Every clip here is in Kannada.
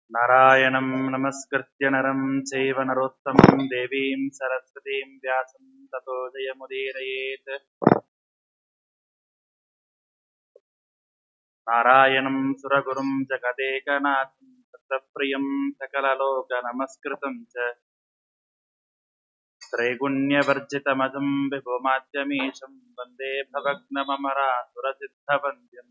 नारायणं नमस्कृत्य नरं चैव नरोत्तमं देवीं सरस्वतीं व्यासं ततो जयमुदीरयेत् नारायणं सुरगुरुं जगदेकनाथं दत्तप्रियं सकललोकनमस्कृतं च त्रैगुण्यवर्जितमजं विभुमाद्यमीशं वन्दे भवग्नममरासुरसिद्धवन्द्यम्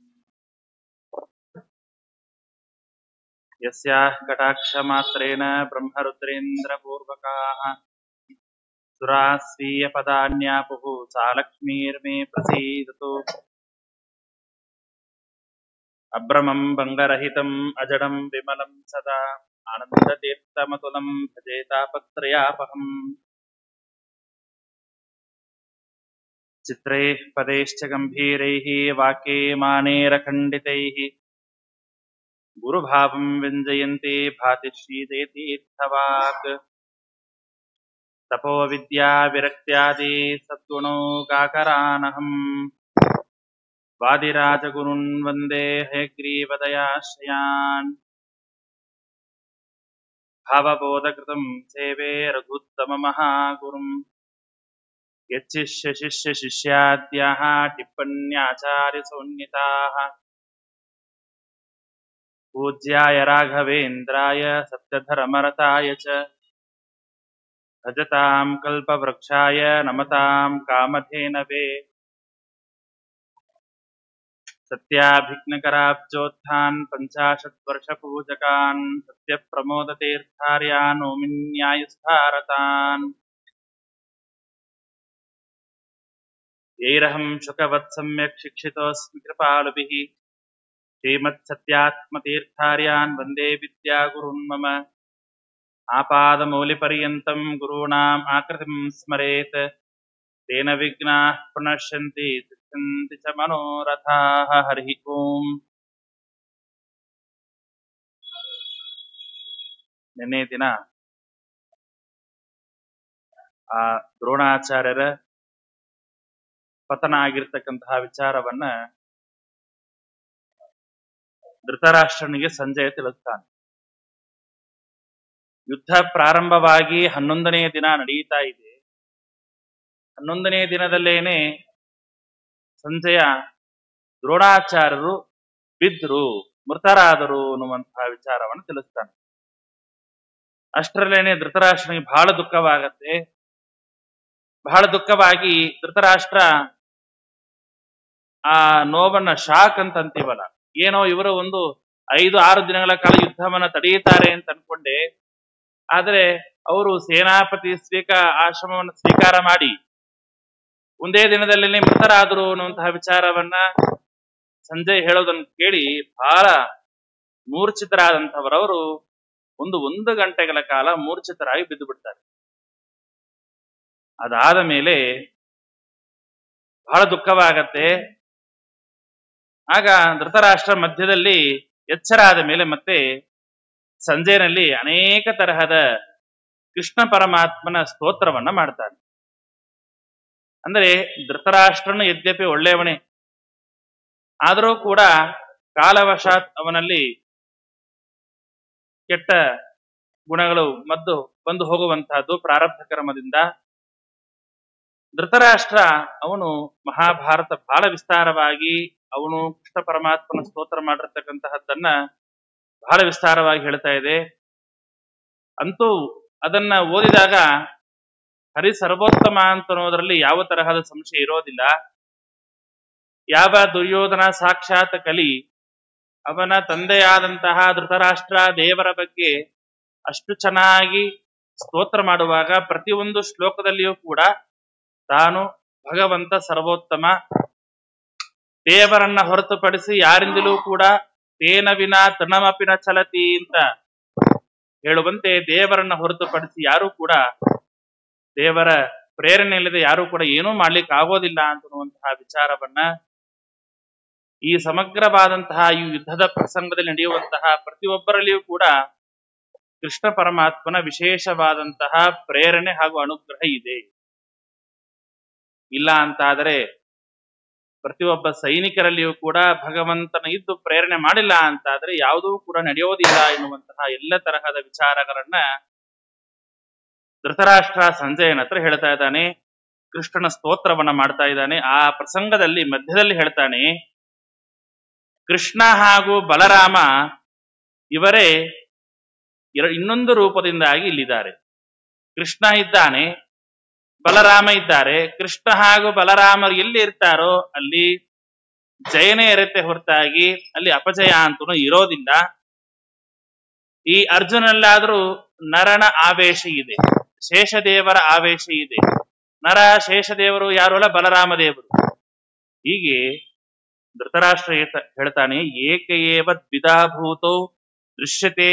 यस्याः कटाक्षमात्रेण ब्रह्मरुद्रेन्द्रपूर्वकाः सुराः स्वीयपदान्यापुः सा लक्ष्मीर्मे प्रसीदतु अभ्रमं भङ्गरहितम् अजडं विमलं सदा आनन्दतीर्थमतुलं भजेतापत्रयापहम् चित्रैः पदैश्च गम्भीरैः वाक्ये मानेरखण्डितैः गुरुभावं व्यञ्जयन्ति भाति श्रीजयतीर्थवाक् तपो विद्या विरक्त्यादि सद्गुणो काकरानहम् वादिराजगुरुन् वन्दे हयग्रीवदयाश्रयान् भावबोधकृतम् सेवे रघुत्तममहागुरुम् यच्छिष्यशिष्यशिष्याद्याः टिप्पण्याचार्यसोन्निताः पूज्याय राघवेन्द्राय सत्यधर्मरताय च भजताम् कल्पवृक्षाय नमताम् कामधेनवे सत्याभिघ्नकराब्जोत्थान् पञ्चाशत्वर्षपूजकान् सत्यप्रमोदतीर्थार्यान् नौमिन्यायुस्तारतान् यैरहम् शुकवत्सम्यक् शिक्षितोऽस्मि कृपालुभिः श्रीमत्सत्यात्मतीर्थार्यान् वन्दे विद्यागुरुन् मम आपादमौलिपर्यन्तम् गुरूणाम् आकृतिम् स्मरेत् तेन विघ्नाः प्रणश्यन्ति सिद्ध्यन्ति च मनोरथाः हरिः ओम् ನಿನ್ನೆ ದಿನ ಆ ದ್ರೋಣಾಚಾರ್ಯರ ಪತನ ಆಗಿರ್ತಕ್ಕಂತಹ ವಿಚಾರವನ್ನ ಧೃತರಾಷ್ಟ್ರನಿಗೆ ಸಂಜಯ ತಿಳಿಸ್ತಾನೆ ಯುದ್ಧ ಪ್ರಾರಂಭವಾಗಿ ಹನ್ನೊಂದನೆಯ ದಿನ ನಡೆಯುತ್ತಾ ಇದೆ ಹನ್ನೊಂದನೆಯ ದಿನದಲ್ಲೇನೆ ಸಂಜಯ ದ್ರೋಣಾಚಾರ್ಯರು ಬಿದ್ರು ಮೃತರಾದರು ಅನ್ನುವಂತಹ ವಿಚಾರವನ್ನು ತಿಳಿಸ್ತಾನೆ ಅಷ್ಟರಲ್ಲೇನೆ ಧೃತರಾಷ್ಟ್ರನಿಗೆ ಬಹಳ ದುಃಖವಾಗತ್ತೆ ಬಹಳ ದುಃಖವಾಗಿ ಧೃತರಾಷ್ಟ್ರ ಆ ನೋವನ್ನ ಶಾಕ್ ಅಂತ ಅಂತೀವಲ್ಲ ಏನೋ ಇವರು ಒಂದು ಐದು ಆರು ದಿನಗಳ ಕಾಲ ಯುದ್ಧವನ್ನ ತಡೆಯುತ್ತಾರೆ ಅಂತ ಅನ್ಕೊಂಡೆ ಆದ್ರೆ ಅವರು ಸೇನಾಪತಿ ಸ್ವೀಕ ಆಶ್ರಮವನ್ನು ಸ್ವೀಕಾರ ಮಾಡಿ ಒಂದೇ ದಿನದಲ್ಲಿ ಮೃತರಾದರು ಅನ್ನುವಂತಹ ವಿಚಾರವನ್ನ ಸಂಜಯ್ ಹೇಳೋದನ್ನು ಕೇಳಿ ಬಹಳ ಮೂರ್ಛಿತರಾದಂಥವರವರು ಒಂದು ಒಂದು ಗಂಟೆಗಳ ಕಾಲ ಮೂರ್ಛಿತರಾಗಿ ಬಿದ್ದು ಬಿಡ್ತಾರೆ ಅದಾದ ಮೇಲೆ ಬಹಳ ದುಃಖವಾಗತ್ತೆ ಆಗ ಧೃತರಾಷ್ಟ್ರ ಮಧ್ಯದಲ್ಲಿ ಎಚ್ಚರ ಆದ ಮೇಲೆ ಮತ್ತೆ ಸಂಜೆನಲ್ಲಿ ಅನೇಕ ತರಹದ ಕೃಷ್ಣ ಪರಮಾತ್ಮನ ಸ್ತೋತ್ರವನ್ನ ಮಾಡ್ತಾನೆ ಅಂದ್ರೆ ಧೃತರಾಷ್ಟ್ರನು ಯದ್ಯಪಿ ಒಳ್ಳೆಯವನೇ ಆದರೂ ಕೂಡ ಕಾಲವಶಾತ್ ಅವನಲ್ಲಿ ಕೆಟ್ಟ ಗುಣಗಳು ಮದ್ದು ಬಂದು ಹೋಗುವಂತಹದ್ದು ಪ್ರಾರಬ್ಧ ಕರ್ಮದಿಂದ ಧೃತರಾಷ್ಟ್ರ ಅವನು ಮಹಾಭಾರತ ಬಹಳ ವಿಸ್ತಾರವಾಗಿ ಅವನು ಕೃಷ್ಣ ಪರಮಾತ್ಮನ ಸ್ತೋತ್ರ ಮಾಡಿರ್ತಕ್ಕಂತಹದ್ದನ್ನ ಬಹಳ ವಿಸ್ತಾರವಾಗಿ ಹೇಳ್ತಾ ಇದೆ ಅಂತೂ ಅದನ್ನ ಓದಿದಾಗ ಹರಿ ಸರ್ವೋತ್ತಮ ಅಂತ ಅನ್ನೋದ್ರಲ್ಲಿ ಯಾವ ತರಹದ ಸಂಶಯ ಇರೋದಿಲ್ಲ ಯಾವ ದುರ್ಯೋಧನ ಸಾಕ್ಷಾತ್ ಕಲಿ ಅವನ ತಂದೆಯಾದಂತಹ ಧೃತರಾಷ್ಟ್ರ ದೇವರ ಬಗ್ಗೆ ಅಷ್ಟು ಚೆನ್ನಾಗಿ ಸ್ತೋತ್ರ ಮಾಡುವಾಗ ಪ್ರತಿಯೊಂದು ಶ್ಲೋಕದಲ್ಲಿಯೂ ಕೂಡ ತಾನು ಭಗವಂತ ಸರ್ವೋತ್ತಮ ದೇವರನ್ನ ಹೊರತುಪಡಿಸಿ ಯಾರಿಂದಲೂ ಕೂಡ ತೇನ ವಿನ ತನಮಪಿನ ಚಲತಿ ಅಂತ ಹೇಳುವಂತೆ ದೇವರನ್ನ ಹೊರತುಪಡಿಸಿ ಯಾರೂ ಕೂಡ ದೇವರ ಪ್ರೇರಣೆ ಇಲ್ಲದೆ ಯಾರೂ ಕೂಡ ಏನೂ ಮಾಡ್ಲಿಕ್ಕೆ ಆಗೋದಿಲ್ಲ ಅಂತನ್ನುವಂತಹ ವಿಚಾರವನ್ನ ಈ ಸಮಗ್ರವಾದಂತಹ ಈ ಯುದ್ಧದ ಪ್ರಸಂಗದಲ್ಲಿ ನಡೆಯುವಂತಹ ಪ್ರತಿಯೊಬ್ಬರಲ್ಲಿಯೂ ಕೂಡ ಕೃಷ್ಣ ಪರಮಾತ್ಮನ ವಿಶೇಷವಾದಂತಹ ಪ್ರೇರಣೆ ಹಾಗೂ ಅನುಗ್ರಹ ಇದೆ ಇಲ್ಲ ಅಂತಾದರೆ ಪ್ರತಿಯೊಬ್ಬ ಸೈನಿಕರಲ್ಲಿಯೂ ಕೂಡ ಭಗವಂತನ ಇದ್ದು ಪ್ರೇರಣೆ ಮಾಡಿಲ್ಲ ಅಂತಾದ್ರೆ ಯಾವುದೂ ಕೂಡ ನಡೆಯೋದಿಲ್ಲ ಎನ್ನುವಂತಹ ಎಲ್ಲ ತರಹದ ವಿಚಾರಗಳನ್ನ ಧೃತರಾಷ್ಟ್ರ ಸಂಜಯನ ಹತ್ರ ಹೇಳ್ತಾ ಇದ್ದಾನೆ ಕೃಷ್ಣನ ಸ್ತೋತ್ರವನ್ನ ಮಾಡ್ತಾ ಇದ್ದಾನೆ ಆ ಪ್ರಸಂಗದಲ್ಲಿ ಮಧ್ಯದಲ್ಲಿ ಹೇಳ್ತಾನೆ ಕೃಷ್ಣ ಹಾಗೂ ಬಲರಾಮ ಇವರೇ ಇರ- ಇನ್ನೊಂದು ರೂಪದಿಂದಾಗಿ ಇಲ್ಲಿದ್ದಾರೆ ಕೃಷ್ಣ ಇದ್ದಾನೆ ಬಲರಾಮ ಇದ್ದಾರೆ ಕೃಷ್ಣ ಹಾಗೂ ಬಲರಾಮರು ಎಲ್ಲಿ ಇರ್ತಾರೋ ಅಲ್ಲಿ ಜಯನೇ ಇರುತ್ತೆ ಹೊರತಾಗಿ ಅಲ್ಲಿ ಅಪಜಯ ಅಂತೂ ಇರೋದಿಲ್ಲ ಈ ಅರ್ಜುನಲ್ಲಾದ್ರೂ ನರನ ಆವೇಶ ಇದೆ ಶೇಷದೇವರ ಆವೇಶ ಇದೆ ನರ ಶೇಷದೇವರು ಯಾರು ಅಲ್ಲ ಬಲರಾಮ ದೇವರು ಹೀಗೆ ಧೃತರಾಷ್ಟ್ರ ಏತ- ಹೇಳ್ತಾನೆ ಏಕಏವ ದ್ವಿಧಾಭೂತೋ ದೃಶ್ಯತೆ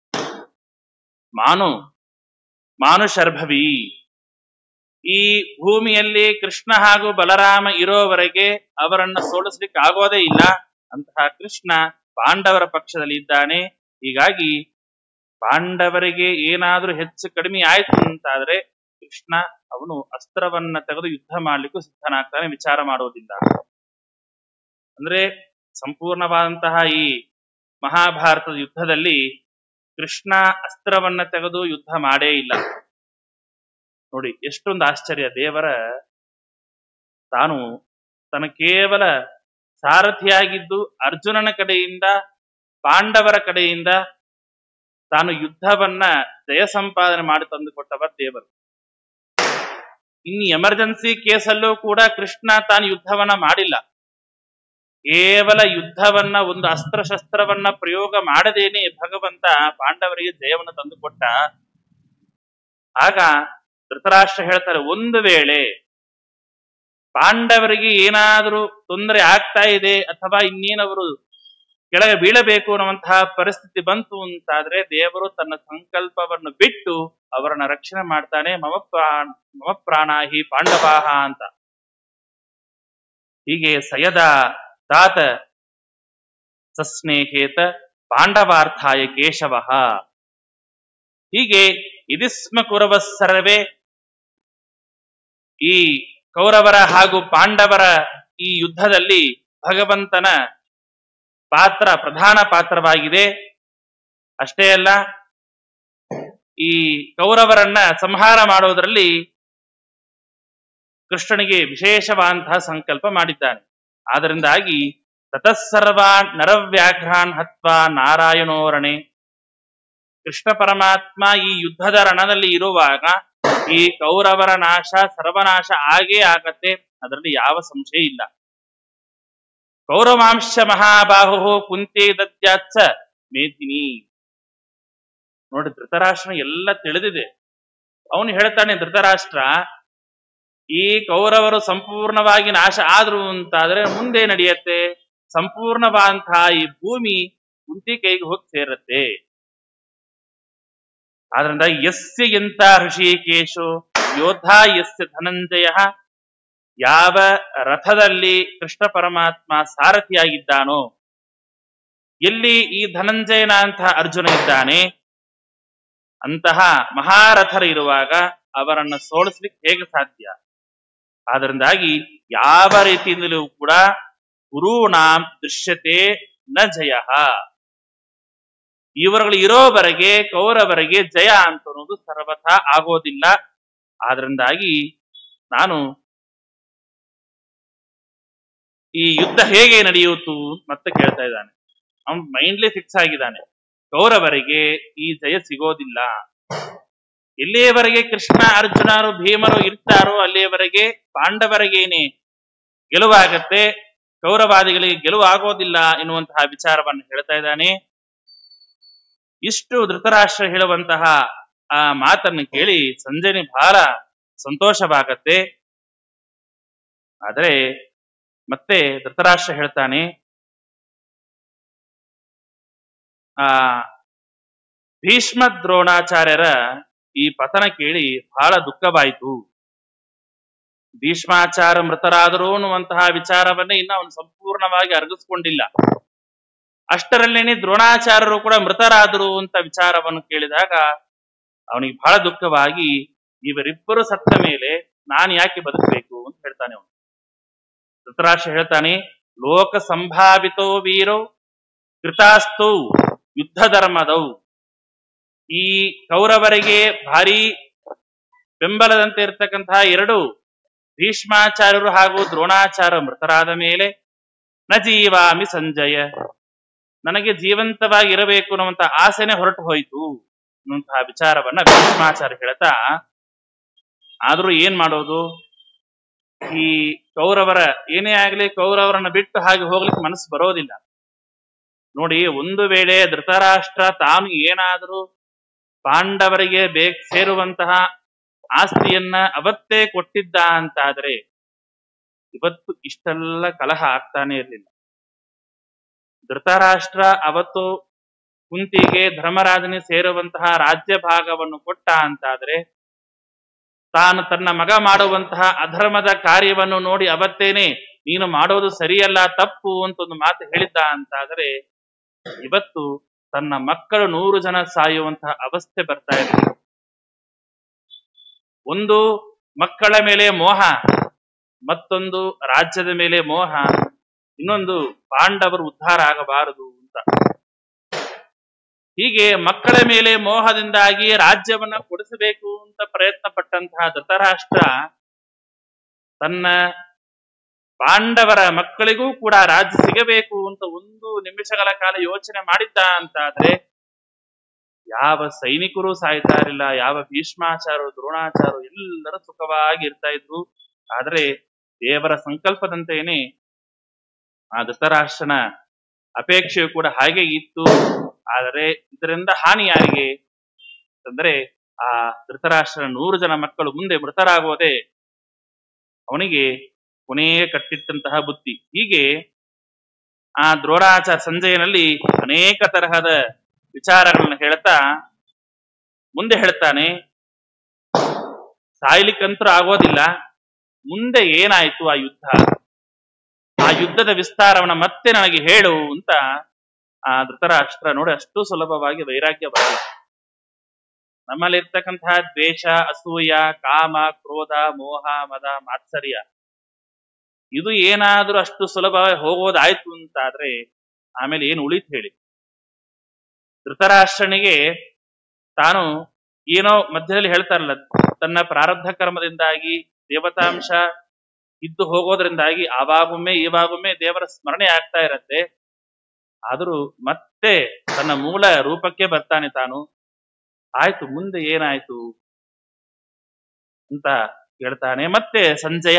ಮಾನು ಮಾನುಷರ್ಭವಿ ಈ ಭೂಮಿಯಲ್ಲಿ ಕೃಷ್ಣ ಹಾಗೂ ಬಲರಾಮ ಇರೋವರೆಗೆ ಅವರನ್ನ ಸೋಲಿಸ್ಲಿಕ್ಕೆ ಆಗೋದೇ ಇಲ್ಲ ಅಂತಹ ಕೃಷ್ಣ ಪಾಂಡವರ ಪಕ್ಷದಲ್ಲಿ ಇದ್ದಾನೆ ಹೀಗಾಗಿ ಪಾಂಡವರಿಗೆ ಏನಾದ್ರೂ ಹೆಚ್ಚು ಕಡಿಮೆ ಆಯ್ತು ಅಂತಾದ್ರೆ ಕೃಷ್ಣ ಅವನು ಅಸ್ತ್ರವನ್ನ ತೆಗೆದು ಯುದ್ಧ ಮಾಡ್ಲಿಕ್ಕೂ ಸಿದ್ಧನಾಗ್ತಾನೆ ವಿಚಾರ ಮಾಡೋದಿಲ್ಲ ಅಂದ್ರೆ ಸಂಪೂರ್ಣವಾದಂತಹ ಈ ಮಹಾಭಾರತದ ಯುದ್ಧದಲ್ಲಿ ಕೃಷ್ಣ ಅಸ್ತ್ರವನ್ನ ತೆಗೆದು ಯುದ್ಧ ಮಾಡೇ ಇಲ್ಲ ನೋಡಿ ಎಷ್ಟೊಂದು ಆಶ್ಚರ್ಯ ದೇವರ ತಾನು ತನ್ನ ಕೇವಲ ಸಾರಥಿಯಾಗಿದ್ದು ಅರ್ಜುನನ ಕಡೆಯಿಂದ ಪಾಂಡವರ ಕಡೆಯಿಂದ ತಾನು ಯುದ್ಧವನ್ನ ಜಯ ಸಂಪಾದನೆ ಮಾಡಿ ತಂದು ಕೊಟ್ಟವ ದೇವರು ಇನ್ನು ಎಮರ್ಜೆನ್ಸಿ ಕೇಸಲ್ಲೂ ಕೂಡ ಕೃಷ್ಣ ತಾನು ಯುದ್ಧವನ್ನ ಮಾಡಿಲ್ಲ ಕೇವಲ ಯುದ್ಧವನ್ನ ಒಂದು ಅಸ್ತ್ರಶಸ್ತ್ರವನ್ನ ಪ್ರಯೋಗ ಮಾಡದೇನೆ ಭಗವಂತ ಪಾಂಡವರಿಗೆ ಜಯವನ್ನು ತಂದುಕೊಟ್ಟ ಆಗ ಧೃತರಾಷ್ಟ್ರ ಹೇಳ್ತಾರೆ ಒಂದು ವೇಳೆ ಪಾಂಡವರಿಗೆ ಏನಾದರೂ ತೊಂದರೆ ಆಗ್ತಾ ಇದೆ ಅಥವಾ ಇನ್ನೇನವರು ಕೆಳಗೆ ಬೀಳಬೇಕು ಅನ್ನುವಂತಹ ಪರಿಸ್ಥಿತಿ ಬಂತು ಅಂತಾದ್ರೆ ದೇವರು ತನ್ನ ಸಂಕಲ್ಪವನ್ನು ಬಿಟ್ಟು ಅವರನ್ನ ರಕ್ಷಣೆ ಮಾಡ್ತಾನೆ ಮಮ ಪ್ರಾಣ ಮಮ ಪ್ರಾಣಾಹಿ ಪಾಂಡವಾಹ ಅಂತ ಹೀಗೆ ಸಯದ ತಾತ ಸಸ್ನೇಹೇತ ಪಾಂಡವಾರ್ಥಾಯ ಕೇಶವ ಹೀಗೆ ಇದಿಸ್ಮ ಕುರವ ಸರ್ವೇ ಈ ಕೌರವರ ಹಾಗೂ ಪಾಂಡವರ ಈ ಯುದ್ಧದಲ್ಲಿ ಭಗವಂತನ ಪಾತ್ರ ಪ್ರಧಾನ ಪಾತ್ರವಾಗಿದೆ ಅಷ್ಟೇ ಅಲ್ಲ ಈ ಕೌರವರನ್ನ ಸಂಹಾರ ಮಾಡೋದರಲ್ಲಿ ಕೃಷ್ಣನಿಗೆ ವಿಶೇಷವಾದಂತಹ ಸಂಕಲ್ಪ ಮಾಡಿದ್ದಾನೆ ಆದ್ದರಿಂದಾಗಿ ತತಸ್ಸರ್ವ ನರವ್ಯಾಘ್ರಾನ್ ಹತ್ವ ನಾರಾಯಣೋರಣೆ ಕೃಷ್ಣ ಪರಮಾತ್ಮ ಈ ಯುದ್ಧದ ರಣದಲ್ಲಿ ಇರುವಾಗ ಈ ಕೌರವರ ನಾಶ ಸರ್ವನಾಶ ಆಗೇ ಆಗತ್ತೆ ಅದರಲ್ಲಿ ಯಾವ ಸಂಶಯ ಇಲ್ಲ ಕೌರವಾಂಶ ಮಹಾಬಾಹು ಕುಂತಿ ದತ್ಯಾತ್ಸ ಮೇದಿನಿ ನೋಡಿ ಧೃತರಾಷ್ಟ್ರ ಎಲ್ಲ ತಿಳಿದಿದೆ ಅವನು ಹೇಳ್ತಾನೆ ಧೃತರಾಷ್ಟ್ರ ಈ ಕೌರವರು ಸಂಪೂರ್ಣವಾಗಿ ನಾಶ ಆದ್ರು ಅಂತಾದ್ರೆ ಮುಂದೆ ನಡೆಯತ್ತೆ ಸಂಪೂರ್ಣವಾದಂತಹ ಈ ಭೂಮಿ ಕುಂತಿ ಕೈಗೆ ಹೋಗಿ ಸೇರತ್ತೆ ಆದ್ರಿಂದ ಯಸ್ಯ ಎಂತ ಋಷಿಕೇಶು ಯೋಧ ಯಸ್ಯ ಧನಂಜಯ ಯಾವ ರಥದಲ್ಲಿ ಕೃಷ್ಣ ಪರಮಾತ್ಮ ಸಾರಥಿಯಾಗಿದ್ದಾನೋ ಎಲ್ಲಿ ಈ ಧನಂಜಯನ ಅಂತಹ ಅರ್ಜುನ ಇದ್ದಾನೆ ಅಂತಹ ಮಹಾರಥರು ಇರುವಾಗ ಅವರನ್ನ ಸೋಲಿಸ್ಲಿಕ್ಕೆ ಹೇಗೆ ಸಾಧ್ಯ ಆದ್ರಿಂದಾಗಿ ಯಾವ ರೀತಿಯಿಂದಲೂ ಕೂಡ ಗುರುಣಾಂ ದೃಶ್ಯತೆ ನ ಜಯ ಇವರುಗಳು ಇರೋವರೆಗೆ ಕೌರವರಿಗೆ ಜಯ ಅಂತ ಅನ್ನೋದು ಸರ್ವಥಾ ಆಗೋದಿಲ್ಲ ಆದ್ರಿಂದಾಗಿ ನಾನು ಈ ಯುದ್ಧ ಹೇಗೆ ನಡೆಯಿತು ಮತ್ತೆ ಕೇಳ್ತಾ ಇದ್ದಾನೆ ಅವನ್ ಮೈಂಡ್ಲಿ ಫಿಕ್ಸ್ ಆಗಿದ್ದಾನೆ ಕೌರವರಿಗೆ ಈ ಜಯ ಸಿಗೋದಿಲ್ಲ ಎಲ್ಲಿಯವರೆಗೆ ಕೃಷ್ಣ ಅರ್ಜುನರು ಭೀಮರು ಇರ್ತಾರೋ ಅಲ್ಲಿಯವರೆಗೆ ಪಾಂಡವರಿಗೇನೆ ಗೆಲುವಾಗತ್ತೆ ಕೌರವಾದಿಗಳಿಗೆ ಗೆಲುವು ಆಗೋದಿಲ್ಲ ಎನ್ನುವಂತಹ ವಿಚಾರವನ್ನು ಹೇಳ್ತಾ ಇದ್ದಾನೆ ಇಷ್ಟು ಧೃತರಾಷ್ಟ್ರ ಹೇಳುವಂತಹ ಆ ಮಾತನ್ನು ಕೇಳಿ ಸಂಜಯನಿ ಬಹಳ ಸಂತೋಷವಾಗತ್ತೆ ಆದರೆ ಮತ್ತೆ ಧೃತರಾಷ್ಟ್ರ ಹೇಳ್ತಾನೆ ಆ ಭೀಷ್ಮ ದ್ರೋಣಾಚಾರ್ಯರ ಈ ಪತನ ಕೇಳಿ ಬಹಳ ದುಃಖವಾಯಿತು ಭೀಷ್ಮಾಚಾರ ಮೃತರಾದರು ಅನ್ನುವಂತಹ ವಿಚಾರವನ್ನೇ ಇನ್ನು ಅವನು ಸಂಪೂರ್ಣವಾಗಿ ಅರಗಿಸ್ಕೊಂಡಿಲ್ಲ ಅಷ್ಟರಲ್ಲೇನೆ ದ್ರೋಣಾಚಾರ್ಯರು ಕೂಡ ಮೃತರಾದರು ಅಂತ ವಿಚಾರವನ್ನು ಕೇಳಿದಾಗ ಅವನಿಗೆ ಬಹಳ ದುಃಖವಾಗಿ ಇವರಿಬ್ಬರು ಸತ್ತ ಮೇಲೆ ನಾನು ಯಾಕೆ ಬದುಕಬೇಕು ಅಂತ ಹೇಳ್ತಾನೆ ಅವನು ಧೃತರಾಷ್ಟ್ರ ಹೇಳ್ತಾನೆ ಲೋಕ ಸಂಭಾವಿತೋ ವೀರೋ ಕೃತಾಸ್ತು ಯುದ್ಧ ಧರ್ಮದವು ಈ ಕೌರವರಿಗೆ ಭಾರಿ ಬೆಂಬಲದಂತೆ ಇರತಕ್ಕಂತಹ ಎರಡು ಭೀಷ್ಮಾಚಾರ್ಯರು ಹಾಗೂ ದ್ರೋಣಾಚಾರ್ಯ ಮೃತರಾದ ಮೇಲೆ ನ ಜೀವಾಮಿ ಸಂಜಯ ನನಗೆ ಜೀವಂತವಾಗಿ ಇರಬೇಕು ಅನ್ನುವಂತ ಆಸೆನೆ ಹೊರಟು ಹೋಯಿತು ಅನ್ನುವಂತಹ ವಿಚಾರವನ್ನ ಭೀಷ್ಮಾಚಾರ್ಯ ಹೇಳ್ತಾ ಆದ್ರೂ ಏನ್ ಮಾಡೋದು ಈ ಕೌರವರ ಏನೇ ಆಗ್ಲಿ ಕೌರವರನ್ನ ಬಿಟ್ಟು ಹಾಗೆ ಹೋಗ್ಲಿಕ್ಕೆ ಮನಸ್ಸು ಬರೋದಿಲ್ಲ ನೋಡಿ ಒಂದು ವೇಳೆ ಧೃತರಾಷ್ಟ್ರ ತಾನು ಏನಾದರೂ ಪಾಂಡವರಿಗೆ ಬೇಕ್ ಸೇರುವಂತಹ ಆಸ್ತಿಯನ್ನ ಅವತ್ತೇ ಕೊಟ್ಟಿದ್ದ ಅಂತಾದ್ರೆ ಇವತ್ತು ಇಷ್ಟೆಲ್ಲ ಕಲಹ ಆಗ್ತಾನೆ ಇರಲಿಲ್ಲ ಧೃತರಾಷ್ಟ್ರ ಅವತ್ತು ಕುಂತಿಗೆ ಧರ್ಮರಾಜನೇ ಸೇರುವಂತಹ ರಾಜ್ಯ ಭಾಗವನ್ನು ಕೊಟ್ಟ ಅಂತಾದ್ರೆ ತಾನು ತನ್ನ ಮಗ ಮಾಡುವಂತಹ ಅಧರ್ಮದ ಕಾರ್ಯವನ್ನು ನೋಡಿ ಅವತ್ತೇನೆ ನೀನು ಮಾಡೋದು ಸರಿಯಲ್ಲ ತಪ್ಪು ಅಂತ ಒಂದು ಮಾತು ಹೇಳಿದ್ದ ಅಂತಾದರೆ ಇವತ್ತು ತನ್ನ ಮಕ್ಕಳು ನೂರು ಜನ ಸಾಯುವಂತಹ ಅವಸ್ಥೆ ಬರ್ತಾ ಇದೆ ಒಂದು ಮಕ್ಕಳ ಮೇಲೆ ಮೋಹ ಮತ್ತೊಂದು ರಾಜ್ಯದ ಮೇಲೆ ಮೋಹ ಇನ್ನೊಂದು ಪಾಂಡವರು ಉದ್ಧಾರ ಆಗಬಾರದು ಅಂತ ಹೀಗೆ ಮಕ್ಕಳ ಮೇಲೆ ಮೋಹದಿಂದಾಗಿ ರಾಜ್ಯವನ್ನ ಕೊಡಿಸಬೇಕು ಅಂತ ಪ್ರಯತ್ನ ಪಟ್ಟಂತಹ ಧೃತರಾಷ್ಟ್ರ ತನ್ನ ಪಾಂಡವರ ಮಕ್ಕಳಿಗೂ ಕೂಡ ರಾಜ್ಯ ಸಿಗಬೇಕು ಅಂತ ಒಂದು ನಿಮಿಷಗಳ ಕಾಲ ಯೋಚನೆ ಮಾಡಿದ್ದ ಅಂತಾದ್ರೆ ಯಾವ ಸೈನಿಕರು ಸಾಯ್ತಾ ಇರಲಿಲ್ಲ ಯಾವ ಭೀಷ್ಮಾಚಾರ್ಯರು ದ್ರೋಣಾಚಾರ್ಯರು ಎಲ್ಲರೂ ಸುಖವಾಗಿ ಇರ್ತಾ ಇದ್ರು ಆದ್ರೆ ದೇವರ ಸಂಕಲ್ಪದಂತೆಯೇ ಆ ಧೃತರಾಷ್ಟ್ರನ ಅಪೇಕ್ಷೆಯು ಕೂಡ ಹಾಗೆ ಇತ್ತು ಆದರೆ ಇದರಿಂದ ಹಾನಿ ಯಾರಿಗೆ ಅಂದ್ರೆ ಆ ಧೃತರಾಷ್ಟ್ರನ ನೂರು ಜನ ಮಕ್ಕಳು ಮುಂದೆ ಮೃತರಾಗೋದೆ ಅವನಿಗೆ ಕೊನೆಯೇ ಕಟ್ಟಿಟ್ಟಂತಹ ಬುದ್ಧಿ ಹೀಗೆ ಆ ದ್ರೋಣಾಚಾರ ಸಂಜಯನಲ್ಲಿ ಅನೇಕ ತರಹದ ವಿಚಾರಗಳನ್ನ ಹೇಳ್ತಾ ಮುಂದೆ ಹೇಳ್ತಾನೆ ಸಾಯ್ಲಿಕ್ಕಂತೂ ಆಗೋದಿಲ್ಲ ಮುಂದೆ ಏನಾಯ್ತು ಆ ಯುದ್ಧ ಆ ಯುದ್ಧದ ವಿಸ್ತಾರವನ್ನ ಮತ್ತೆ ನನಗೆ ಹೇಳು ಅಂತ ಆ ಧೃತರಾಷ್ಟ್ರ ನೋಡಿ ಅಷ್ಟು ಸುಲಭವಾಗಿ ವೈರಾಗ್ಯ ಬರಲ್ಲ ನಮ್ಮಲ್ಲಿರ್ತಕ್ಕಂತಹ ದ್ವೇಷ ಅಸೂಯ ಕಾಮ ಕ್ರೋಧ ಮೋಹ ಮದ ಮಾತ್ಸರ್ಯ ಇದು ಏನಾದ್ರೂ ಅಷ್ಟು ಸುಲಭವಾಗಿ ಹೋಗೋದಾಯ್ತು ಅಂತಾದ್ರೆ ಆಮೇಲೆ ಏನು ಉಳಿತು ಹೇಳಿ ಧೃತರಾಷ್ಟ್ರನಿಗೆ ತಾನು ಏನೋ ಮಧ್ಯದಲ್ಲಿ ಹೇಳ್ತಾರಲ್ಲ ತನ್ನ ಪ್ರಾರಬ್ಧ ಕರ್ಮದಿಂದಾಗಿ ದೇವತಾಂಶ ಇದ್ದು ಹೋಗೋದ್ರಿಂದಾಗಿ ಆವಾಗೊಮ್ಮೆ ಇವಾಗೊಮ್ಮೆ ದೇವರ ಸ್ಮರಣೆ ಆಗ್ತಾ ಇರತ್ತೆ ಆದರೂ ಮತ್ತೆ ತನ್ನ ಮೂಲ ರೂಪಕ್ಕೆ ಬರ್ತಾನೆ ತಾನು ಆಯ್ತು ಮುಂದೆ ಏನಾಯ್ತು ಅಂತ ಹೇಳ್ತಾನೆ ಮತ್ತೆ ಸಂಜಯ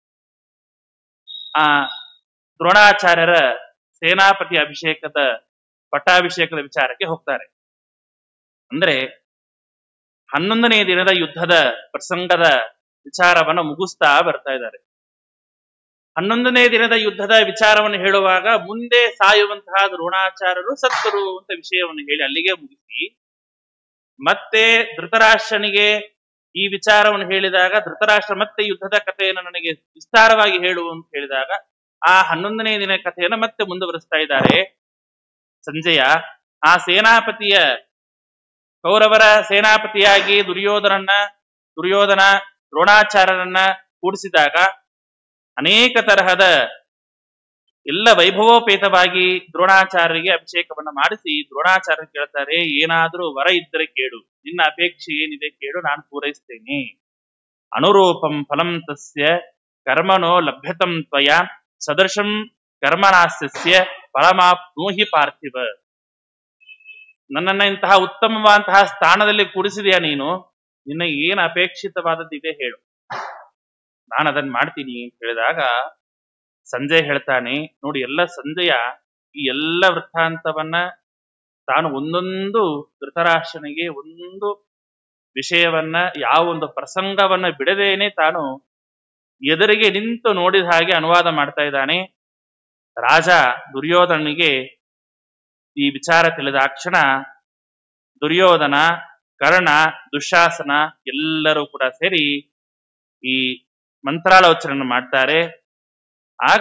ಆ ದ್ರೋಣಾಚಾರ್ಯರ ಸೇನಾಪತಿ ಅಭಿಷೇಕದ ಪಟ್ಟಾಭಿಷೇಕದ ವಿಚಾರಕ್ಕೆ ಹೋಗ್ತಾರೆ ಅಂದ್ರೆ ಹನ್ನೊಂದನೇ ದಿನದ ಯುದ್ಧದ ಪ್ರಸಂಗದ ವಿಚಾರವನ್ನ ಮುಗಿಸ್ತಾ ಬರ್ತಾ ಇದ್ದಾರೆ ಹನ್ನೊಂದನೇ ದಿನದ ಯುದ್ಧದ ವಿಚಾರವನ್ನು ಹೇಳುವಾಗ ಮುಂದೆ ಸಾಯುವಂತಹ ದ್ರೋಣಾಚಾರ್ಯರು ಸತ್ತರು ಅಂತ ವಿಷಯವನ್ನು ಹೇಳಿ ಅಲ್ಲಿಗೆ ಮುಗಿಸಿ ಮತ್ತೆ ಧೃತರಾಷ್ಟ್ರನಿಗೆ ಈ ವಿಚಾರವನ್ನು ಹೇಳಿದಾಗ ಧೃತರಾಷ್ಟ್ರ ಮತ್ತೆ ಯುದ್ಧದ ಕಥೆಯನ್ನು ನನಗೆ ವಿಸ್ತಾರವಾಗಿ ಹೇಳು ಅಂತ ಹೇಳಿದಾಗ ಆ ಹನ್ನೊಂದನೇ ದಿನ ಕಥೆಯನ್ನು ಮತ್ತೆ ಮುಂದುವರಿಸ್ತಾ ಇದ್ದಾರೆ ಸಂಜಯ ಆ ಸೇನಾಪತಿಯ ಕೌರವರ ಸೇನಾಪತಿಯಾಗಿ ದುರ್ಯೋಧನನ್ನ ದುರ್ಯೋಧನ ದ್ರೋಣಾಚಾರ್ಯರನ್ನ ಕೂಡಿಸಿದಾಗ ಅನೇಕ ತರಹದ ಎಲ್ಲ ವೈಭವೋಪೇತವಾಗಿ ದ್ರೋಣಾಚಾರ್ಯರಿಗೆ ಅಭಿಷೇಕವನ್ನ ಮಾಡಿಸಿ ದ್ರೋಣಾಚಾರ್ಯ ಕೇಳ್ತಾರೆ ಏನಾದ್ರೂ ವರ ಇದ್ದರೆ ಕೇಳು ನಿನ್ನ ಅಪೇಕ್ಷೆ ಏನಿದೆ ಕೇಳು ನಾನು ಪೂರೈಸ್ತೇನೆ ಅನುರೂಪಂ ಫಲಂ ತಸ್ಯ ಕರ್ಮನೋ ಲಭ್ಯತಂ ತ್ವಯ ಸದೃಶಂ ಕರ್ಮನಾಸ್ಯ ಫಲಮಾಪ್ನೂಹಿ ಪಾರ್ಥಿವ ನನ್ನನ್ನ ಇಂತಹ ಉತ್ತಮವಾದಂತಹ ಸ್ಥಾನದಲ್ಲಿ ಕೂಡಿಸಿದೆಯಾ ನೀನು ನಿನ್ನ ಏನ್ ಅಪೇಕ್ಷಿತವಾದದ್ದಿದೆ ಹೇಳು ನಾನು ಅದನ್ನ ಮಾಡ್ತೀನಿ ಅಂತ ಹೇಳಿದಾಗ ಸಂಜಯ್ ಹೇಳ್ತಾನೆ ನೋಡಿ ಎಲ್ಲ ಸಂಜಯ ಈ ಎಲ್ಲ ವೃತ್ತಾಂತವನ್ನ ತಾನು ಒಂದೊಂದು ಧೃತರಾಷ್ಟ್ರನಿಗೆ ಒಂದು ವಿಷಯವನ್ನ ಯಾವ ಒಂದು ಪ್ರಸಂಗವನ್ನ ಬಿಡದೇನೆ ತಾನು ಎದುರಿಗೆ ನಿಂತು ನೋಡಿದ ಹಾಗೆ ಅನುವಾದ ಮಾಡ್ತಾ ಇದ್ದಾನೆ ರಾಜ ದುರ್ಯೋಧನಿಗೆ ಈ ವಿಚಾರ ತಿಳಿದಾಕ್ಷಣ ದುರ್ಯೋಧನ ಕರ್ಣ ದುಶಾಸನ ಎಲ್ಲರೂ ಕೂಡ ಸೇರಿ ಈ ಮಂತ್ರಾಲೋಚನೆ ಮಾಡ್ತಾರೆ ಆಗ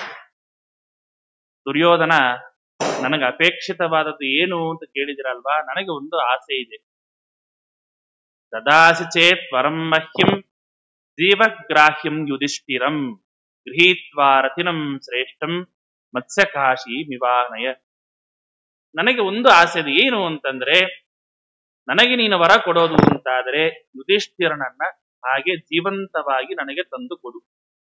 ದುರ್ಯೋಧನ ನನಗೆ ಅಪೇಕ್ಷಿತವಾದದ್ದು ಏನು ಅಂತ ಕೇಳಿದಿರಲ್ವಾ ನನಗೆ ಒಂದು ಆಸೆ ಇದೆ ದದಾಸಿ ಚೇತ್ ವರಂ ಮಹ್ಯಂ ಜೀವಗ್ರಾಹ್ಯಂ ಯುಧಿಷ್ಠಿರಂ ಗೃಹೀತ್ವಾ ರಥಿನಂ ಶ್ರೇಷ್ಠಂ ಮತ್ಸ್ಯಕಾಶಿ ಮಿವಾನಯ ನನಗೆ ಒಂದು ಆಸೆ ಇದೆ ಏನು ಅಂತಂದ್ರೆ ನನಗೆ ನೀನು ವರ ಕೊಡೋದು ಅಂತಾದ್ರೆ ಯುಧಿಷ್ಠಿರನನ್ನ ಹಾಗೆ ಜೀವಂತವಾಗಿ ನನಗೆ ತಂದು ಕೊಡು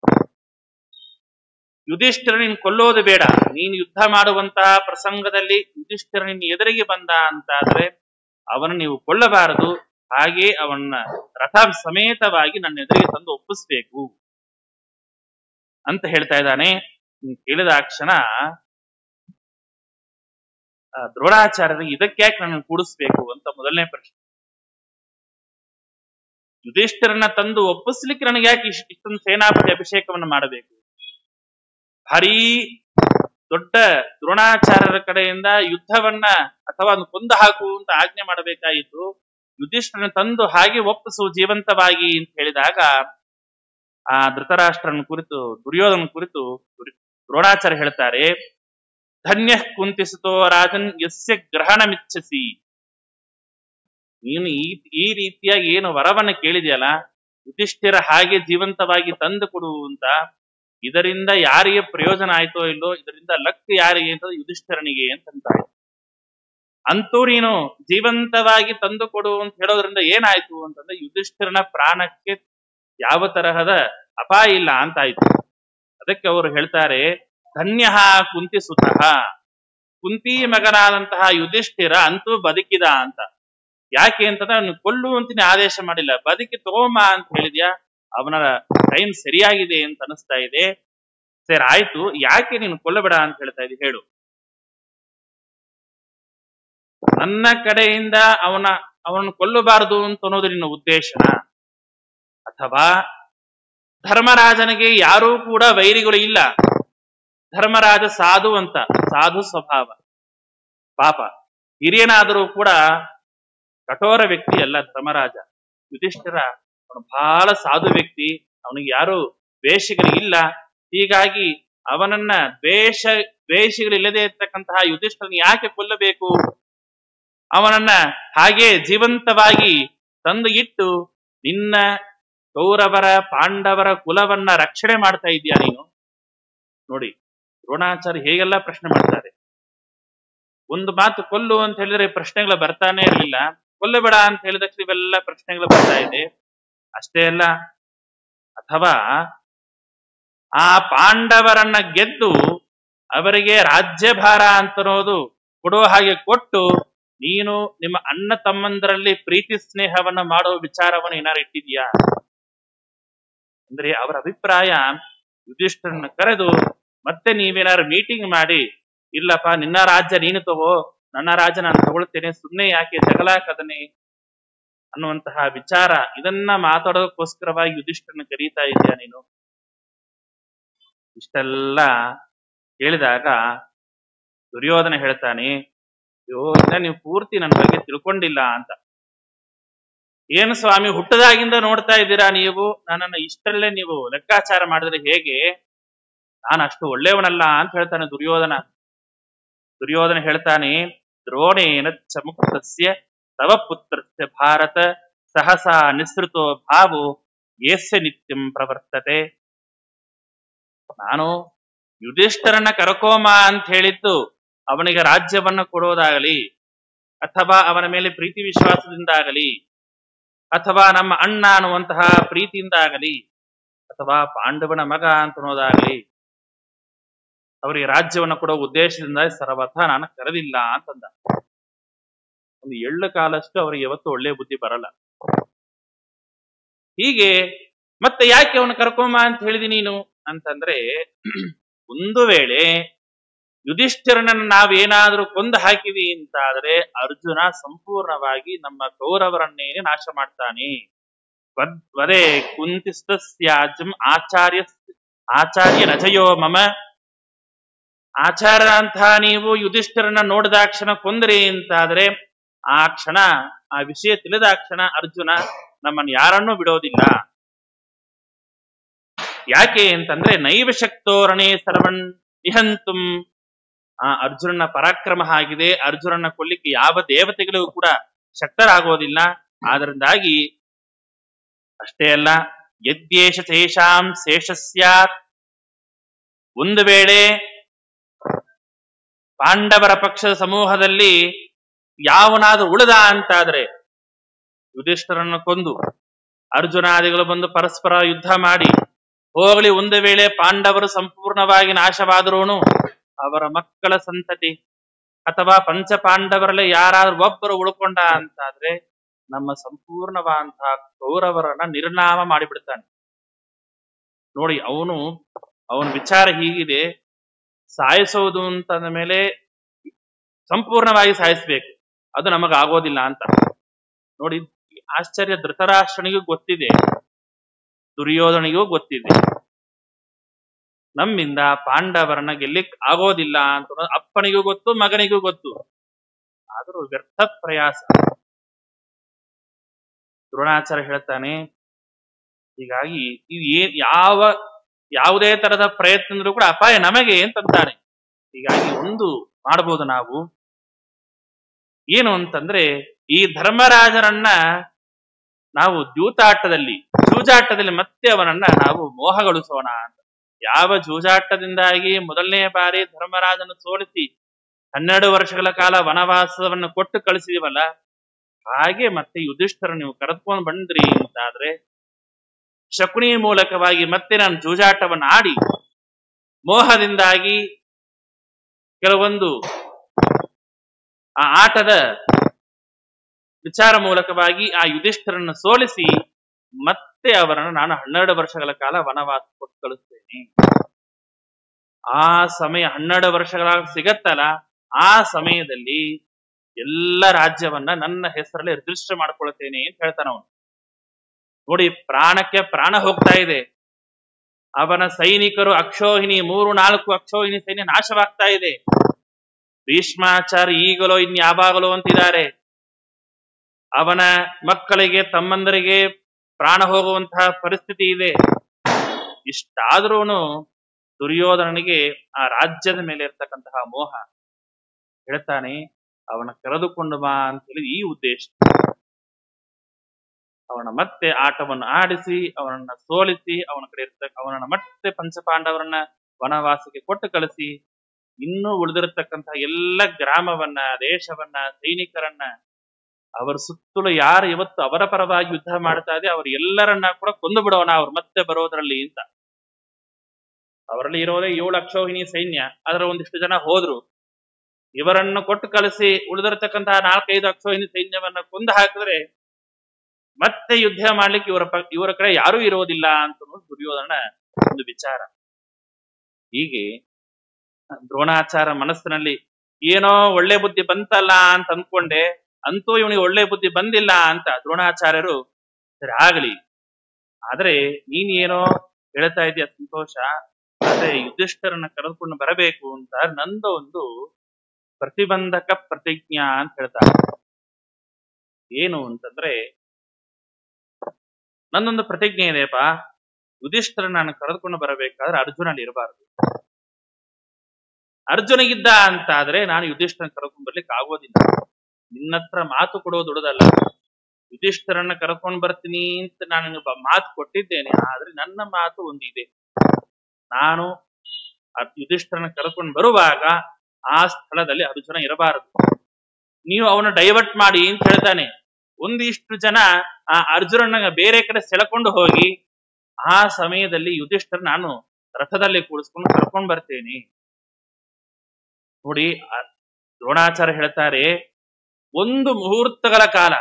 ಯುಧಿಷ್ಠಿರ ನೀನು ಕೊಲ್ಲೋದು ಬೇಡ ನೀನು ಯುದ್ಧ ಮಾಡುವಂತಹ ಪ್ರಸಂಗದಲ್ಲಿ ಯುಧಿಷ್ಠಿರ ನಿನ್ನ ಎದುರಿಗೆ ಬಂದ ಅಂತಾದ್ರೆ ಅವನ ನೀವು ಕೊಳ್ಳಬಾರದು ಹಾಗೆ ಅವನ್ನ ರಥ ಸಮೇತವಾಗಿ ನನ್ನ ಎದುರಿಗೆ ತಂದು ಒಪ್ಪಿಸ್ಬೇಕು ಅಂತ ಹೇಳ್ತಾ ಇದ್ದಾನೆ ಹ್ಮ್, ಕೇಳಿದ ಕ್ಷಣ ಆ, ದ್ರೋಣಾಚಾರ್ಯರಿಗೆ ಇದಕ್ಕ್ಯಾಕೆ ನನ್ನ ಕೂಡಿಸ್ಬೇಕು ಅಂತ ಮೊದಲನೇ ಪ್ರಶ್ನೆ ಯುಧಿಷ್ಠಿರನ ತಂದು ಒಪ್ಪಿಸ್ಲಿಕ್ಕೆ ನನಗೆ ಯಾಕೆ ಇಷ್ಟ ಇಷ್ಟೊಂದು ಸೇನಾಪತಿ ಅಭಿಷೇಕವನ್ನು ಮಾಡಬೇಕು ಭಾರೀ ದೊಡ್ಡ ದ್ರೋಣಾಚಾರ್ಯರ ಕಡೆಯಿಂದ ಯುದ್ಧವನ್ನ ಅಥವಾ ಒಂದು ಕೊಂದು ಹಾಕು ಅಂತ ಆಜ್ಞೆ ಮಾಡಬೇಕಾಯಿತು ಯುಧಿಷ್ಠಿರನ ತಂದು ಹಾಗೆ ಒಪ್ಪಿಸು ಜೀವಂತವಾಗಿ ಅಂತ ಹೇಳಿದಾಗ ಆ ಧೃತರಾಷ್ಟ್ರನ ಕುರಿತು ದುರ್ಯೋಧನ ಕುರಿತು ದುರ್- ದ್ರೋಣಾಚಾರ್ಯ ಹೇಳ್ತಾರೆ ಧನ್ಯ ಕುಂತಿಸುತ್ತೋ ರಾಜನ್ ಯಸ್ಯ ಗ್ರಹಣಮಿಚ್ಛಸಿ ನೀನು ಈ ಈ ರೀತಿಯಾಗಿ ಏನು ವರವನ್ನ ಕೇಳಿದೆಯಲ್ಲ ಯುಧಿಷ್ಠಿರ ಹಾಗೆ ಜೀವಂತವಾಗಿ ತಂದು ಕೊಡು ಅಂತ ಇದರಿಂದ ಯಾರಿಗೆ ಪ್ರಯೋಜನ ಆಯ್ತೋ ಇಲ್ಲೋ ಇದರಿಂದ ಲಕ್ ಯಾರಿಗೆ ಅಂತ ಯುಧಿಷ್ಠಿರನಿಗೆ ಅಂತಂತಾರೆ ಅಂತೂ ನೀನು ಜೀವಂತವಾಗಿ ತಂದು ಕೊಡು ಅಂತ ಹೇಳೋದ್ರಿಂದ ಏನಾಯ್ತು ಅಂತಂದ್ರೆ ಯುಧಿಷ್ಠಿರನ ಪ್ರಾಣಕ್ಕೆ ಯಾವ ತರಹದ ಅಪಾಯ ಇಲ್ಲ ಅಂತಾಯ್ತು ಅದಕ್ಕೆ ಅವರು ಹೇಳ್ತಾರೆ ಧನ್ಯ ಕುಂತಿ ಸುತಃ ಕುಂತಿ ಮಗನಾದಂತಹ ಯುಧಿಷ್ಠಿರ ಅಂತೂ ಬದುಕಿದ ಅಂತ ಯಾಕೆ ಅಂತಂದ್ರೆ ಅವನು ಕೊಲ್ಲು ಅಂತೀನಿ ಆದೇಶ ಮಾಡಿಲ್ಲ ಬದುಕಿ ತಗೋಮ ಅಂತ ಹೇಳಿದ್ಯಾ ಅವನ ಟೈಮ್ ಸರಿಯಾಗಿದೆ ಅಂತ ಅನಿಸ್ತಾ ಇದೆ ಸರಿ ಆಯ್ತು ಯಾಕೆ ನೀನು ಕೊಲ್ಲಬೇಡ ಅಂತ ಹೇಳ್ತಾ ಇದ್ದಿ ಹೇಳು ನನ್ನ ಕಡೆಯಿಂದ ಅವನ ಅವನನ್ನು ಕೊಲ್ಲಬಾರದು ಅಂತ ಅನ್ನೋದು ನಿನ್ನ ಉದ್ದೇಶನ ಅಥವಾ ಧರ್ಮರಾಜನಿಗೆ ಯಾರೂ ಕೂಡ ವೈರಿಗಳು ಇಲ್ಲ ಧರ್ಮರಾಜ ಸಾಧು ಅಂತ ಸಾಧು ಸ್ವಭಾವ ಪಾಪ ಹಿರಿಯನಾದರೂ ಕೂಡ ಕಠೋರ ವ್ಯಕ್ತಿ ಅಲ್ಲ ಧರ್ಮರಾಜ ಯುಧಿಷ್ಠಿರ ಅವನು ಬಹಳ ಸಾಧು ವ್ಯಕ್ತಿ ಅವನಿಗೆ ಯಾರು ದ್ವೇಷಗಳಿಲ್ಲ ಹೀಗಾಗಿ ಅವನನ್ನ ದ್ವೇಷ ದ್ವೇಷಗಳಿಲ್ಲದೆ ಇರ್ತಕ್ಕಂತಹ ಯುಧಿಷ್ಠರನ್ನ ಯಾಕೆ ಕೊಲ್ಲಬೇಕು ಅವನನ್ನ ಹಾಗೆ ಜೀವಂತವಾಗಿ ತಂದು ಇಟ್ಟು ನಿನ್ನ ಕೌರವರ ಪಾಂಡವರ ಕುಲವನ್ನ ರಕ್ಷಣೆ ಮಾಡ್ತಾ ಇದೀಯಾ ನೀನು ನೋಡಿ ದ್ರೋಣಾಚಾರ್ಯ ಹೇಗೆಲ್ಲ ಪ್ರಶ್ನೆ ಮಾಡ್ತಾರೆ ಒಂದು ಮಾತು ಕೊಲ್ಲು ಅಂತ ಹೇಳಿದ್ರೆ ಪ್ರಶ್ನೆಗಳು ಬರ್ತಾನೆ ಇರಲಿಲ್ಲ ಕೊಲ್ಲಬೇಡ ಅಂತ ಹೇಳಿದ ತಕ್ಷಣ ಇವೆಲ್ಲ ಪ್ರಶ್ನೆಗಳು ಬರ್ತಾ ಇದೆ ಅಷ್ಟೇ ಅಲ್ಲ ಅಥವಾ ಆ ಪಾಂಡವರನ್ನ ಗೆದ್ದು ಅವರಿಗೆ ರಾಜ್ಯಭಾರ ಅಂತನೋದು ಕೊಡೋ ಹಾಗೆ ಕೊಟ್ಟು ನೀನು ನಿಮ್ಮ ಅಣ್ಣ ತಮ್ಮಂದರಲ್ಲಿ ಪ್ರೀತಿ ಸ್ನೇಹವನ್ನ ಮಾಡೋ ವಿಚಾರವನ್ನು ಏನಾರು ಇಟ್ಟಿದ್ಯಾ ಅಂದ್ರೆ ಅವರ ಅಭಿಪ್ರಾಯ ಯುಧಿಷ್ಠರನ್ನ ಕರೆದು ಮತ್ತೆ ನೀವೇನಾದ್ರು ಮೀಟಿಂಗ್ ಮಾಡಿ ಇಲ್ಲಪ್ಪ ನಿನ್ನ ರಾಜ್ಯ ನೀನು ತಗೋ ನನ್ನ ರಾಜ್ಯ ನಾನು ತಗೊಳ್ತೇನೆ ಸುಮ್ಮನೆ ಯಾಕೆ ಜಗಳ ಕದನೆ ಅನ್ನುವಂತಹ ವಿಚಾರ ಇದನ್ನ ಮಾತಾಡೋದಕ್ಕೋಸ್ಕರವಾಗಿ ಯುಧಿಷ್ಠರನ್ನ ಕರೀತಾ ಇದೆಯಾ ನೀನು ಇಷ್ಟೆಲ್ಲ ಹೇಳಿದಾಗ ದುರ್ಯೋಧನ ಹೇಳ್ತಾನೆ ಅಯ್ಯೋ ಇನ್ನ ನೀವು ಪೂರ್ತಿ ನನ್ನ ಬಗ್ಗೆ ತಿಳ್ಕೊಂಡಿಲ್ಲ ಅಂತ ಏನು ಸ್ವಾಮಿ ಹುಟ್ಟದಾಗಿಂದ ನೋಡ್ತಾ ಇದ್ದೀರಾ ನೀವು ನನ್ನನ್ನ ಇಷ್ಟಲ್ಲೇ ನೀವು ಲೆಕ್ಕಾಚಾರ ಮಾಡಿದ್ರೆ ಹೇಗೆ ನಾನು ಅಷ್ಟು ಒಳ್ಳೆಯವನಲ್ಲ ಅಂತ ಹೇಳ್ತಾನೆ ದುರ್ಯೋಧನ ದುರ್ಯೋಧನ ಹೇಳ್ತಾನೆ ದ್ರೋಣೇನ ಚಮುಕ್ತಸ್ಯ ತವ ಪುತ್ರಸ್ಯ ಭಾರತ ಸಹಸಾ ನಿಸೃತೋ ಭಾವೋ ಏಸ್ಯ ನಿತ್ಯಂ ಪ್ರವರ್ತತೆ ನಾನು ಯುಧಿಷ್ಠರನ್ನ ಕರಕೋಮ ಅಂತ ಹೇಳಿದ್ದು ಅವನಿಗೆ ರಾಜ್ಯವನ್ನ ಕೊಡೋದಾಗಲಿ ಅಥವಾ ಅವನ ಮೇಲೆ ಪ್ರೀತಿ ವಿಶ್ವಾಸದಿಂದಾಗಲಿ ಅಥವಾ ನಮ್ಮ ಅಣ್ಣ ಅನ್ನುವಂತಹ ಪ್ರೀತಿಯಿಂದಾಗಲಿ ಅಥವಾ ಪಾಂಡವನ ಮಗ ಅಂತ ಅನ್ನೋದಾಗಲಿ ಅವರಿಗೆ ರಾಜ್ಯವನ್ನು ಕೊಡೋ ಉದ್ದೇಶದಿಂದ ಸರ್ವಥ ನಾನು ಕರೆದಿಲ್ಲ ಅಂತಂದ ಒಂದು ಎಳ್ಳು ಕಾಲಷ್ಟು ಅವರಿಗೆ ಯಾವತ್ತು ಒಳ್ಳೆ ಬುದ್ಧಿ ಬರಲ್ಲ ಹೀಗೆ ಮತ್ತೆ ಯಾಕೆ ಅವನು ಕರ್ಕೊಂಬ ಅಂತ ಹೇಳಿದಿ ನೀನು ಅಂತಂದ್ರೆ ಒಂದು ವೇಳೆ ಯುಧಿಷ್ಠಿರನನ್ನು ನಾವೇನಾದ್ರೂ ಕೊಂದು ಹಾಕಿವಿ ಅಂತಾದ್ರೆ ಅರ್ಜುನ ಸಂಪೂರ್ಣವಾಗಿ ನಮ್ಮ ಕೌರವರನ್ನೇನೆ ನಾಶ ಮಾಡ್ತಾನೆ ವದ್- ವದೇ ಕುಂತಿಸ್ತಸ್ಯಾಜಂ ಆಚಾರ್ಯ ಆಚಾರ್ಯ ರಜಯೋ ಮಮ ಆಚಾರ ಅಂತ ನೀವು ಯುಧಿಷ್ಠಿರನ ನೋಡಿದ ಕ್ಷಣ ಕೊಂದ್ರಿ ಅಂತಾದ್ರೆ ಆ ಕ್ಷಣ ಆ ವಿಷಯ ತಿಳಿದ ಕ್ಷಣ ಅರ್ಜುನ ನಮ್ಮನ್ನು ಯಾರನ್ನೂ ಬಿಡೋದಿಲ್ಲ ಯಾಕೆ ಅಂತಂದ್ರೆ ನೈವ ಶಕ್ತೋರಣೆ ಸರ್ವನ್ ನಿಹಂತುಂ ಆ ಅರ್ಜುನನ ಪರಾಕ್ರಮ ಆಗಿದೆ ಅರ್ಜುನನ ಕೊಲ್ಲಿಕ್ಕೆ ಯಾವ ದೇವತೆಗಳಿಗೂ ಕೂಡ ಶಕ್ತರಾಗೋದಿಲ್ಲ ಆದ್ರಿಂದಾಗಿ ಅಷ್ಟೇ ಅಲ್ಲ ಯದ್ಯೇಷ ತೇಷಾಂ ಶೇಷ ಸ್ಯಾತ್ ಒಂದು ವೇಳೆ ಪಾಂಡವರ ಪಕ್ಷದ ಸಮೂಹದಲ್ಲಿ ಯಾವನಾದ್ರೂ ಉಳಿದ ಅಂತಾದ್ರೆ ಯುಧಿಷ್ಠರನ್ನು ಕೊಂದು ಅರ್ಜುನಾದಿಗಳು ಬಂದು ಪರಸ್ಪರ ಯುದ್ಧ ಮಾಡಿ ಹೋಗಲಿ ಒಂದು ವೇಳೆ ಪಾಂಡವರು ಸಂಪೂರ್ಣವಾಗಿ ನಾಶವಾದರೂನು ಅವರ ಮಕ್ಕಳ ಸಂತತಿ ಅಥವಾ ಪಂಚ ಪಾಂಡವರಲ್ಲಿ ಯಾರಾದ್ರೂ ಒಬ್ಬರು ಉಳ್ಕೊಂಡ ಅಂತಾದ್ರೆ ನಮ್ಮ ಸಂಪೂರ್ಣವಾದಂತಹ ಕೌರವರನ್ನ ನಿರ್ನಾಮ ಮಾಡಿಬಿಡ್ತಾನೆ ನೋಡಿ ಅವನು ಅವನ ವಿಚಾರ ಹೀಗಿದೆ ಸಾಯಿಸೋದು ಅಂತಂದ ಮೇಲೆ ಸಂಪೂರ್ಣವಾಗಿ ಸಾಯಿಸ್ಬೇಕು ಅದು ನಮಗಾಗೋದಿಲ್ಲ ಅಂತ ನೋಡಿ ಈ ಆಶ್ಚರ್ಯ ಧೃತರಾಷ್ಟ್ರನಿಗೂ ಗೊತ್ತಿದೆ ದುರ್ಯೋಧನಿಗೂ ಗೊತ್ತಿದೆ ನಮ್ಮಿಂದ ಪಾಂಡವರನ್ನ ಗೆಲ್ಲಿಕ್ ಆಗೋದಿಲ್ಲ ಅಂತ ಅನ್ನೋದು ಅಪ್ಪನಿಗೂ ಗೊತ್ತು ಮಗನಿಗೂ ಗೊತ್ತು ಆದರೂ ವ್ಯರ್ಥ ಪ್ರಯಾಸ ದ್ರೋಣಾಚಾರ್ಯ ಹೇಳ್ತಾನೆ ಹೀಗಾಗಿ ಇದು ಏನ್ ಯಾವ ಯಾವುದೇ ತರದ ಪ್ರಯತ್ನದಲ್ಲೂ ಕೂಡ ಅಪಾಯ ನಮಗೆ ಅಂತಂತಾನೆ ಹೀಗಾಗಿ ಒಂದು ಮಾಡಬಹುದು ನಾವು ಏನು ಅಂತಂದ್ರೆ ಈ ಧರ್ಮರಾಜರನ್ನ ನಾವು ಜೂತಾಟದಲ್ಲಿ ಜೂಜಾಟದಲ್ಲಿ ಮತ್ತೆ ಅವನನ್ನ ನಾವು ಮೋಹಗೊಳಿಸೋಣ ಅಂತ ಯಾವ ಜೂಜಾಟದಿಂದಾಗಿ ಮೊದಲನೇ ಬಾರಿ ಧರ್ಮರಾಜನ ಸೋಲಿಸಿ ಹನ್ನೆರಡು ವರ್ಷಗಳ ಕಾಲ ವನವಾಸವನ್ನು ಕೊಟ್ಟು ಕಳಿಸಿದೀವಲ್ಲ ಹಾಗೆ ಮತ್ತೆ ಯುಧಿಷ್ಠರ ನೀವು ಕರೆದುಕೊಂಡು ಬಂದ್ರಿ ಅಂತಾದ್ರೆ ಶಕುನಿ ಮೂಲಕವಾಗಿ ಮತ್ತೆ ನಾನು ಜೂಜಾಟವನ್ನು ಆಡಿ ಮೋಹದಿಂದಾಗಿ ಕೆಲವೊಂದು ಆ ಆಟದ ವಿಚಾರ ಮೂಲಕವಾಗಿ ಆ ಯುಧಿಷ್ಠರನ್ನು ಸೋಲಿಸಿ ಮತ್ತೆ ಅವರನ್ನು ನಾನು ಹನ್ನೆರಡು ವರ್ಷಗಳ ಕಾಲ ವನವಾಸ ಕೊಟ್ಟು ಕಳಿಸ್ತೇನೆ ಆ ಸಮಯ ಹನ್ನೆರಡು ವರ್ಷಗಳ ಸಿಗತ್ತಲ್ಲ ಆ ಸಮಯದಲ್ಲಿ ಎಲ್ಲ ರಾಜ್ಯವನ್ನ ನನ್ನ ಹೆಸರಲ್ಲಿ ರಿಜಿಸ್ಟರ್ ಮಾಡ್ಕೊಳ್ತೇನೆ ಅಂತ ಹೇಳ್ತಾನ ಅವನು ನೋಡಿ ಪ್ರಾಣಕ್ಕೆ ಪ್ರಾಣ ಹೋಗ್ತಾ ಇದೆ ಅವನ ಸೈನಿಕರು ಅಕ್ಷೋಹಿಣಿ ಮೂರು ನಾಲ್ಕು ಅಕ್ಷೋಹಿಣಿ ಸೈನ್ಯ ನಾಶವಾಗ್ತಾ ಇದೆ ಭೀಷ್ಮಾಚಾರ್ಯ ಈಗಲೋ ಇನ್ಯಾವಾಗಲೋ ಅಂತಿದ್ದಾರೆ ಅವನ ಮಕ್ಕಳಿಗೆ ತಮ್ಮಂದರಿಗೆ ಪ್ರಾಣ ಹೋಗುವಂತಹ ಪರಿಸ್ಥಿತಿ ಇದೆ ಇಷ್ಟಾದ್ರೂನು ದುರ್ಯೋಧನನಿಗೆ ಆ ರಾಜ್ಯದ ಮೇಲೆ ಇರ್ತಕ್ಕಂತಹ ಮೋಹ ಹೇಳ್ತಾನೆ ಅವನ ಕರೆದುಕೊಂಡು ಬಾ ಅಂತ ಹೇಳಿ ಈ ಉದ್ದೇಶ ಅವನ ಮತ್ತೆ ಆಟವನ್ನು ಆಡಿಸಿ ಅವನನ್ನ ಸೋಲಿಸಿ ಅವನ ಕಡೆ ಇರ್ತಕ್ಕ ಅವನನ್ನ ಮತ್ತೆ ಪಂಚಪಾಂಡವರನ್ನ ವನವಾಸಕ್ಕೆ ಕೊಟ್ಟು ಕಳಿಸಿ ಇನ್ನೂ ಉಳಿದಿರತಕ್ಕಂತಹ ಎಲ್ಲ ಗ್ರಾಮವನ್ನ ದೇಶವನ್ನ ಸೈನಿಕರನ್ನ ಅವರ ಸುತ್ತಲೂ ಯಾರು ಇವತ್ತು ಅವರ ಪರವಾಗಿ ಯುದ್ಧ ಮಾಡ್ತಾ ಇದೆ ಅವ್ರ ಎಲ್ಲರನ್ನ ಕೂಡ ಕೊಂದು ಬಿಡೋಣ ಅವ್ರು ಮತ್ತೆ ಬರೋದ್ರಲ್ಲಿ ಅಂತ ಅವರಲ್ಲಿ ಇರೋದೇ ಏಳು ಅಕ್ಷೋಹಿಣಿ ಸೈನ್ಯ ಅದರ ಒಂದಿಷ್ಟು ಜನ ಹೋದ್ರು ಇವರನ್ನು ಕೊಟ್ಟು ಕಳಿಸಿ ಉಳಿದಿರತಕ್ಕಂತಹ ನಾಲ್ಕೈದು ಅಕ್ಷೋಹಿಣಿ ಸೈನ್ಯವನ್ನ ಕೊಂದು ಹಾಕಿದ್ರೆ ಮತ್ತೆ ಯುದ್ಧ ಮಾಡ್ಲಿಕ್ಕೆ ಇವರ ಪ- ಇವರ ಕಡೆ ಯಾರೂ ಇರೋದಿಲ್ಲ ಅಂತ ಅನ್ನೋದು ದುರ್ಯೋಧನ ಒಂದು ವಿಚಾರ ಹೀಗೆ ದ್ರೋಣಾಚಾರ ಮನಸ್ಸಿನಲ್ಲಿ ಏನೋ ಒಳ್ಳೆ ಬುದ್ಧಿ ಬಂತಲ್ಲ ಅಂತ ಅಂದ್ಕೊಂಡೆ ಅಂತೂ ಇವನಿಗೆ ಒಳ್ಳೆ ಬುದ್ಧಿ ಬಂದಿಲ್ಲ ಅಂತ ದ್ರೋಣಾಚಾರ್ಯರು ಸರಿ ಆಗಲಿ ಆದ್ರೆ ನೀನ್ ಏನೋ ಹೇಳ್ತಾ ಇದೀಯ ಸಂತೋಷ ಆದ್ರೆ ಯುಧಿಷ್ಠರನ್ನ ಕರೆದುಕೊಂಡು ಬರಬೇಕು ಅಂತ ನಂದು ಒಂದು ಪ್ರತಿಬಂಧಕ ಪ್ರತಿಜ್ಞಾ ಅಂತ ಹೇಳ್ತಾರೆ ಏನು ಅಂತಂದ್ರೆ ನನ್ನೊಂದು ಪ್ರತಿಜ್ಞೆ ಇದೆಯಪ್ಪ ಯುಧಿಷ್ಠರ ನಾನು ಕರೆದುಕೊಂಡು ಬರಬೇಕಾದ್ರೆ ಅರ್ಜುನಲ್ಲಿ ಇರಬಾರದು ಅರ್ಜುನಿಗಿದ್ದ ಅಂತಾದ್ರೆ ನಾನು ಯುಧಿಷ್ಠರನ್ನ ಕರ್ಕೊಂಡ್ ಬರ್ಲಿಕ್ಕೆ ಆಗೋದಿಲ್ಲ ನಿನ್ನತ್ರ ಮಾತು ಕೊಡೋದು ದುಡದಲ್ಲ ಯುಧಿಷ್ಠರನ್ನ ಕರ್ಕೊಂಡ್ ಬರ್ತೀನಿ ಅಂತ ನಾನು ನಿನಗೆ ಬ- ಮಾತು ಕೊಟ್ಟಿದ್ದೇನೆ ಆದ್ರೆ ನನ್ನ ಮಾತು ಒಂದಿದೆ ನಾನು ಅ- ಯುಧಿಷ್ಠರನ್ನ ಕರ್ಕೊಂಡು ಬರುವಾಗ ಆ ಸ್ಥಳದಲ್ಲಿ ಅರ್ಜುನ ಇರಬಾರದು ನೀವು ಅವನ ಡೈವರ್ಟ್ ಮಾಡಿ ಅಂತ ಹೇಳ್ತಾನೆ ಒಂದಿಷ್ಟು ಜನ ಆ ಅರ್ಜುನನ ಬೇರೆ ಕಡೆ ಸೆಳೆಕೊಂಡು ಹೋಗಿ ಆ ಸಮಯದಲ್ಲಿ ಯುಧಿಷ್ಠರ್ ನಾನು ರಥದಲ್ಲಿ ಕೂಡಿಸ್ಕೊಂಡು ಕರ್ಕೊಂಡು ಬರ್ತೇನೆ ನೋಡಿ ಆ ದ್ರೋಣಾಚಾರ್ಯ ಹೇಳ್ತಾರೆ ಒಂದು ಮುಹೂರ್ತಗಳ ಕಾಲ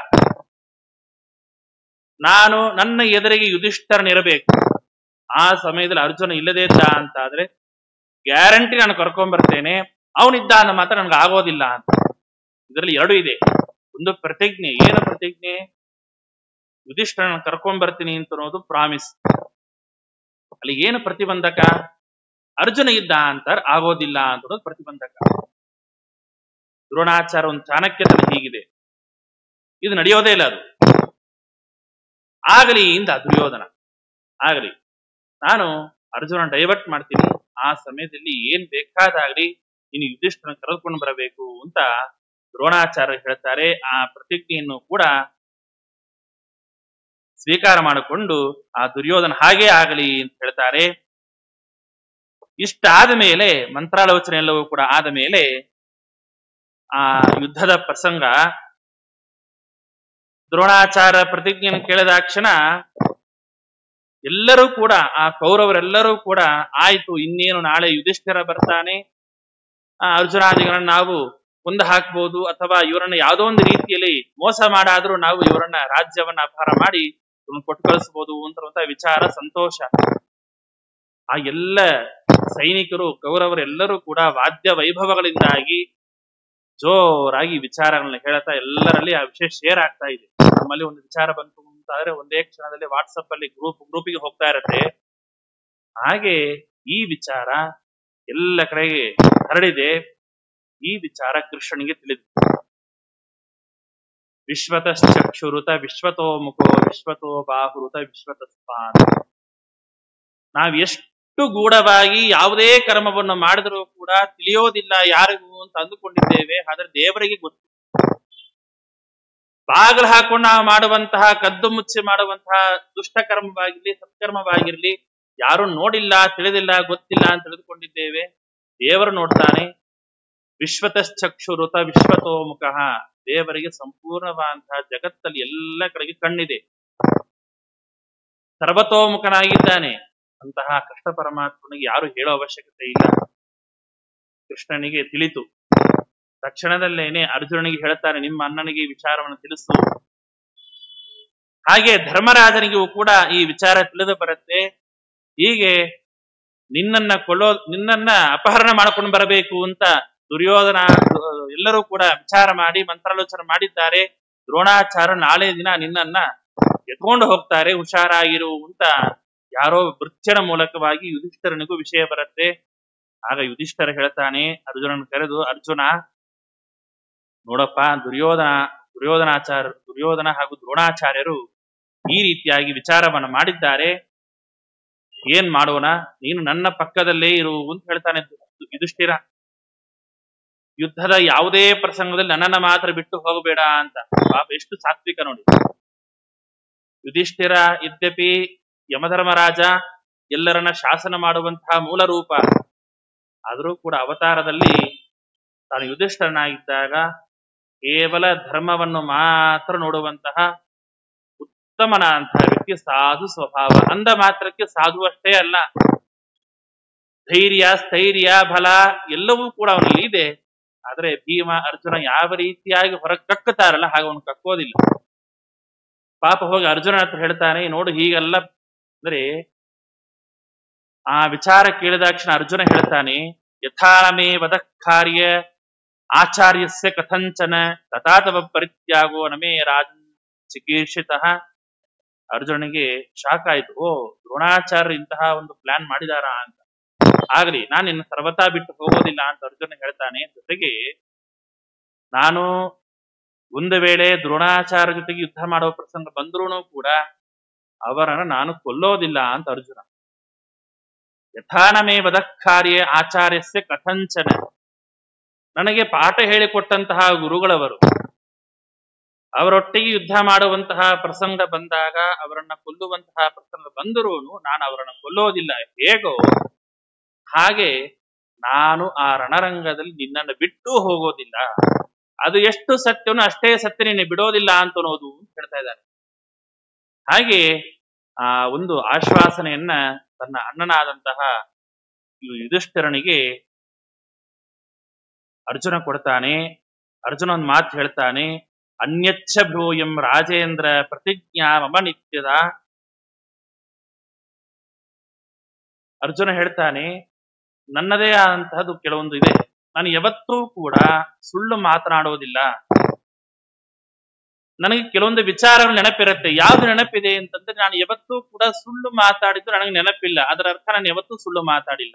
ನಾನು ನನ್ನ ಎದುರಿಗೆ ಯುಧಿಷ್ಠರನಿರಬೇಕು ಆ ಸಮಯದಲ್ಲಿ ಅರ್ಜುನ ಇಲ್ಲದೇ ಇದ್ದ ಅಂತ ಆದ್ರೆ ಗ್ಯಾರಂಟಿ ನಾನು ಕರ್ಕೊಂಡ್ ಬರ್ತೇನೆ ಅವನಿದ್ದ ಅನ್ನೋ ಮಾತ್ರ ನನ್ಗೆ ಆಗೋದಿಲ್ಲ ಅಂತ ಇದರಲ್ಲಿ ಎರಡು ಇದೆ ಒಂದು ಪ್ರತಿಜ್ಞೆ ಏನು ಪ್ರತಿಜ್ಞೆ ಯುಧಿಷ್ಠರನ ಕರ್ಕೊಂಡ್ ಬರ್ತೀನಿ ಅಂತ ಅನ್ನೋದು ಪ್ರಾಮಿಸ್ ಅಲ್ಲಿ ಏನು ಪ್ರತಿಬಂಧಕ ಅರ್ಜುನ ಇದ್ದ ಅಂತ ಆಗೋದಿಲ್ಲ ಅಂತ ಅನ್ನೋದು ಪ್ರತಿಬಂಧಕ ದ್ರೋಣಾಚಾರ ಒಂದು ಚಾಣಕ್ಯತನ ಹೀಗಿದೆ ಇದು ನಡೆಯೋದೇ ಇಲ್ಲ ಅದು ಆಗಲಿ ಇಂದ ದುರ್ಯೋಧನ ಆಗಲಿ ನಾನು ಅರ್ಜುನ ಡೈವರ್ಟ್ ಮಾಡ್ತೀನಿ ಆ ಸಮಯದಲ್ಲಿ ಏನ್ ಬೇಕಾದಾಗ್ಲಿ ನೀನು ಯುಧಿಷ್ಠನ ಕರೆದುಕೊಂಡು ಬರಬೇಕು ಅಂತ ದ್ರೋಣಾಚಾರ್ಯ ಹೇಳ್ತಾರೆ ಆ ಪ್ರತಿಜ್ಞೆಯನ್ನು ಕೂಡ ಸ್ವೀಕಾರ ಮಾಡಿಕೊಂಡು ಆ ದುರ್ಯೋಧನ ಹಾಗೇ ಆಗಲಿ ಅಂತ ಹೇಳ್ತಾರೆ ಇಷ್ಟಾದ ಮೇಲೆ ಮಂತ್ರಾಲೋಚನೆ ಎಲ್ಲವೂ ಕೂಡ ಆದ ಮೇಲೆ ಆ ಯುದ್ಧದ ಪ್ರಸಂಗ ದ್ರೋಣಾಚಾರ ಪ್ರತಿಜ್ಞೆಯನ್ನು ಕೇಳಿದಾಕ್ಷಣ ಎಲ್ಲರೂ ಕೂಡ ಆ ಕೌರವರೆಲ್ಲರೂ ಕೂಡ ಆಯ್ತು ಇನ್ನೇನು ನಾಳೆ ಯುಧಿಷ್ಠಿರ ಬರ್ತಾನೆ ಆ ಅರ್ಜುನಾದಿಗಳನ್ನ ನಾವು ಮುಂದೆ ಹಾಕ್ಬೋದು ಅಥವಾ ಇವರನ್ನ ಯಾವುದೋ ಒಂದು ರೀತಿಯಲ್ಲಿ ಮೋಸ ಮಾಡಾದ್ರೂ ನಾವು ಇವರನ್ನ ರಾಜ್ಯವನ್ನ ಅಪಹಾರ ಮಾಡಿ ಇವ್ರನ್ನ ಕೊಟ್ಟು ಕಳಿಸ್ಬೋದು ಅಂತ ವಿಚಾರ ಸಂತೋಷ ಆ ಎಲ್ಲ ಸೈನಿಕರು ಕೌರವರೆಲ್ಲರೂ ಕೂಡ ವಾದ್ಯ ವೈಭವಗಳಿಂದಾಗಿ ಜೋರಾಗಿ ವಿಚಾರಗಳನ್ನ ಹೇಳ್ತಾ ಎಲ್ಲರಲ್ಲಿ ಆ ವಿಷಯ ಶೇರ್ ಆಗ್ತಾ ಇದೆ ನಮ್ಮಲ್ಲಿ ಒಂದು ವಿಚಾರ ಬಂತು ಅಂತಾದ್ರೆ ಒಂದೇ ಕ್ಷಣದಲ್ಲಿ ವಾಟ್ಸಪ್ ಅಲ್ಲಿ ಗ್ರೂಪ್ ಗ್ರೂಪಿಗೆ ಹೋಗ್ತಾ ಇರತ್ತೆ ಹಾಗೆ ಈ ವಿಚಾರ ಎಲ್ಲ ಕಡೆಗೆ ಹರಡಿದೆ ಈ ವಿಚಾರ ಕೃಷ್ಣನಿಗೆ ತಿಳಿದು ವಿಶ್ವತಶ್ಚಕ್ಷುರುತ ವಿಶ್ವತೋ ಮುಖೋ ವಿಶ್ವತೋ ಬಾಹುರುತ ವಿಶ್ವತಸ್ಪಾನ್ ನಾವ್ ಎಷ್ಟು ಗೂಢವಾಗಿ ಯಾವುದೇ ಕರ್ಮವನ್ನು ಮಾಡಿದರೂ ಕೂಡ ತಿಳಿಯೋದಿಲ್ಲ ಯಾರಿಗೂ ಅಂತ ಅಂದುಕೊಂಡಿದ್ದೇವೆ ಆದ್ರೆ ದೇವರಿಗೆ ಗೊತ್ತು ಬಾಗಿಲು ಹಾಕೊಂಡು ನಾವು ಮಾಡುವಂತಹ ಕದ್ದು ಮುಚ್ಚಿ ಮಾಡುವಂತಹ ದುಷ್ಟಕರ್ಮವಾಗಿರ್ಲಿ ಸತ್ಕರ್ಮವಾಗಿರ್ಲಿ ಯಾರು ನೋಡಿಲ್ಲ ತಿಳಿದಿಲ್ಲ ಗೊತ್ತಿಲ್ಲ ಅಂತ ತಿಳಿದುಕೊಂಡಿದ್ದೇವೆ ದೇವರು ನೋಡ್ತಾನೆ ವಿಶ್ವತಶ್ಚಕ್ಷುರುತ ವಿಶ್ವತೋಮುಖ ದೇವರಿಗೆ ಸಂಪೂರ್ಣವಾದಂತಹ ಜಗತ್ತಲ್ಲಿ ಎಲ್ಲ ಕಡೆಗೆ ಕಣ್ಣಿದೆ ಸರ್ವತೋಮುಖನಾಗಿದ್ದಾನೆ ಅಂತಹ ಕೃಷ್ಣ ಪರಮಾತ್ಮನಿಗೆ ಯಾರು ಹೇಳೋ ಅವಶ್ಯಕತೆ ಇಲ್ಲ ಕೃಷ್ಣನಿಗೆ ತಿಳಿತು ತಕ್ಷಣದಲ್ಲೇನೆ ಅರ್ಜುನನಿಗೆ ಹೇಳ್ತಾನೆ ನಿಮ್ಮ ಅಣ್ಣನಿಗೆ ಈ ವಿಚಾರವನ್ನು ತಿಳಿಸು ಹಾಗೆ ಧರ್ಮರಾಜನಿಗೂ ಕೂಡ ಈ ವಿಚಾರ ತಿಳಿದು ಬರುತ್ತೆ ಹೀಗೆ ನಿನ್ನನ್ನ ಕೊಳ್ಳೋ ನಿನ್ನನ್ನ ಅಪಹರಣ ಮಾಡ್ಕೊಂಡು ಬರಬೇಕು ಅಂತ ದುರ್ಯೋಧನ ಎಲ್ಲರೂ ಕೂಡ ವಿಚಾರ ಮಾಡಿ ಮಂತ್ರಾಲೋಚನೆ ಮಾಡಿದ್ದಾರೆ ದ್ರೋಣಾಚಾರ್ಯ ನಾಳೆ ದಿನ ನಿನ್ನನ್ನ ಎತ್ಕೊಂಡು ಹೋಗ್ತಾರೆ ಹುಷಾರಾಗಿರು ಅಂತ ಯಾರೋ ವೃತ್ಯನ ಮೂಲಕವಾಗಿ ಯುಧಿಷ್ಠರನಿಗೂ ವಿಷಯ ಬರುತ್ತೆ ಆಗ ಯುಧಿಷ್ಠರ ಹೇಳ್ತಾನೆ ಅರ್ಜುನನ್ ಕರೆದು ಅರ್ಜುನ ನೋಡಪ್ಪ ದುರ್ಯೋಧನ ದುರ್ಯೋಧನಾಚಾರ್ಯ ದುರ್ಯೋಧನ ಹಾಗೂ ದ್ರೋಣಾಚಾರ್ಯರು ಈ ರೀತಿಯಾಗಿ ವಿಚಾರವನ್ನು ಮಾಡಿದ್ದಾರೆ ಏನ್ ಮಾಡೋಣ ನೀನು ನನ್ನ ಪಕ್ಕದಲ್ಲೇ ಇರು ಅಂತ ಹೇಳ್ತಾನೆ ಯುಧಿಷ್ಠಿರ ಯುದ್ಧದ ಯಾವುದೇ ಪ್ರಸಂಗದಲ್ಲಿ ನನ್ನನ್ನ ಮಾತ್ರ ಬಿಟ್ಟು ಹೋಗಬೇಡ ಅಂತ ಪಾಪ ಎಷ್ಟು ಸಾತ್ವಿಕ ನೋಡಿ ಯುಧಿಷ್ಠಿರ ಯದ್ಯಪಿ ಯಮಧರ್ಮರಾಜ ಎಲ್ಲರನ್ನ ಶಾಸನ ಮಾಡುವಂತಹ ಮೂಲ ರೂಪ ಆದರೂ ಕೂಡ ಅವತಾರದಲ್ಲಿ ತಾನು ಯುಧಿಷ್ಠರನಾಗಿದ್ದಾಗ ಕೇವಲ ಧರ್ಮವನ್ನು ಮಾತ್ರ ನೋಡುವಂತಹ ಉತ್ತಮನಾದಂತಹ ವ್ಯಕ್ತಿ ಸಾಧು ಸ್ವಭಾವ ಅಂದ ಮಾತ್ರಕ್ಕೆ ಸಾಧು ಅಷ್ಟೇ ಅಲ್ಲ ಧೈರ್ಯ ಸ್ಥೈರ್ಯ ಬಲ ಎಲ್ಲವೂ ಕೂಡ ಅವನಲ್ಲಿ ಇದೆ ಆದ್ರೆ ಭೀಮ ಅರ್ಜುನ ಯಾವ ರೀತಿಯಾಗಿ ಹೊರಗೆ ಕಕ್ಕುತ್ತಾರಲ್ಲ ಹಾಗೆ ಅವನು ಕಕ್ಕೋದಿಲ್ಲ ಪಾಪ ಹೋಗಿ ಅರ್ಜುನ ಹತ್ರ ಹೇಳ್ತಾನೆ ನೋಡು ಹೀಗೆಲ್ಲ ಅಂದ್ರೆ ಆ ವಿಚಾರ ಕೇಳಿದಾಕ್ಷಣ ಅರ್ಜುನ ಹೇಳ್ತಾನೆ ಯಥಾಮೇ ವದ ಕಾರ್ಯ ಆಚಾರ್ಯಸ್ಯ ಕಥಂಚನ ತಥಾತವ ಪರಿತ್ಯಾಗೋ ನಮೇ ರಾಜನ್ ಚಿಕೀರ್ಷಿತ ಅರ್ಜುನಿಗೆ ಶಾಕ್ ಆಯ್ತು ಓ ದ್ರೋಣಾಚಾರ್ಯ ಇಂತಹ ಒಂದು ಪ್ಲಾನ್ ಮಾಡಿದಾರ ಅಂತ ಆಗ್ಲಿ ನಾನು ನಿನ್ನ ಸರ್ವತಾ ಬಿಟ್ಟು ಹೋಗೋದಿಲ್ಲ ಅಂತ ಅರ್ಜುನ ಹೇಳ್ತಾನೆ ಜೊತೆಗೆ ನಾನು ಒಂದು ವೇಳೆ ದ್ರೋಣಾಚಾರ್ಯ ಜೊತೆಗೆ ಯುದ್ಧ ಮಾಡೋ ಪ್ರಸಂಗ ಬಂದ್ರೂ ಕೂಡ ಅವರನ್ನ ನಾನು ಕೊಲ್ಲೋದಿಲ್ಲ ಅಂತ ಅರ್ಜುನ ಯಥಾನಮೇ ವದಕ್ಕಾರ್ಯ ಆಚಾರ್ಯಸ್ಯ ಕಥಂಚನ ನನಗೆ ಪಾಠ ಹೇಳಿಕೊಟ್ಟಂತಹ ಗುರುಗಳವರು ಅವರೊಟ್ಟಿಗೆ ಯುದ್ಧ ಮಾಡುವಂತಹ ಪ್ರಸಂಗ ಬಂದಾಗ ಅವರನ್ನ ಕೊಲ್ಲುವಂತಹ ಪ್ರಸಂಗ ಬಂದರೂ ನಾನು ಅವರನ್ನ ಕೊಲ್ಲೋದಿಲ್ಲ ಹೇಗೋ ಹಾಗೆ ನಾನು ಆ ರಣರಂಗದಲ್ಲಿ ನಿನ್ನನ್ನು ಬಿಟ್ಟು ಹೋಗೋದಿಲ್ಲ ಅದು ಎಷ್ಟು ಸತ್ಯವೋ ಅಷ್ಟೇ ಸತ್ಯ ನಿನ್ನೆ ಬಿಡೋದಿಲ್ಲ ಅಂತ ಅನ್ನೋದು ಅಂತ ಹೇಳ್ತಾ ಇದ್ದಾರೆ ಹಾಗೆ ಆ ಒಂದು ಆಶ್ವಾಸನೆಯನ್ನ ತನ್ನ ಅಣ್ಣನಾದಂತಹ ಯುಧಿಷ್ಠಿರನಿಗೆ ಅರ್ಜುನ ಕೊಡ್ತಾನೆ ಅರ್ಜುನ ಒಂದು ಮಾತು ಹೇಳ್ತಾನೆ ಅನ್ಯಚ್ಛ ಭ್ರೂಯಂ ರಾಜೇಂದ್ರ ಪ್ರತಿಜ್ಞಾ ಮಮ ನಿತ್ಯದ ಅರ್ಜುನ ಹೇಳ್ತಾನೆ ನನ್ನದೇ ಆದಂತಹದ್ದು ಕೆಲವೊಂದು ಇದೆ ನಾನು ಯಾವತ್ತೂ ಕೂಡ ಸುಳ್ಳು ಮಾತನಾಡೋದಿಲ್ಲ ನನಗೆ ಕೆಲವೊಂದು ವಿಚಾರಗಳು ನೆನಪಿರುತ್ತೆ ಯಾವ್ದು ನೆನಪಿದೆ ಅಂತಂದ್ರೆ ನಾನು ಯಾವತ್ತೂ ಕೂಡ ಸುಳ್ಳು ಮಾತಾಡಿದ್ದು ನನಗೆ ನೆನಪಿಲ್ಲ ಅದರ ಅರ್ಥ ನಾನು ಯಾವತ್ತೂ ಸುಳ್ಳು ಮಾತಾಡಿಲ್ಲ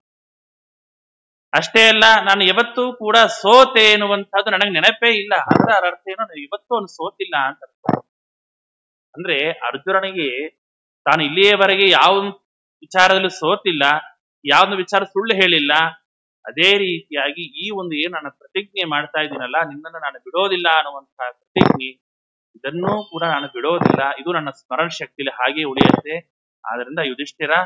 ಅಷ್ಟೇ ಅಲ್ಲ ನಾನು ಯಾವತ್ತೂ ಕೂಡ ಸೋತೆ ಎನ್ನುವಂತಹದ್ದು ನನಗೆ ನೆನಪೇ ಇಲ್ಲ ಅದರ ಅರ್ಥ ಏನು ನಾನು ಇವತ್ತೂ ಅವನು ಸೋತಿಲ್ಲ ಅಂತ ಅಂದ್ರೆ ಅರ್ಜುನನಿಗೆ ತಾನು ಇಲ್ಲಿಯವರೆಗೆ ಯಾವ ವಿಚಾರದಲ್ಲಿ ಸೋತಿಲ್ಲ ಯಾವ್ದು ವಿಚಾರ ಸುಳ್ಳು ಹೇಳಿಲ್ಲ ಅದೇ ರೀತಿಯಾಗಿ ಈ ಒಂದು ಏನು ನಾನು ಪ್ರತಿಜ್ಞೆ ಮಾಡ್ತಾ ಇದ್ದೀನಲ್ಲ ನಿನ್ನನ್ನು ನಾನು ಬಿಡೋದಿಲ್ಲ ಅನ್ನುವಂತಹ ಪ್ರತಿಜ್ಞೆ ಇದನ್ನೂ ಕೂಡ ನಾನು ಬಿಡೋದಿಲ್ಲ ಇದು ನನ್ನ ಸ್ಮರಣ ಶಕ್ತಿಯಲ್ಲಿ ಹಾಗೆ ಉಳಿಯುತ್ತೆ ಆದ್ರಿಂದ ಯುಧಿಷ್ಠಿರ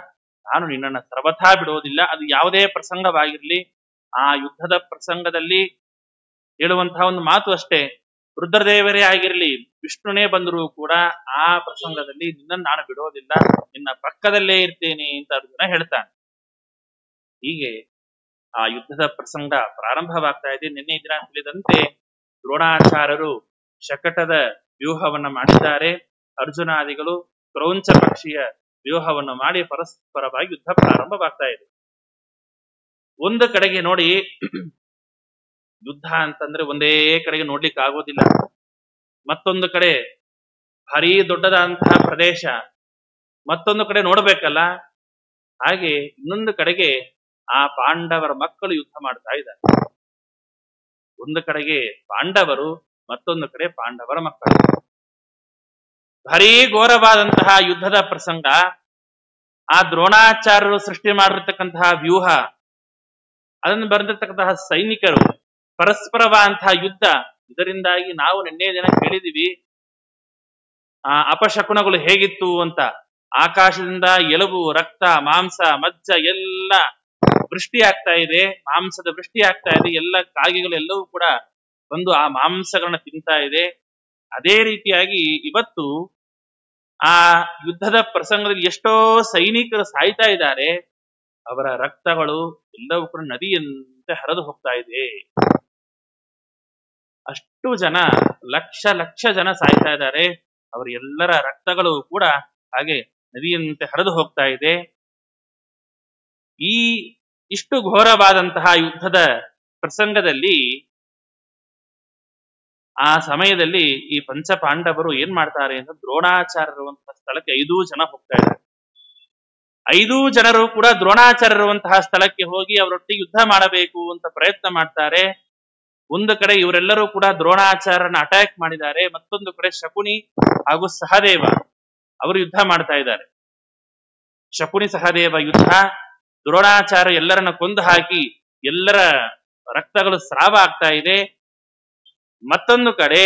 ನಾನು ನಿನ್ನನ್ನು ಸರ್ವಥಾ ಬಿಡೋದಿಲ್ಲ ಅದು ಯಾವುದೇ ಪ್ರಸಂಗವಾಗಿರ್ಲಿ ಆ ಯುದ್ಧದ ಪ್ರಸಂಗದಲ್ಲಿ ಹೇಳುವಂತಹ ಒಂದು ಮಾತು ಅಷ್ಟೇ ರುದ್ರದೇವರೇ ಆಗಿರ್ಲಿ ವಿಷ್ಣುನೇ ಬಂದರೂ ಕೂಡ ಆ ಪ್ರಸಂಗದಲ್ಲಿ ನಿನ್ನನ್ನು ನಾನು ಬಿಡೋದಿಲ್ಲ ನಿನ್ನ ಪಕ್ಕದಲ್ಲೇ ಇರ್ತೇನೆ ಅಂತ ಅರ್ಜುನ ಹೇಳ್ತಾನೆ ಹೀಗೆ ಆ ಯುದ್ಧದ ಪ್ರಸಂಗ ಪ್ರಾರಂಭವಾಗ್ತಾ ಇದೆ ನಿನ್ನೆ ದಿನ ತಿಳಿದಂತೆ ದ್ರೋಣಾಚಾರ್ಯರು ಶಕಟದ ವ್ಯೂಹವನ್ನ ಮಾಡಿದ್ದಾರೆ ಅರ್ಜುನಾದಿಗಳು ಕ್ರೌಂಚ ಪಕ್ಷಿಯ ವ್ಯೂಹವನ್ನು ಮಾಡಿ ಪರಸ್ಪರವಾಗಿ ಯುದ್ಧ ಪ್ರಾರಂಭವಾಗ್ತಾ ಇದೆ ಒಂದು ಕಡೆಗೆ ನೋಡಿ ಯುದ್ಧ ಅಂತಂದ್ರೆ ಒಂದೇ ಕಡೆಗೆ ನೋಡ್ಲಿಕ್ಕೆ ಆಗೋದಿಲ್ಲ ಮತ್ತೊಂದು ಕಡೆ ಭಾರಿ ದೊಡ್ಡದಾದಂತಹ ಪ್ರದೇಶ ಮತ್ತೊಂದು ಕಡೆ ನೋಡ್ಬೇಕಲ್ಲ ಹಾಗೆ ಇನ್ನೊಂದು ಕಡೆಗೆ ಆ ಪಾಂಡವರ ಮಕ್ಕಳು ಯುದ್ಧ ಮಾಡ್ತಾ ಇದ್ದಾರೆ ಒಂದು ಕಡೆಗೆ ಪಾಂಡವರು ಮತ್ತೊಂದು ಕಡೆ ಪಾಂಡವರ ಮಕ್ಕಳು ಭಾರೀ ಘೋರವಾದಂತಹ ಯುದ್ಧದ ಪ್ರಸಂಗ ಆ ದ್ರೋಣಾಚಾರ್ಯರು ಸೃಷ್ಟಿ ಮಾಡಿರ್ತಕ್ಕಂತಹ ವ್ಯೂಹ ಅದನ್ನು ಬರೆದಿರ್ತಕ್ಕಂತಹ ಸೈನಿಕರು ಪರಸ್ಪರವಾದಂತಹ ಯುದ್ಧ ಇದರಿಂದಾಗಿ ನಾವು ನಿನ್ನೆ ದಿನ ಕೇಳಿದೀವಿ ಆ ಅಪಶಕುನಗಳು ಹೇಗಿತ್ತು ಅಂತ ಆಕಾಶದಿಂದ ಎಲುಬು ರಕ್ತ ಮಾಂಸ ಮಜ್ಜ ಎಲ್ಲ ವೃಷ್ಟಿ ಆಗ್ತಾ ಇದೆ ಮಾಂಸದ ವೃಷ್ಟಿ ಆಗ್ತಾ ಇದೆ ಎಲ್ಲ ಕಾಗೆಗಳು ಎಲ್ಲವೂ ಕೂಡ ಬಂದು ಆ ಮಾಂಸಗಳನ್ನ ತಿಂತಾ ಇದೆ ಅದೇ ರೀತಿಯಾಗಿ ಇವತ್ತು ಆ ಯುದ್ಧದ ಪ್ರಸಂಗದಲ್ಲಿ ಎಷ್ಟೋ ಸೈನಿಕರು ಸಾಯ್ತಾ ಇದ್ದಾರೆ ಅವರ ರಕ್ತಗಳು ಎಲ್ಲವೂ ಕೂಡ ನದಿಯಂತೆ ಹರಿದು ಹೋಗ್ತಾ ಇದೆ ಅಷ್ಟು ಜನ ಲಕ್ಷ ಲಕ್ಷ ಜನ ಸಾಯ್ತಾ ಇದ್ದಾರೆ ಅವರ ಎಲ್ಲರ ರಕ್ತಗಳು ಕೂಡ ಹಾಗೆ ನದಿಯಂತೆ ಹರಿದು ಹೋಗ್ತಾ ಇದೆ ಈ ಇಷ್ಟು ಘೋರವಾದಂತಹ ಯುದ್ಧದ ಪ್ರಸಂಗದಲ್ಲಿ ಆ ಸಮಯದಲ್ಲಿ ಈ ಪಂಚ ಪಾಂಡವರು ಏನ್ ಮಾಡ್ತಾರೆ ಅಂದ್ರೆ ದ್ರೋಣಾಚಾರ್ಯರುವಂತಹ ಸ್ಥಳಕ್ಕೆ ಐದೂ ಜನ ಹೋಗ್ತಾ ಇದ್ದಾರೆ ಐದೂ ಜನರು ಕೂಡ ದ್ರೋಣಾಚಾರ್ಯರುವಂತಹ ಸ್ಥಳಕ್ಕೆ ಹೋಗಿ ಅವರೊಟ್ಟಿಗೆ ಯುದ್ಧ ಮಾಡಬೇಕು ಅಂತ ಪ್ರಯತ್ನ ಮಾಡ್ತಾರೆ ಒಂದು ಕಡೆ ಇವರೆಲ್ಲರೂ ಕೂಡ ದ್ರೋಣಾಚಾರ್ಯನ ಅಟ್ಯಾಕ್ ಮಾಡಿದ್ದಾರೆ ಮತ್ತೊಂದು ಕಡೆ ಶಕುನಿ ಹಾಗೂ ಸಹದೇವ ಅವರು ಯುದ್ಧ ಮಾಡ್ತಾ ಇದ್ದಾರೆ ಶಕುನಿ ಸಹದೇವ ಯುದ್ಧ ದ್ರೋಣಾಚಾರ್ಯ ಎಲ್ಲರನ್ನ ಕೊಂದು ಹಾಕಿ ಎಲ್ಲರ ರಕ್ತಗಳು ಸ್ರಾವ ಆಗ್ತಾ ಇದೆ ಮತ್ತೊಂದು ಕಡೆ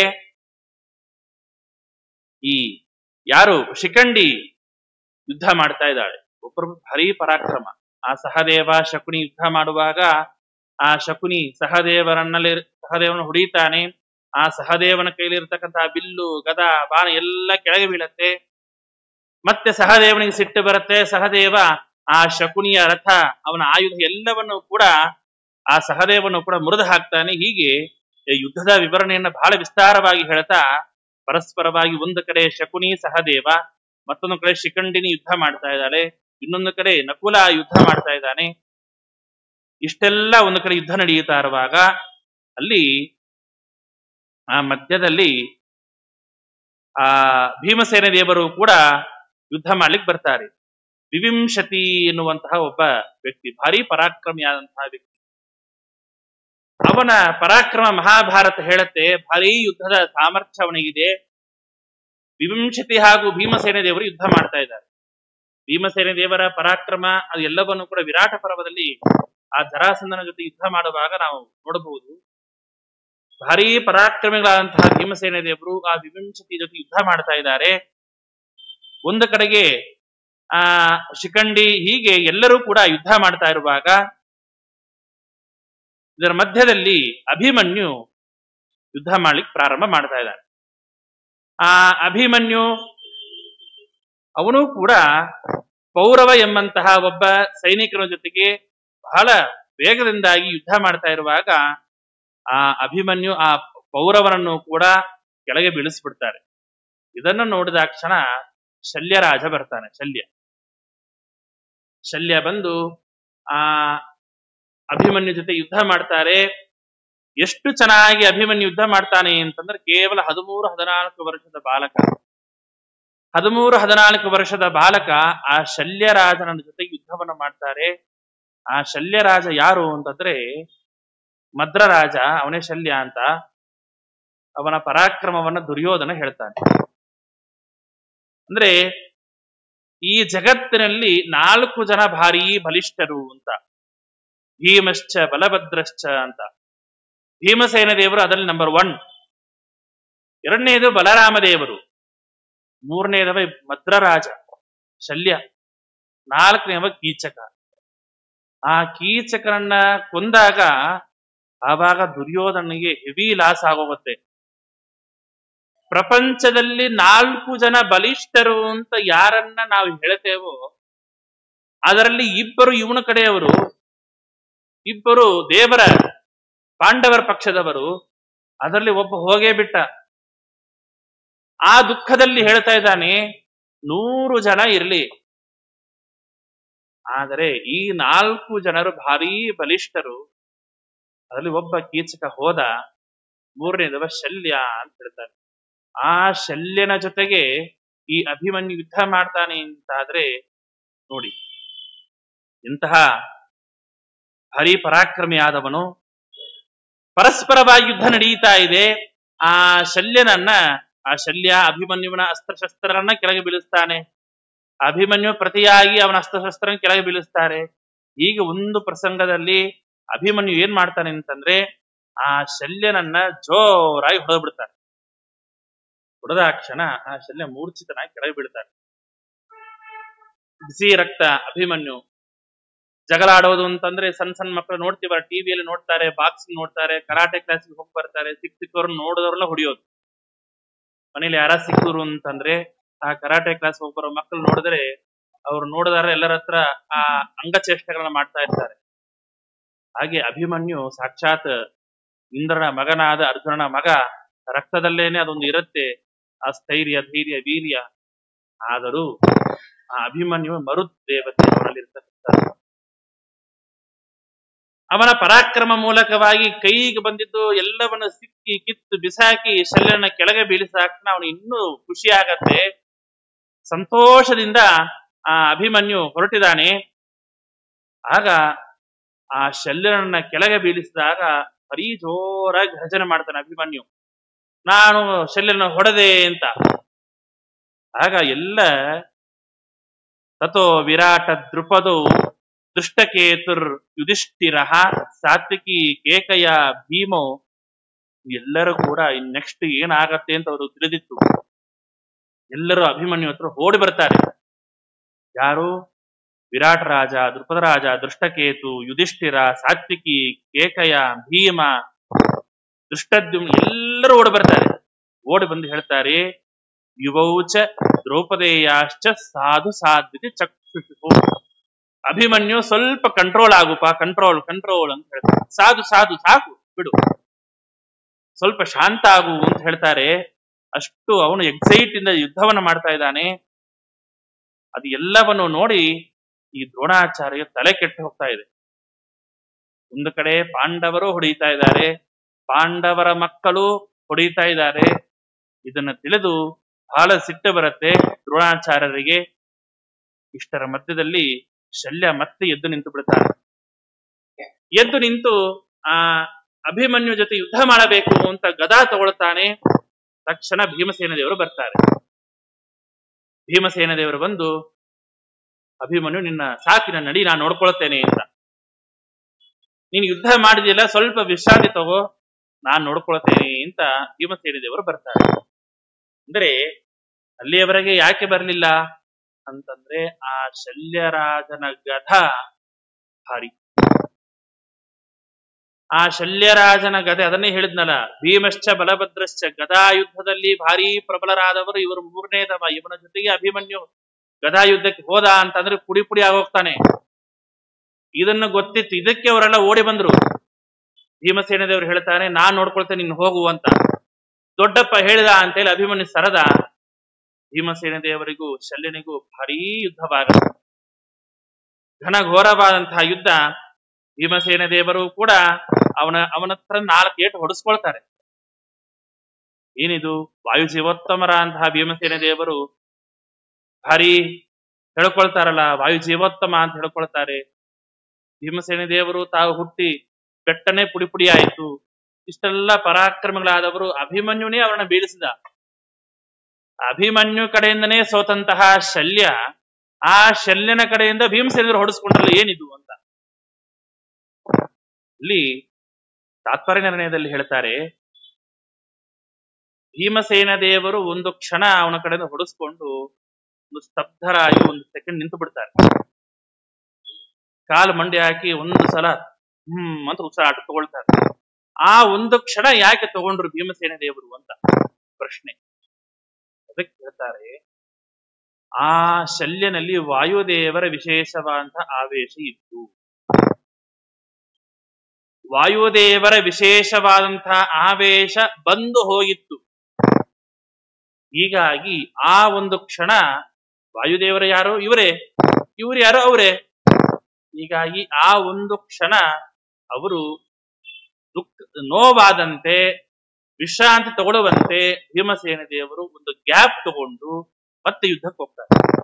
ಈ ಯಾರು ಶಿಖಂಡಿ ಯುದ್ಧ ಮಾಡ್ತಾ ಇದ್ದಾಳೆ ಒಬ್ಬರು ಭಾರಿ ಪರಾಕ್ರಮ ಆ ಸಹದೇವ ಶಕುನಿ ಯುದ್ಧ ಮಾಡುವಾಗ ಆ ಶಕುನಿ ಸಹದೇವರನ್ನಲ್ಲಿ ಸಹದೇವನ ಹೊಡಿತಾನೆ ಆ ಸಹದೇವನ ಕೈಲಿರ್ತಕ್ಕಂತಹ ಬಿಲ್ಲು ಗದ ಬಾಣ ಎಲ್ಲ ಕೆಳಗೆ ಬೀಳತ್ತೆ ಮತ್ತೆ ಸಹದೇವನಿಗೆ ಸಿಟ್ಟು ಬರುತ್ತೆ ಸಹದೇವ ಆ ಶಕುನಿಯ ರಥ ಅವನ ಆಯುಧ ಎಲ್ಲವನ್ನು ಕೂಡ ಆ ಸಹದೇವನು ಕೂಡ ಮುರಿದು ಹಾಕ್ತಾನೆ ಹೀಗೆ ಈ ಯುದ್ಧದ ವಿವರಣೆಯನ್ನ ಬಹಳ ವಿಸ್ತಾರವಾಗಿ ಹೇಳ್ತಾ ಪರಸ್ಪರವಾಗಿ ಒಂದು ಕಡೆ ಶಕುನಿ ಸಹದೇವ ಮತ್ತೊಂದು ಕಡೆ ಶಿಖಂಡಿನಿ ಯುದ್ಧ ಮಾಡ್ತಾ ಇದ್ದಾಳೆ ಇನ್ನೊಂದು ಕಡೆ ನಕುಲ ಯುದ್ಧ ಮಾಡ್ತಾ ಇದ್ದಾನೆ ಇಷ್ಟೆಲ್ಲ ಒಂದು ಕಡೆ ಯುದ್ಧ ನಡೆಯುತ್ತಾ ಇರುವಾಗ ಅಲ್ಲಿ ಆ ಮಧ್ಯದಲ್ಲಿ ಆ ಭೀಮಸೇನ ದೇವರು ಕೂಡ ಯುದ್ಧ ಮಾಡ್ಲಿಕ್ಕೆ ಬರ್ತಾರೆ ವಿವಿಂಶತಿ ಎನ್ನುವಂತಹ ಒಬ್ಬ ವ್ಯಕ್ತಿ ಭಾರಿ ಪರಾಕ್ರಮಿಯಾದಂತಹ ವ್ಯಕ್ತಿ ಅವನ ಪರಾಕ್ರಮ ಮಹಾಭಾರತ ಹೇಳುತ್ತೆ ಭಾರಿ ಯುದ್ಧದ ಸಾಮರ್ಥ್ಯ ಅವನಿಗಿದೆ ವಿವಿಂಶತಿ ಹಾಗೂ ಭೀಮಸೇನ ದೇವರು ಯುದ್ಧ ಮಾಡ್ತಾ ಇದ್ದಾರೆ ಭೀಮಸೇನ ದೇವರ ಪರಾಕ್ರಮ ಅದು ಎಲ್ಲವನ್ನು ಕೂಡ ವಿರಾಟ ಪರ್ವದಲ್ಲಿ ಆ ಜರಾಸಂದನ ಜೊತೆ ಯುದ್ಧ ಮಾಡುವಾಗ ನಾವು ನೋಡಬಹುದು ಭಾರಿ ಪರಾಕ್ರಮಿಗಳಾದಂತಹ ಭೀಮಸೇನ ದೇವರು ಆ ವಿವಿಂಶತಿ ಜೊತೆ ಯುದ್ಧ ಮಾಡ್ತಾ ಇದ್ದಾರೆ ಒಂದು ಕಡೆಗೆ ಆ ಶಿಖಂಡಿ ಹೀಗೆ ಎಲ್ಲರೂ ಕೂಡ ಯುದ್ಧ ಮಾಡ್ತಾ ಇರುವಾಗ ಇದರ ಮಧ್ಯದಲ್ಲಿ ಅಭಿಮನ್ಯು ಯುದ್ಧ ಮಾಡ್ಲಿಕ್ಕೆ ಪ್ರಾರಂಭ ಮಾಡ್ತಾ ಇದ್ದಾನೆ ಆ ಅಭಿಮನ್ಯು ಅವನು ಕೂಡ ಪೌರವ ಎಂಬಂತಹ ಒಬ್ಬ ಸೈನಿಕನ ಜೊತೆಗೆ ಬಹಳ ವೇಗದಿಂದಾಗಿ ಯುದ್ಧ ಮಾಡ್ತಾ ಇರುವಾಗ ಆ ಅಭಿಮನ್ಯು ಆ ಪೌರವನನ್ನು ಕೂಡ ಕೆಳಗೆ ಬೀಳಿಸ್ಬಿಡ್ತಾರೆ ಇದನ್ನು ನೋಡಿದ ಕ್ಷಣ ಶಲ್ಯರಾಜ ಬರ್ತಾನೆ ಶಲ್ಯ ಶಲ್ಯ ಬಂದು ಆ ಅಭಿಮನ್ಯು ಜೊತೆ ಯುದ್ಧ ಮಾಡ್ತಾರೆ ಎಷ್ಟು ಚೆನ್ನಾಗಿ ಅಭಿಮನ್ಯು ಯುದ್ಧ ಮಾಡ್ತಾನೆ ಅಂತಂದ್ರೆ ಕೇವಲ ಹದಿಮೂರು ಹದಿನಾಲ್ಕು ವರ್ಷದ ಬಾಲಕ ಹದಿಮೂರು ಹದಿನಾಲ್ಕು ವರ್ಷದ ಬಾಲಕ ಆ ಶಲ್ಯರಾಜನ ಜೊತೆ ಯುದ್ಧವನ್ನು ಮಾಡ್ತಾರೆ ಆ ಶಲ್ಯರಾಜ ಯಾರು ಅಂತಂದ್ರೆ ಮದ್ರರಾಜ ಅವನೇ ಶಲ್ಯ ಅಂತ ಅವನ ಪರಾಕ್ರಮವನ್ನ ದುರ್ಯೋಧನ ಹೇಳ್ತಾನೆ ಅಂದ್ರೆ ಈ ಜಗತ್ತಿನಲ್ಲಿ ನಾಲ್ಕು ಜನ ಭಾರೀ ಬಲಿಷ್ಠರು ಅಂತ ಭೀಮಶ್ಚ ಬಲಭದ್ರಶ್ಚ ಅಂತ ಭೀಮಸೇನ ದೇವರು ಅದರಲ್ಲಿ ನಂಬರ್ ಒನ್ ಎರಡನೇದು ಬಲರಾಮ ದೇವರು ಮೂರನೇದವ ಮದ್ರರಾಜ ಶಲ್ಯ ನಾಲ್ಕನೇವ ಕೀಚಕ ಆ ಕೀಚಕರನ್ನ ಕೊಂದಾಗ ಆವಾಗ ದುರ್ಯೋಧನಿಗೆ ಹೆವಿ ಲಾಸ್ ಆಗೋಗುತ್ತೆ ಪ್ರಪಂಚದಲ್ಲಿ ನಾಲ್ಕು ಜನ ಬಲಿಷ್ಠರು ಅಂತ ಯಾರನ್ನ ನಾವು ಹೇಳ್ತೇವೋ ಅದರಲ್ಲಿ ಇಬ್ಬರು ಇವನ ಕಡೆಯವರು ಇಬ್ಬರು ದೇವರ ಪಾಂಡವರ ಪಕ್ಷದವರು ಅದರಲ್ಲಿ ಒಬ್ಬ ಹೋಗೇ ಬಿಟ್ಟ ಆ ದುಃಖದಲ್ಲಿ ಹೇಳ್ತಾ ಇದ್ದಾನೆ ನೂರು ಜನ ಇರಲಿ ಆದರೆ ಈ ನಾಲ್ಕು ಜನರು ಭಾರೀ ಬಲಿಷ್ಠರು ಅದರಲ್ಲಿ ಒಬ್ಬ ಕೀಚಕ ಹೋದ ಮೂರನೇದವ ಶಲ್ಯ ಅಂತ ಹೇಳ್ತಾರೆ ಆ ಶಲ್ಯನ ಜೊತೆಗೆ ಈ ಅಭಿಮನ್ಯು ಯುದ್ಧ ಮಾಡ್ತಾನೆ ಅಂತಾದ್ರೆ ನೋಡಿ ಇಂತಹ ಭಾರಿ ಪರಾಕ್ರಮಿಯಾದವನು ಪರಸ್ಪರವಾಗಿ ಯುದ್ಧ ನಡೀತಾ ಇದೆ ಆ ಶಲ್ಯನನ್ನ ಆ ಶಲ್ಯ ಅಭಿಮನ್ಯುವಿನ ಅಸ್ತ್ರಶಸ್ತ್ರಗಳನ್ನ ಕೆಳಗೆ ಬೀಳಿಸ್ತಾನೆ ಅಭಿಮನ್ಯು ಪ್ರತಿಯಾಗಿ ಅವನ ಅಸ್ತ್ರಶಸ್ತ್ರ ಕೆಳಗೆ ಬೀಳಿಸ್ತಾರೆ ಈಗ ಒಂದು ಪ್ರಸಂಗದಲ್ಲಿ ಅಭಿಮನ್ಯು ಏನ್ ಮಾಡ್ತಾನೆ ಅಂತಂದ್ರೆ ಆ ಶಲ್ಯನನ್ನ ಜೋರಾಗಿ ಹೊಡೆದು ಬಿಡ್ತಾನೆ ಹೊಡೆದ ಕ್ಷಣ ಆ ಶಲ್ಯ ಮೂರ್ಛಿತನಾಗಿ ಕೆಳಗೆ ಬೀಳ್ತಾನೆ ಬಿಸಿ ರಕ್ತ ಅಭಿಮನ್ಯು ಜಗಳ ಆಡೋದು ಅಂತಂದ್ರೆ ಸಣ್ಣ ಸಣ್ಣ ಮಕ್ಕಳು ನೋಡ್ತೀವಲ್ಲ ಟಿವಿಯಲ್ಲಿ ನೋಡ್ತಾರೆ ಬಾಕ್ಸಿಂಗ್ ನೋಡ್ತಾರೆ ಕರಾಟೆ ಕ್ಲಾಸಿಗೆ ಹೋಗಿ ಬರ್ತಾರೆ ಸಿಕ್ ಸಿಕ್ಕವ್ರನ್ನ ನೋಡಿದವ್ರನ್ನ ಹೊಡಿಯೋದು ಮನೇಲಿ ಯಾರ ಸಿಕ್ಕರು ಅಂತಂದ್ರೆ ಆ ಕರಾಟೆ ಕ್ಲಾಸ್ ಹೋಗಿ ಬರೋ ಮಕ್ಕಳು ನೋಡಿದ್ರೆ ಅವ್ರು ನೋಡಿದಾರ ಎಲ್ಲರ ಹತ್ರ ಆ ಅಂಗಚೇಷ್ಟೆಗಳನ್ನ ಮಾಡ್ತಾ ಇರ್ತಾರೆ ಹಾಗೆ ಅಭಿಮನ್ಯು ಸಾಕ್ಷಾತ್ ಇಂದ್ರನ ಮಗನಾದ ಅರ್ಜುನನ ಮಗ ರಕ್ತದಲ್ಲೇನೆ ಅದೊಂದು ಇರುತ್ತೆ ಆ ಸ್ಥೈರ್ಯ ಧೈರ್ಯ ವೀರ್ಯ ಆದರೂ ಆ ಅಭಿಮನ್ಯು ಮರುದೇವತೆ ಅವನಲ್ಲಿರ್ತಕ್ಕಂಥ ಅವನ ಪರಾಕ್ರಮ ಮೂಲಕವಾಗಿ ಕೈಗೆ ಬಂದಿದ್ದು ಎಲ್ಲವನ್ನ ಸಿಕ್ಕಿ ಕಿತ್ತು ಬಿಸಾಕಿ ಶಲ್ಯನ ಕೆಳಗೆ ಬೀಳಿಸಾಕ್ನ ಅವನು ಇನ್ನೂ ಖುಷಿ ಆಗತ್ತೆ ಸಂತೋಷದಿಂದ ಆ ಅಭಿಮನ್ಯು ಹೊರಟಿದ್ದಾನೆ ಆಗ ಆ ಶಲ್ಯನನ್ನ ಕೆಳಗೆ ಬೀಳಿಸಿದಾಗ ಬರೀ ಜೋರಾಗಿ ಗರ್ಜನೆ ಮಾಡ್ತಾನೆ ಅಭಿಮನ್ಯು ನಾನು ಶಲ್ಯನ ಹೊಡೆದೆ ಅಂತ ಆಗ ಎಲ್ಲ ತಥೋ ವಿರಾಟ ದೃಪದು ದುಷ್ಟಕೇತುರ್ ಯುಧಿಷ್ಠಿರ ಸಾತ್ವಿಕಿ ಕೇಕಯ ಭೀಮೋ ಎಲ್ಲರೂ ಕೂಡ ನೆಕ್ಸ್ಟ್ ಏನಾಗತ್ತೆ ಅಂತ ಅವರು ತಿಳಿದಿತ್ತು ಎಲ್ಲರೂ ಅಭಿಮನ್ಯು ಹತ್ರ ಓಡಿ ಬರ್ತಾರೆ ಯಾರು ವಿರಾಟ ರಾಜ ದೃಪದ ರಾಜ ದೃಷ್ಟಕೇತು ಯುಧಿಷ್ಠಿರ ಸಾತ್ವಿಕಿ ಕೇಕಯ ಭೀಮ ದೃಷ್ಟದ್ಯುಮ್ನ ಎಲ್ಲರೂ ಓಡಿ ಬರ್ತಾರೆ ಓಡಿ ಬಂದು ಹೇಳ್ತಾರೆ ಯುವೌಚ ದ್ರೌಪದೇಯಾಶ್ಚ ಸಾಧು ಸಾಧ್ಯತೆ ಚಕ್ಷುಷು ಅಭಿಮನ್ಯು ಸ್ವಲ್ಪ ಕಂಟ್ರೋಲ್ ಆಗುಪ ಕಂಟ್ರೋಲ್ ಕಂಟ್ರೋಲ್ ಅಂತ ಹೇಳ್ತಾರೆ ಸಾಧು ಸಾಧು ಸಾಕು ಬಿಡು ಸ್ವಲ್ಪ ಶಾಂತ ಆಗು ಅಂತ ಹೇಳ್ತಾರೆ ಅಷ್ಟು ಅವನು ಎಕ್ಸೈಟ್ ಇಂದ ಯುದ್ಧವನ್ನ ಮಾಡ್ತಾ ಇದ್ದಾನೆ ಅದು ಎಲ್ಲವನ್ನು ನೋಡಿ ಈ ದ್ರೋಣಾಚಾರ್ಯ ತಲೆ ಕೆಟ್ಟು ಹೋಗ್ತಾ ಇದೆ ಒಂದು ಕಡೆ ಪಾಂಡವರು ಹೊಡಿತಾ ಇದ್ದಾರೆ ಪಾಂಡವರ ಮಕ್ಕಳು ಹೊಡಿತಾ ಇದ್ದಾರೆ ಇದನ್ನ ತಿಳಿದು ಬಹಳ ಸಿಟ್ಟು ಬರುತ್ತೆ ದ್ರೋಣಾಚಾರ್ಯರಿಗೆ ಇಷ್ಟರ ಮಧ್ಯದಲ್ಲಿ ಶಲ್ಯ ಮತ್ತೆ ಎದ್ದು ನಿಂತು ಬಿಡ್ತಾರೆ ಎದ್ದು ನಿಂತು ಆ ಅಭಿಮನ್ಯು ಜೊತೆ ಯುದ್ಧ ಮಾಡಬೇಕು ಅಂತ ಗದಾ ತಗೊಳ್ತಾನೆ ತಕ್ಷಣ ಭೀಮಸೇನ ದೇವರು ಬರ್ತಾರೆ ಭೀಮಸೇನ ದೇವರು ಬಂದು ಅಭಿಮನ್ಯು ನಿನ್ನ ಸಾಕಿನ ನಡಿ ನಾನು ನೋಡ್ಕೊಳ್ತೇನೆ ಅಂತ ನೀನು ಯುದ್ಧ ಮಾಡಿದಿಲ್ಲ ಸ್ವಲ್ಪ ವಿಶ್ರಾಂತಿ ತಗೋ ನಾನ್ ನೋಡ್ಕೊಳ್ತೇನೆ ಅಂತ ಭೀಮಸೇನ ದೇವರು ಬರ್ತಾರೆ ಅಂದ್ರೆ ಅಲ್ಲಿಯವರೆಗೆ ಯಾಕೆ ಬರಲಿಲ್ಲ ಅಂತಂದ್ರೆ ಆ ಶಲ್ಯರಾಜನ ಗಧ ಭಾರಿ ಆ ಶಲ್ಯರಾಜನ ಗದೆ ಅದನ್ನೇ ಹೇಳಿದ್ನಲ್ಲ ಭೀಮಶ್ಚ ಬಲಭದ್ರಶ್ಚ ಗದಾ ಯುದ್ಧದಲ್ಲಿ ಭಾರಿ ಪ್ರಬಲರಾದವರು ಇವರು ಮೂರನೇದವ ಇವನ ಜೊತೆಗೆ ಅಭಿಮನ್ಯು ಗದಾ ಯುದ್ಧಕ್ಕೆ ಹೋದ ಅಂತಂದ್ರೆ ಪುಡಿ ಪುಡಿ ಆಗೋಗ್ತಾನೆ ಇದನ್ನು ಗೊತ್ತಿತ್ತು ಇದಕ್ಕೆ ಅವರೆಲ್ಲ ಓಡಿ ಬಂದ್ರು ಭೀಮಸೇನ ದೇವರು ಹೇಳ್ತಾನೆ ನಾನ್ ನೋಡ್ಕೊಳ್ತೇನೆ ನೀನು ಹೋಗು ಅಂತ ದೊಡ್ಡಪ್ಪ ಹೇಳಿದ ಅಂತೇಳಿ ಅಭಿಮನ್ಯು ಸರದ ಭೀಮಸೇನ ದೇವರಿಗೂ ಶಲ್ಯನಿಗೂ ಭಾರೀ ಯುದ್ಧವಾಗ ಘನಘೋರವಾದಂತಹ ಯುದ್ಧ ಭೀಮಸೇನ ದೇವರು ಕೂಡ ಅವನ ಅವನ ಹತ್ರ ನಾಲ್ಕು ಏಟು ಹೊಡೆಸ್ಕೊಳ್ತಾರೆ ಏನಿದು ವಾಯು ಜೀವೋತ್ತಮರ ಅಂತಹ ಭೀಮಸೇನ ದೇವರು ಭಾರಿ ಹೇಳ್ಕೊಳ್ತಾರಲ್ಲ ವಾಯು ಜೀವೋತ್ತಮ ಅಂತ ಹೇಳ್ಕೊಳ್ತಾರೆ ಭೀಮಸೇನ ದೇವರು ತಾವು ಹುಟ್ಟಿ ಬೆಟ್ಟನೆ ಪುಡಿ ಪುಡಿ ಆಯಿತು ಇಷ್ಟೆಲ್ಲ ಪರಾಕ್ರಮಗಳಾದವರು ಅಭಿಮನ್ಯುನೇ ಅವರನ್ನ ಬೀಳಿಸಿದ ಅಭಿಮನ್ಯು ಕಡೆಯಿಂದನೇ ಸೋತಂತಹ ಶಲ್ಯ ಆ ಶಲ್ಯನ ಕಡೆಯಿಂದ ಭೀಮಸೇನರು ಹೊಡೆಸ್ಕೊಂಡ್ರಲ್ಲ ಏನಿದು ಅಂತ ಇಲ್ಲಿ ತಾತ್ಪರ್ಯ ನಿರ್ಣಯದಲ್ಲಿ ಹೇಳ್ತಾರೆ ಭೀಮಸೇನ ದೇವರು ಒಂದು ಕ್ಷಣ ಅವನ ಕಡೆಯಿಂದ ಹೊಡೆಸ್ಕೊಂಡು ಒಂದು ಸ್ತಬ್ಧರಾಗಿ ಒಂದು ಸೆಕೆಂಡ್ ನಿಂತು ಬಿಡ್ತಾರೆ ಕಾಲು ಮಂಡಿ ಹಾಕಿ ಒಂದು ಸಲ ಹ್ಮ್ ಅಂತ ಉಸಿರಾಟ ತಗೊಳ್ತಾರೆ ಆ ಒಂದು ಕ್ಷಣ ಯಾಕೆ ತಗೊಂಡ್ರು ಭೀಮಸೇನ ದೇವರು ಅಂತ ಪ್ರಶ್ನೆ ಅದಕ್ಕೆ ಹೇಳ್ತಾರೆ ಆ ಶಲ್ಯನಲ್ಲಿ ವಾಯುದೇವರ ವಿಶೇಷವಾದಂತಹ ಆವೇಶ ಇತ್ತು ವಾಯುದೇವರ ವಿಶೇಷವಾದಂತಹ ಆವೇಶ ಬಂದು ಹೋಗಿತ್ತು ಹೀಗಾಗಿ ಆ ಒಂದು ಕ್ಷಣ ವಾಯುದೇವರ ಯಾರು ಇವರೇ ಇವರು ಯಾರು ಅವರೇ ಹೀಗಾಗಿ ಆ ಒಂದು ಕ್ಷಣ ಅವರು ದುಃಖ ನೋವಾದಂತೆ ವಿಶ್ರಾಂತಿ ತಗೊಳ್ಳುವಂತೆ ಭೀಮಸೇನ ದೇವರು ಒಂದು ಗ್ಯಾಪ್ ತಗೊಂಡು ಮತ್ತೆ ಯುದ್ಧಕ್ಕೆ ಹೋಗ್ತಾರೆ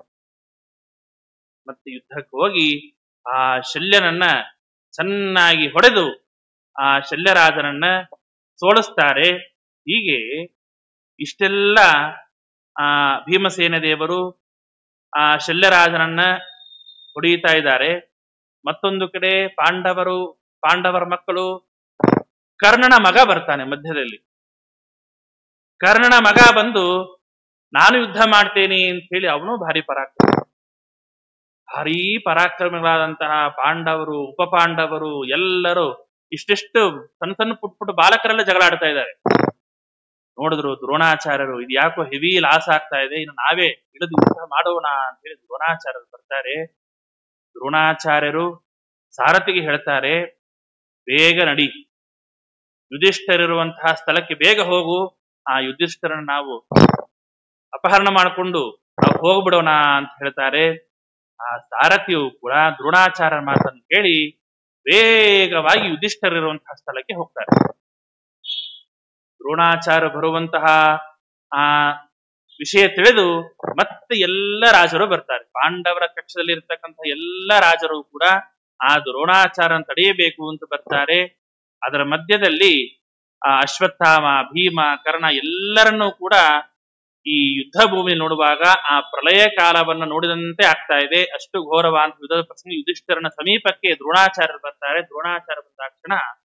ಮತ್ತೆ ಯುದ್ಧಕ್ಕೆ ಹೋಗಿ ಆ ಶಲ್ಯನನ್ನ ಚೆನ್ನಾಗಿ ಹೊಡೆದು ಆ ಶಲ್ಯರಾಜನನ್ನ ಸೋಲಿಸ್ತಾರೆ ಹೀಗೆ ಇಷ್ಟೆಲ್ಲ ಆ ಭೀಮಸೇನ ದೇವರು ಆ ಶಲ್ಯರಾಜನನ್ನ ಹೊಡೆಯುತ್ತಾ ಇದ್ದಾರೆ ಮತ್ತೊಂದು ಕಡೆ ಪಾಂಡವರು ಪಾಂಡವರ ಮಕ್ಕಳು ಕರ್ಣನ ಮಗ ಬರ್ತಾನೆ ಮಧ್ಯದಲ್ಲಿ ಕರ್ಣನ ಮಗ ಬಂದು ನಾನು ಯುದ್ಧ ಮಾಡ್ತೇನೆ ಅಂತ ಹೇಳಿ ಅವನು ಭಾರಿ ಪರಾಕ್ರಮ ಭಾರೀ ಪರಾಕ್ರಮಿಗಳಾದಂತಹ ಪಾಂಡವರು ಉಪ ಪಾಂಡವರು ಎಲ್ಲರೂ ಇಷ್ಟಿಷ್ಟು ಸಣ್ಣ ಸಣ್ಣ ಪುಟ್ ಪುಟ್ಟ ಬಾಲಕರೆಲ್ಲ ಜಗಳ ಆಡ್ತಾ ಇದ್ದಾರೆ ನೋಡಿದ್ರು ದ್ರೋಣಾಚಾರ್ಯರು ಇದು ಯಾಕೋ ಹೆವಿ ಲಾಸ್ ಆಗ್ತಾ ಇದೆ ಇನ್ನು ನಾವೇ ಇಳಿದು ಯುದ್ಧ ಮಾಡೋಣ ಅಂತ ಹೇಳಿ ದ್ರೋಣಾಚಾರ್ಯರು ಬರ್ತಾರೆ ದ್ರೋಣಾಚಾರ್ಯರು ಸಾರಥಿಗೆ ಹೇಳ್ತಾರೆ ಬೇಗ ನಡಿ ಯುಧಿಷ್ಠರಿರುವಂತಹ ಸ್ಥಳಕ್ಕೆ ಬೇಗ ಹೋಗು ಆ ಯುಧಿಷ್ಠರನ್ನ ನಾವು ಅಪಹರಣ ಮಾಡಿಕೊಂಡು ನಾವು ಹೋಗ್ಬಿಡೋಣ ಅಂತ ಹೇಳ್ತಾರೆ ಆ ಸಾರಥಿಯು ಕೂಡ ದ್ರೋಣಾಚಾರ್ಯ ಮಾತನ್ನು ಕೇಳಿ ವೇಗವಾಗಿ ಯುಧಿಷ್ಠರಿರುವಂತಹ ಸ್ಥಳಕ್ಕೆ ಹೋಗ್ತಾರೆ ದ್ರೋಣಾಚಾರ್ಯ ಬರುವಂತಹ ಆ ವಿಷಯ ತಿಳಿದು ಮತ್ತೆ ಎಲ್ಲ ರಾಜರು ಬರ್ತಾರೆ ಪಾಂಡವರ ಕಕ್ಷದಲ್ಲಿ ಇರ್ತಕ್ಕಂಥ ಎಲ್ಲ ರಾಜರು ಕೂಡ ಆ ದ್ರೋಣಾಚಾರನ ತಡೆಯಬೇಕು ಅಂತ ಬರ್ತಾರೆ ಅದರ ಮಧ್ಯದಲ್ಲಿ ಆ ಅಶ್ವತ್ಥಾಮ ಭೀಮ ಕರ್ಣ ಎಲ್ಲರನ್ನೂ ಕೂಡ ಈ ಯುದ್ಧ ಭೂಮಿ ನೋಡುವಾಗ ಆ ಪ್ರಳಯ ಕಾಲವನ್ನು ನೋಡಿದಂತೆ ಆಗ್ತಾ ಇದೆ ಅಷ್ಟು ಘೋರವಾದ ಯುದ್ಧದ ಪ್ರಸಂಗ ಯುಧಿಷ್ಠರನ ಸಮೀಪಕ್ಕೆ ದ್ರೋಣಾಚಾರ್ಯರು ಬರ್ತಾರೆ ದ್ರೋಣಾಚಾರ್ಯ ಬಂದಾಕ್ಷಣ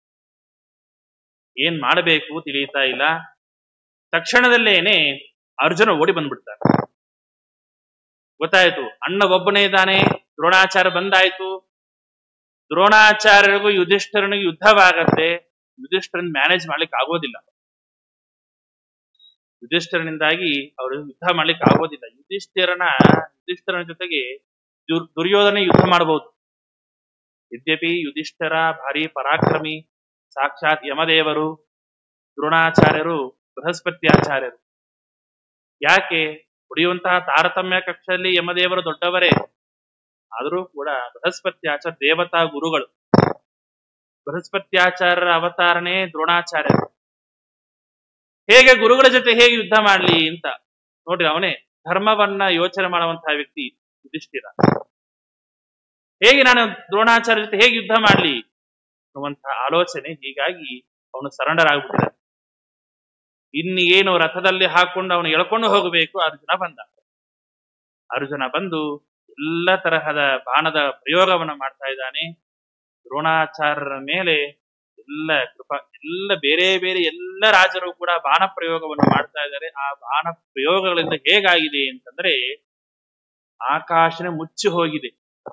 ಏನ್ ಮಾಡಬೇಕು ತಿಳಿಯುತ್ತಾ ಇಲ್ಲ ತಕ್ಷಣದಲ್ಲೇನೆ ಅರ್ಜುನ ಓಡಿ ಬಂದ್ಬಿಡ್ತಾರೆ ಗೊತ್ತಾಯ್ತು ಅಣ್ಣ ಒಬ್ಬನೇ ಇದ್ದಾನೆ ದ್ರೋಣಾಚಾರ್ಯ ಬಂದಾಯ್ತು ದ್ರೋಣಾಚಾರ್ಯರಿಗೂ ಯುಧಿಷ್ಠರನಿಗೂ ಯುದ್ಧವಾಗತ್ತೆ ಯುಧಿಷ್ಠರನ್ ಮ್ಯಾನೇಜ್ ಮಾಡ್ಲಿಕ್ಕೆ ಆಗೋದಿಲ್ಲ ಯುಧಿಷ್ಠರನಿಂದಾಗಿ ಅವರು ಯುದ್ಧ ಮಾಡ್ಲಿಕ್ಕೆ ಆಗೋದಿಲ್ಲ ಯುಧಿಷ್ಠಿರನ ಯುಧಿಷ್ಠರನ ಜೊತೆಗೆ ದುರ್- ದುರ್ಯೋಧನ ಯುದ್ಧ ಮಾಡಬಹುದು ಯದ್ಯಪಿ ಯುಧಿಷ್ಠರ ಭಾರಿ ಪರಾಕ್ರಮಿ ಸಾಕ್ಷಾತ್ ಯಮದೇವರು ದ್ರೋಣಾಚಾರ್ಯರು ಬೃಹಸ್ಪತ್ಯಾಚಾರ್ಯರು ಯಾಕೆ ಹೊಡೆಯುವಂತಹ ತಾರತಮ್ಯ ಕಕ್ಷೆಯಲ್ಲಿ ಯಮದೇವರು ದೊಡ್ಡವರೇ ಆದರೂ ಕೂಡ ಬೃಹಸ್ಪತ್ಯಾಚಾರ್ಯ ದೇವತಾ ಗುರುಗಳು ಬೃಹಸ್ಪತ್ಯಾಚಾರ್ಯರ ಅವತಾರನೇ ದ್ರೋಣಾಚಾರ್ಯರು ಹೇಗೆ ಗುರುಗಳ ಜೊತೆ ಹೇಗೆ ಯುದ್ಧ ಮಾಡ್ಲಿ ಅಂತ ನೋಡ್ರಿ ಅವನೇ ಧರ್ಮವನ್ನ ಯೋಚನೆ ಮಾಡುವಂತಹ ವ್ಯಕ್ತಿ ಯುಧಿಷ್ಠಿರ ಹೇಗೆ ನಾನು ದ್ರೋಣಾಚಾರ್ಯ ಜೊತೆ ಹೇಗೆ ಯುದ್ಧ ಮಾಡ್ಲಿ ಅನ್ನುವಂತಹ ಆಲೋಚನೆ ಹೀಗಾಗಿ ಅವನು ಸರೆಂಡರ್ ಆಗ್ಬಿಟ್ಟಿದ್ದಾನೆ ಇನ್ನು ಏನು ರಥದಲ್ಲಿ ಹಾಕೊಂಡು ಅವನು ಎಳ್ಕೊಂಡು ಹೋಗಬೇಕು ಅರ್ಜುನ ಬಂದ ಅರ್ಜುನ ಬಂದು ಎಲ್ಲ ತರಹದ ಬಾಣದ ಪ್ರಯೋಗವನ್ನ ಮಾಡ್ತಾ ಇದ್ದಾನೆ ದ್ರೋಣಾಚಾರ್ಯರ ಮೇಲೆ ಎಲ್ಲ ಕೃಪಾ ಎಲ್ಲ ಬೇರೆ ಬೇರೆ ಎಲ್ಲ ರಾಜರು ಕೂಡ ಬಾಣ ಪ್ರಯೋಗವನ್ನು ಮಾಡ್ತಾ ಇದ್ದಾರೆ ಆ ಬಾಣ ಪ್ರಯೋಗಗಳಿಂದ ಹೇಗಾಗಿದೆ ಅಂತಂದ್ರೆ ಆಕಾಶನೇ ಮುಚ್ಚಿ ಹೋಗಿದೆ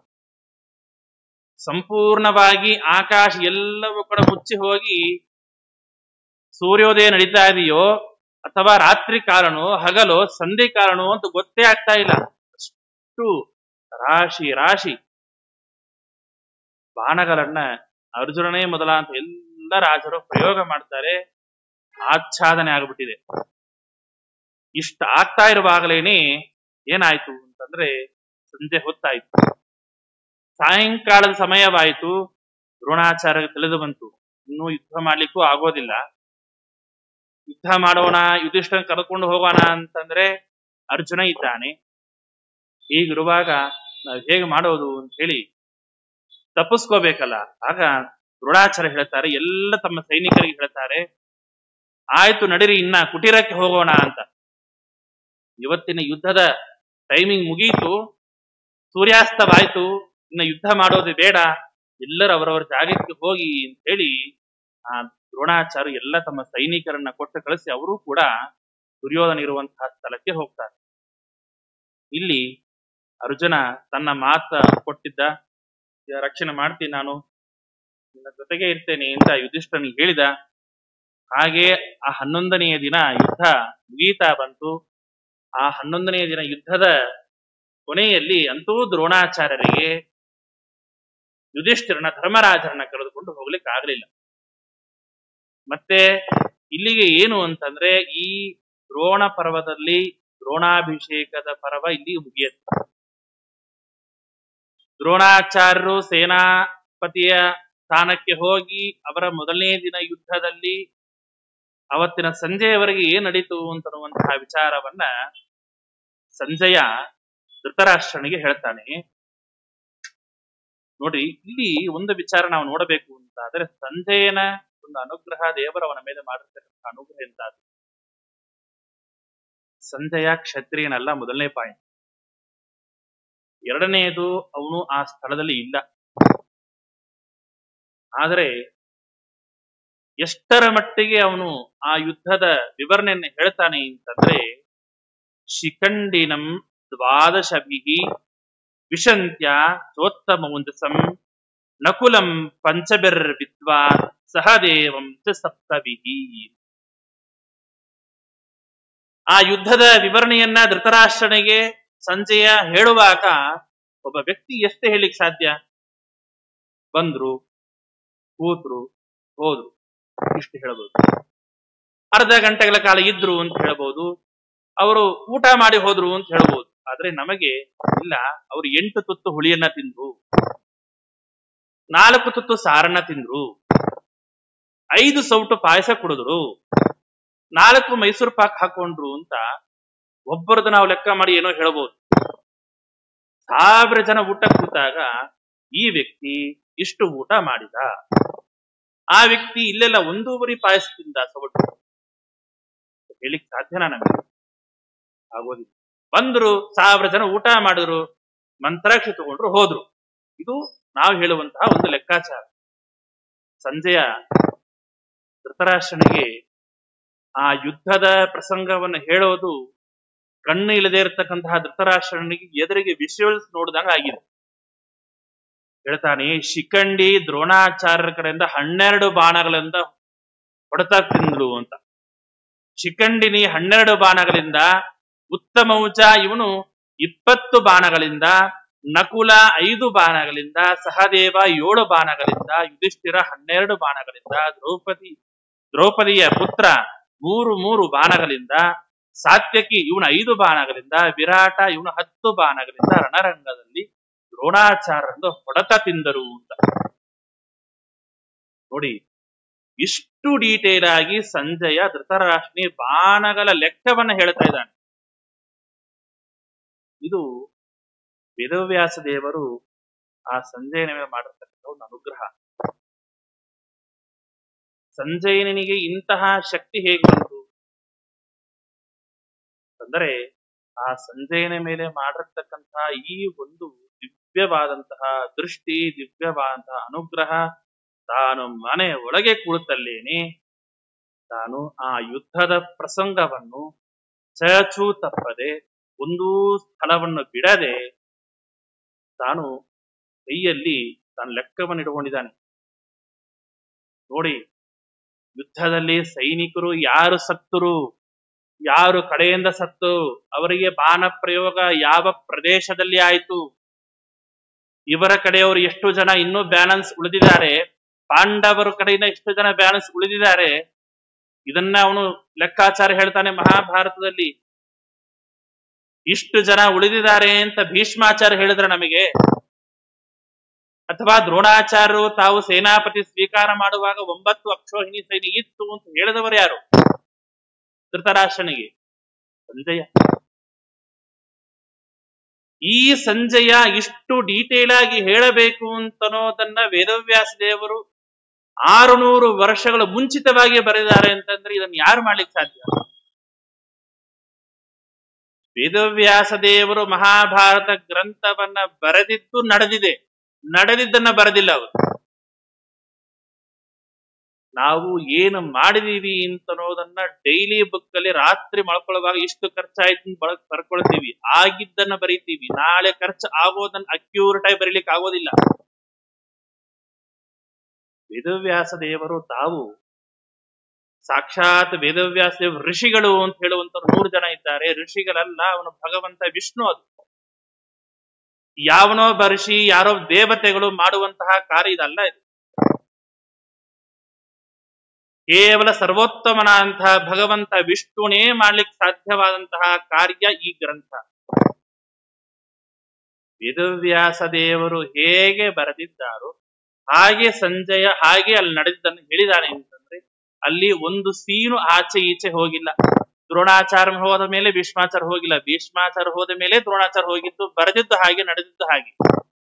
ಸಂಪೂರ್ಣವಾಗಿ ಆಕಾಶ ಎಲ್ಲವೂ ಕೂಡ ಮುಚ್ಚಿ ಹೋಗಿ ಸೂರ್ಯೋದಯ ನಡೀತಾ ಇದೆಯೋ ಅಥವಾ ರಾತ್ರಿ ಕಾಲನೋ ಹಗಲೋ ಸಂಧಿ ಕಾಲನೋ ಅಂತ ಗೊತ್ತೇ ಆಗ್ತಾ ಇಲ್ಲ ಅಷ್ಟು ರಾಶಿ ರಾಶಿ ಬಾಣಗಳನ್ನ ಅರ್ಜುನನೇ ಮೊದಲ ಅಂತ ಎಲ್ಲ ರಾಜರು ಪ್ರಯೋಗ ಮಾಡ್ತಾರೆ ಆಚ್ಛಾದನೆ ಆಗ್ಬಿಟ್ಟಿದೆ ಇಷ್ಟ ಆಗ್ತಾ ಇರುವಾಗಲೇನೆ ಏನಾಯ್ತು ಅಂತಂದ್ರೆ ಸಂಜೆ ಹೊತ್ತಾಯ್ತು ಸಾಯಂಕಾಲದ ಸಮಯವಾಯಿತು ದ್ರೋಣಾಚಾರ್ಯ ತಿಳಿದು ಬಂತು ಇನ್ನೂ ಯುದ್ಧ ಮಾಡ್ಲಿಕ್ಕೂ ಆಗೋದಿಲ್ಲ ಯುದ್ಧ ಮಾಡೋಣ ಯುಧಿಷ್ಠನ ಕರ್ಕೊಂಡು ಹೋಗೋಣ ಅಂತಂದ್ರೆ ಅರ್ಜುನ ಇದ್ದಾನೆ ಹೀಗಿರುವಾಗ ನಾವು ಹೇಗೆ ಮಾಡೋದು ಅಂತ ಹೇಳಿ ತಪ್ಪಿಸ್ಕೋಬೇಕಲ್ಲ ಆಗ ದ್ರೋಣಾಚಾರ್ಯ ಹೇಳ್ತಾರೆ ಎಲ್ಲ ತಮ್ಮ ಸೈನಿಕರಿಗೆ ಹೇಳ್ತಾರೆ ಆಯ್ತು ನಡಿರಿ ಇನ್ನ ಕುಟೀರಕ್ಕೆ ಹೋಗೋಣ ಅಂತ ಇವತ್ತಿನ ಯುದ್ಧದ ಟೈಮಿಂಗ್ ಮುಗೀತು ಸೂರ್ಯಾಸ್ತವಾಯ್ತು ಇನ್ನ ಯುದ್ಧ ಮಾಡೋದು ಬೇಡ ಎಲ್ಲರೂ ಅವರವರ ಜಾಗಕ್ಕೆ ಹೋಗಿ ಅಂತ ಹೇಳಿ ಆ ದ್ರೋಣಾಚಾರ್ಯ ಎಲ್ಲ ತಮ್ಮ ಸೈನಿಕರನ್ನ ಕೊಟ್ಟು ಕಳಿಸಿ ಅವರು ಕೂಡ ದುರ್ಯೋಧನ ಇರುವಂತಹ ಸ್ಥಳಕ್ಕೆ ಹೋಗ್ತಾರೆ ಇಲ್ಲಿ ಅರ್ಜುನ ತನ್ನ ಮಾತ ಕೊಟ್ಟಿದ್ದ ರಕ್ಷಣೆ ಮಾಡ್ತೀನಿ ನಾನು ನಿನ್ನ ಜೊತೆಗೆ ಇರ್ತೇನೆ ಅಂತ ಯುಧಿಷ್ಠನಿಗೆ ಹೇಳಿದ ಹಾಗೆ ಆ ಹನ್ನೊಂದನೆಯ ದಿನ ಯುದ್ಧ ಮುಗೀತಾ ಬಂತು ಆ ಹನ್ನೊಂದನೆಯ ದಿನ ಯುದ್ಧದ ಕೊನೆಯಲ್ಲಿ ಅಂತೂ ದ್ರೋಣಾಚಾರ್ಯರಿಗೆ ಯುಧಿಷ್ಠಿರನ ಧರ್ಮರಾಜರನ್ನ ಕರೆದುಕೊಂಡು ಹೋಗ್ಲಿಕ್ಕೆ ಆಗ್ಲಿಲ್ಲ ಮತ್ತೆ ಇಲ್ಲಿಗೆ ಏನು ಅಂತಂದ್ರೆ ಈ ದ್ರೋಣ ಪರ್ವದಲ್ಲಿ ದ್ರೋಣಾಭಿಷೇಕದ ಪರ್ವ ಇಲ್ಲಿ ಮುಗಿಯುತ್ತೆ ದ್ರೋಣಾಚಾರ್ಯರು ಸೇನಾಪತಿಯ ಸ್ಥಾನಕ್ಕೆ ಹೋಗಿ ಅವರ ಮೊದಲನೇ ದಿನ ಯುದ್ಧದಲ್ಲಿ ಅವತ್ತಿನ ಸಂಜೆಯವರೆಗೆ ಏನ್ ನಡೀತು ಅಂತನ್ನುವಂತಹ ವಿಚಾರವನ್ನ ಸಂಜಯ ಧೃತರಾಷ್ಟ್ರನಿಗೆ ಹೇಳ್ತಾನೆ ನೋಡ್ರಿ ಇಲ್ಲಿ ಒಂದು ವಿಚಾರ ನಾವು ನೋಡಬೇಕು ಅಂತ ಆದ್ರೆ ಸಂಜಯನ ಒಂದು ಅನುಗ್ರಹ ದೇವರ ಅವನ ಮೇಲೆ ಮಾಡಿರ್ತಕ್ಕಂಥ ಅನುಗ್ರಹ ಅಂತ ಸಂಜಯ ಕ್ಷತ್ರಿಯನಲ್ಲ ಮೊದಲನೇ ಪಾಯಿಂಟ್ ಎರಡನೆಯದು ಅವನು ಆ ಸ್ಥಳದಲ್ಲಿ ಇಲ್ಲ ಆದರೆ ಎಷ್ಟರ ಮಟ್ಟಿಗೆ ಅವನು ಆ ಯುದ್ಧದ ವಿವರಣೆಯನ್ನು ಹೇಳ್ತಾನೆ ಅಂತಂದ್ರೆ ಶಿಖಂಡಿನಂ ದ್ವಾದಶಭಿಹಿ ವಿಶಂತ್ಯ ಚೋತ್ತಮೌಂಜಸಂ ನಕುಲಂ ಪಂಚಬಿರ್ ವಿದ್ವಾನ್ ಸಹದೇವಂ ಚ ಸಪ್ತಭಿಹಿ ಆ ಯುದ್ಧದ ವಿವರಣೆಯನ್ನ ಧೃತರಾಷ್ಟ್ರನಿಗೆ ಸಂಜಯ ಹೇಳುವಾಗ ಒಬ್ಬ ವ್ಯಕ್ತಿ ಎಷ್ಟು ಹೇಳಿಕ್ ಸಾಧ್ಯ ಬಂದ್ರು ಕೂತ್ರು ಹೋದ್ರು ಇಷ್ಟು ಹೇಳ್ಬೋದು ಅರ್ಧ ಗಂಟೆಗಳ ಕಾಲ ಇದ್ರು ಅಂತ ಹೇಳ್ಬೋದು ಅವರು ಊಟ ಮಾಡಿ ಹೋದ್ರು ಅಂತ ಹೇಳ್ಬೋದು ಆದ್ರೆ ನಮಗೆ ಇಲ್ಲ ಅವರು ಎಂಟು ತುತ್ತು ಹುಳಿಯನ್ನ ತಿಂದ್ರು ನಾಲ್ಕು ತುತ್ತು ಸಾರನ್ನ ತಿಂದ್ರು ಐದು ಸೌಟು ಪಾಯಸ ಕುಡಿದ್ರು ನಾಲ್ಕು ಮೈಸೂರು ಪಾಕ್ ಹಾಕೊಂಡ್ರು ಅಂತ ಒಬ್ಬರದ್ದು ನಾವು ಲೆಕ್ಕ ಮಾಡಿ ಏನೋ ಹೇಳ್ಬೋದು ಸಾವಿರ ಜನ ಊಟ ಕೂತಾಗ ಈ ವ್ಯಕ್ತಿ ಇಷ್ಟು ಊಟ ಮಾಡಿದ ಆ ವ್ಯಕ್ತಿ ಇಲ್ಲೆಲ್ಲ ಒಂದೂವರೆ ಪಾಯಸ ತಿಂದ ಸೊಬಟು ಹೇಳಿಕ್ ಸಾಧ್ಯನಾ ನಮಗೆ ಆಗೋದಿಲ್ಲ ಬಂದ್ರು ಸಾವಿರ ಜನ ಊಟ ಮಾಡಿದ್ರು ಮಂತ್ರಾಕ್ಷಿ ತಗೊಂಡ್ರು ಹೋದ್ರು ಇದು ನಾವು ಹೇಳುವಂತಹ ಒಂದು ಲೆಕ್ಕಾಚಾರ ಸಂಜೆಯ ಧೃತರಾಷ್ಟ್ರನಿಗೆ ಆ ಯುದ್ಧದ ಪ್ರಸಂಗವನ್ನು ಹೇಳೋದು ಕಣ್ಣು ಇಲ್ಲದೆ ಇರತಕ್ಕಂತಹ ಧೃತರಾಷ್ಟ್ರನಿಗೆ ಎದುರಿಗೆ ವಿಷುವಲ್ಸ್ ನೋಡಿದಾಗ ಆಗಿದೆ ಹೇಳ್ತಾನೆ ಶಿಖಂಡಿ ದ್ರೋಣಾಚಾರ್ಯರ ಕಡೆಯಿಂದ ಹನ್ನೆರಡು ಬಾಣಗಳಿಂದ ಹೊಡೆತ ತಿಂದ್ರು ಅಂತ ಶಿಖಂಡಿನಿ ಹನ್ನೆರಡು ಬಾಣಗಳಿಂದ ಉತ್ತಮೌಜ ಇವನು ಇಪ್ಪತ್ತು ಬಾಣಗಳಿಂದ ನಕುಲ ಐದು ಬಾಣಗಳಿಂದ ಸಹದೇವ ಏಳು ಬಾಣಗಳಿಂದ ಯುಧಿಷ್ಠಿರ ಹನ್ನೆರಡು ಬಾಣಗಳಿಂದ ದ್ರೌಪದಿ ದ್ರೌಪದಿಯ ಪುತ್ರ ಮೂರು ಮೂರು ಬಾಣಗಳಿಂದ ಸಾತ್ಯಕಿ ಇವನು ಐದು ಬಾಣಗಳಿಂದ ವಿರಾಟ ಇವನು ಹತ್ತು ಬಾಣಗಳಿಂದ ರಣರಂಗದಲ್ಲಿ ದ್ರೋಣಾಚಾರ್ಯರಿಂದ ಹೊಡೆತ ತಿಂದರು ಅಂತ ನೋಡಿ ಇಷ್ಟು ಡೀಟೇಲ್ ಆಗಿ ಸಂಜಯ ಧೃತರಾಷ್ಟ್ರನಿ ಬಾಣಗಳ ಲೆಕ್ಕವನ್ನ ಹೇಳ್ತಾ ಇದ್ದಾನೆ ಇದು ವೇದವ್ಯಾಸ ದೇವರು ಆ ಸಂಜಯನ ಮೇಲೆ ಮಾಡಿರ್ತಕ್ಕಂಥ ಒಂದು ಅನುಗ್ರಹ ಸಂಜಯನಿಗೆ ಇಂತಹ ಶಕ್ತಿ ಹೇಗೆ ಬಂತು ಅಂದರೆ ಆ ಸಂಜಯನ ಮೇಲೆ ಮಾಡಿರ್ತಕ್ಕಂತಹ ಈ ಒಂದು ದಿವ್ಯವಾದಂತಹ ದೃಷ್ಟಿ ದಿವ್ಯವಾದಂತಹ ಅನುಗ್ರಹ ತಾನು ಮನೆ ಒಳಗೆ ಕುಳಿತಲ್ಲೇನೆ ತಾನು ಆ ಯುದ್ಧದ ಪ್ರಸಂಗವನ್ನು ಚಚು ತಪ್ಪದೆ ಒಂದೂ ಸ್ಥಳವನ್ನು ಬಿಡದೆ ತಾನು ಕೈಯಲ್ಲಿ ತಾನು ಲೆಕ್ಕವನ್ನು ಇಟ್ಕೊಂಡಿದ್ದಾನೆ ನೋಡಿ ಯುದ್ಧದಲ್ಲಿ ಸೈನಿಕರು ಯಾರು ಸತ್ತರು ಯಾರು ಕಡೆಯಿಂದ ಸತ್ತು ಅವರಿಗೆ ಬಾಣ ಪ್ರಯೋಗ ಯಾವ ಪ್ರದೇಶದಲ್ಲಿ ಆಯಿತು ಇವರ ಕಡೆಯವರು ಎಷ್ಟು ಜನ ಇನ್ನೂ ಬ್ಯಾಲೆನ್ಸ್ ಉಳಿದಿದ್ದಾರೆ ಪಾಂಡವರ ಕಡೆಯಿಂದ ಎಷ್ಟು ಜನ ಬ್ಯಾಲೆನ್ಸ್ ಉಳಿದಿದ್ದಾರೆ ಇದನ್ನ ಅವನು ಲೆಕ್ಕಾಚಾರ ಹೇಳ್ತಾನೆ ಮಹಾಭಾರತದಲ್ಲಿ ಇಷ್ಟು ಜನ ಉಳಿದಿದ್ದಾರೆ ಅಂತ ಭೀಷ್ಮಾಚಾರ್ಯ ಹೇಳಿದ್ರೆ ನಮಗೆ ಅಥವಾ ದ್ರೋಣಾಚಾರ್ಯರು ತಾವು ಸೇನಾಪತಿ ಸ್ವೀಕಾರ ಮಾಡುವಾಗ ಒಂಬತ್ತು ಅಕ್ಷೋಹಿಣಿ ಸೈನ್ಯ ಇತ್ತು ಅಂತ ಹೇಳಿದವರು ಯಾರು ಧೃತರಾಷ್ಟ್ರನಿಗೆ ಸಂಜಯ ಈ ಸಂಜಯ ಇಷ್ಟು ಡೀಟೇಲ್ ಆಗಿ ಹೇಳಬೇಕು ಅಂತನೋದನ್ನ ವೇದವ್ಯಾಸ ದೇವರು ಆರುನೂರು ವರ್ಷಗಳ ಮುಂಚಿತವಾಗಿ ಬರೆದಿದ್ದಾರೆ ಅಂತಂದ್ರೆ ಇದನ್ನು ಯಾರು ಮಾಡ್ಲಿಕ್ಕೆ ಸಾಧ್ಯ ವೇದವ್ಯಾಸ ದೇವರು ಮಹಾಭಾರತ ಗ್ರಂಥವನ್ನ ಬರೆದಿದ್ದು ನಡೆದಿದೆ ನಡೆದಿದ್ದನ್ನ ಬರೆದಿಲ್ಲ ಅವರು ನಾವು ಏನು ಮಾಡಿದೀವಿ ಅಂತನೋದನ್ನ ಡೈಲಿ ಬುಕ್ ಅಲ್ಲಿ ರಾತ್ರಿ ಮಳ್ಕೊಳ್ಳುವಾಗ ಇಷ್ಟು ಖರ್ಚಾಯ್ತು ಅಂತ ಬಳಕ್ ಬರ್ಕೊಳ್ತೀವಿ ಆಗಿದ್ದನ್ನ ಬರೀತೀವಿ ನಾಳೆ ಖರ್ಚು ಆಗೋದನ್ನ ಅಕ್ಯೂರೇಟ್ ಆಗಿ ಬರೀಲಿಕ್ಕೆ ಆಗೋದಿಲ್ಲ ವೇದವ್ಯಾಸ ದೇವರು ತಾವು ಸಾಕ್ಷಾತ್ ವೇದವ್ಯಾಸ ದೇವ ಋಷಿಗಳು ಅಂತ ಹೇಳುವಂತವ್ರು ನೂರು ಜನ ಇದ್ದಾರೆ ಋಷಿಗಳಲ್ಲ ಅವನು ಭಗವಂತ ವಿಷ್ಣು ಅದು ಯಾವನೋ ಒಬ್ಬ ಋಷಿ ಯಾರೋ ದೇವತೆಗಳು ಮಾಡುವಂತಹ ಕಾರ್ಯ ಇದಲ್ಲ ಇದು ಕೇವಲ ಸರ್ವೋತ್ತಮನಾದಂತಹ ಭಗವಂತ ವಿಷ್ಣುನೇ ಮಾಡ್ಲಿಕ್ಕೆ ಸಾಧ್ಯವಾದಂತಹ ಕಾರ್ಯ ಈ ಗ್ರಂಥ ವೇದವ್ಯಾಸ ದೇವರು ಹೇಗೆ ಬರೆದಿದ್ದಾರೋ ಹಾಗೆ ಸಂಜಯ ಹಾಗೆ ಅಲ್ಲಿ ನಡೆದಿದ್ದನ್ನು ಹೇಳಿದಾನೆ ಅಂತಂದ್ರೆ ಅಲ್ಲಿ ಒಂದು ಸೀನು ಆಚೆ ಈಚೆ ಹೋಗಿಲ್ಲ ದ್ರೋಣಾಚಾರ್ಯ ಹೋದ ಮೇಲೆ ಭೀಷ್ಮಾಚಾರ ಹೋಗಿಲ್ಲ ಭೀಷ್ಮಾಚಾರ ಹೋದ ಮೇಲೆ ದ್ರೋಣಾಚಾರ ಹೋಗಿದ್ದು ಬರೆದಿದ್ದು ಹಾಗೆ ನಡೆದಿದ್ದು ಹಾಗೆ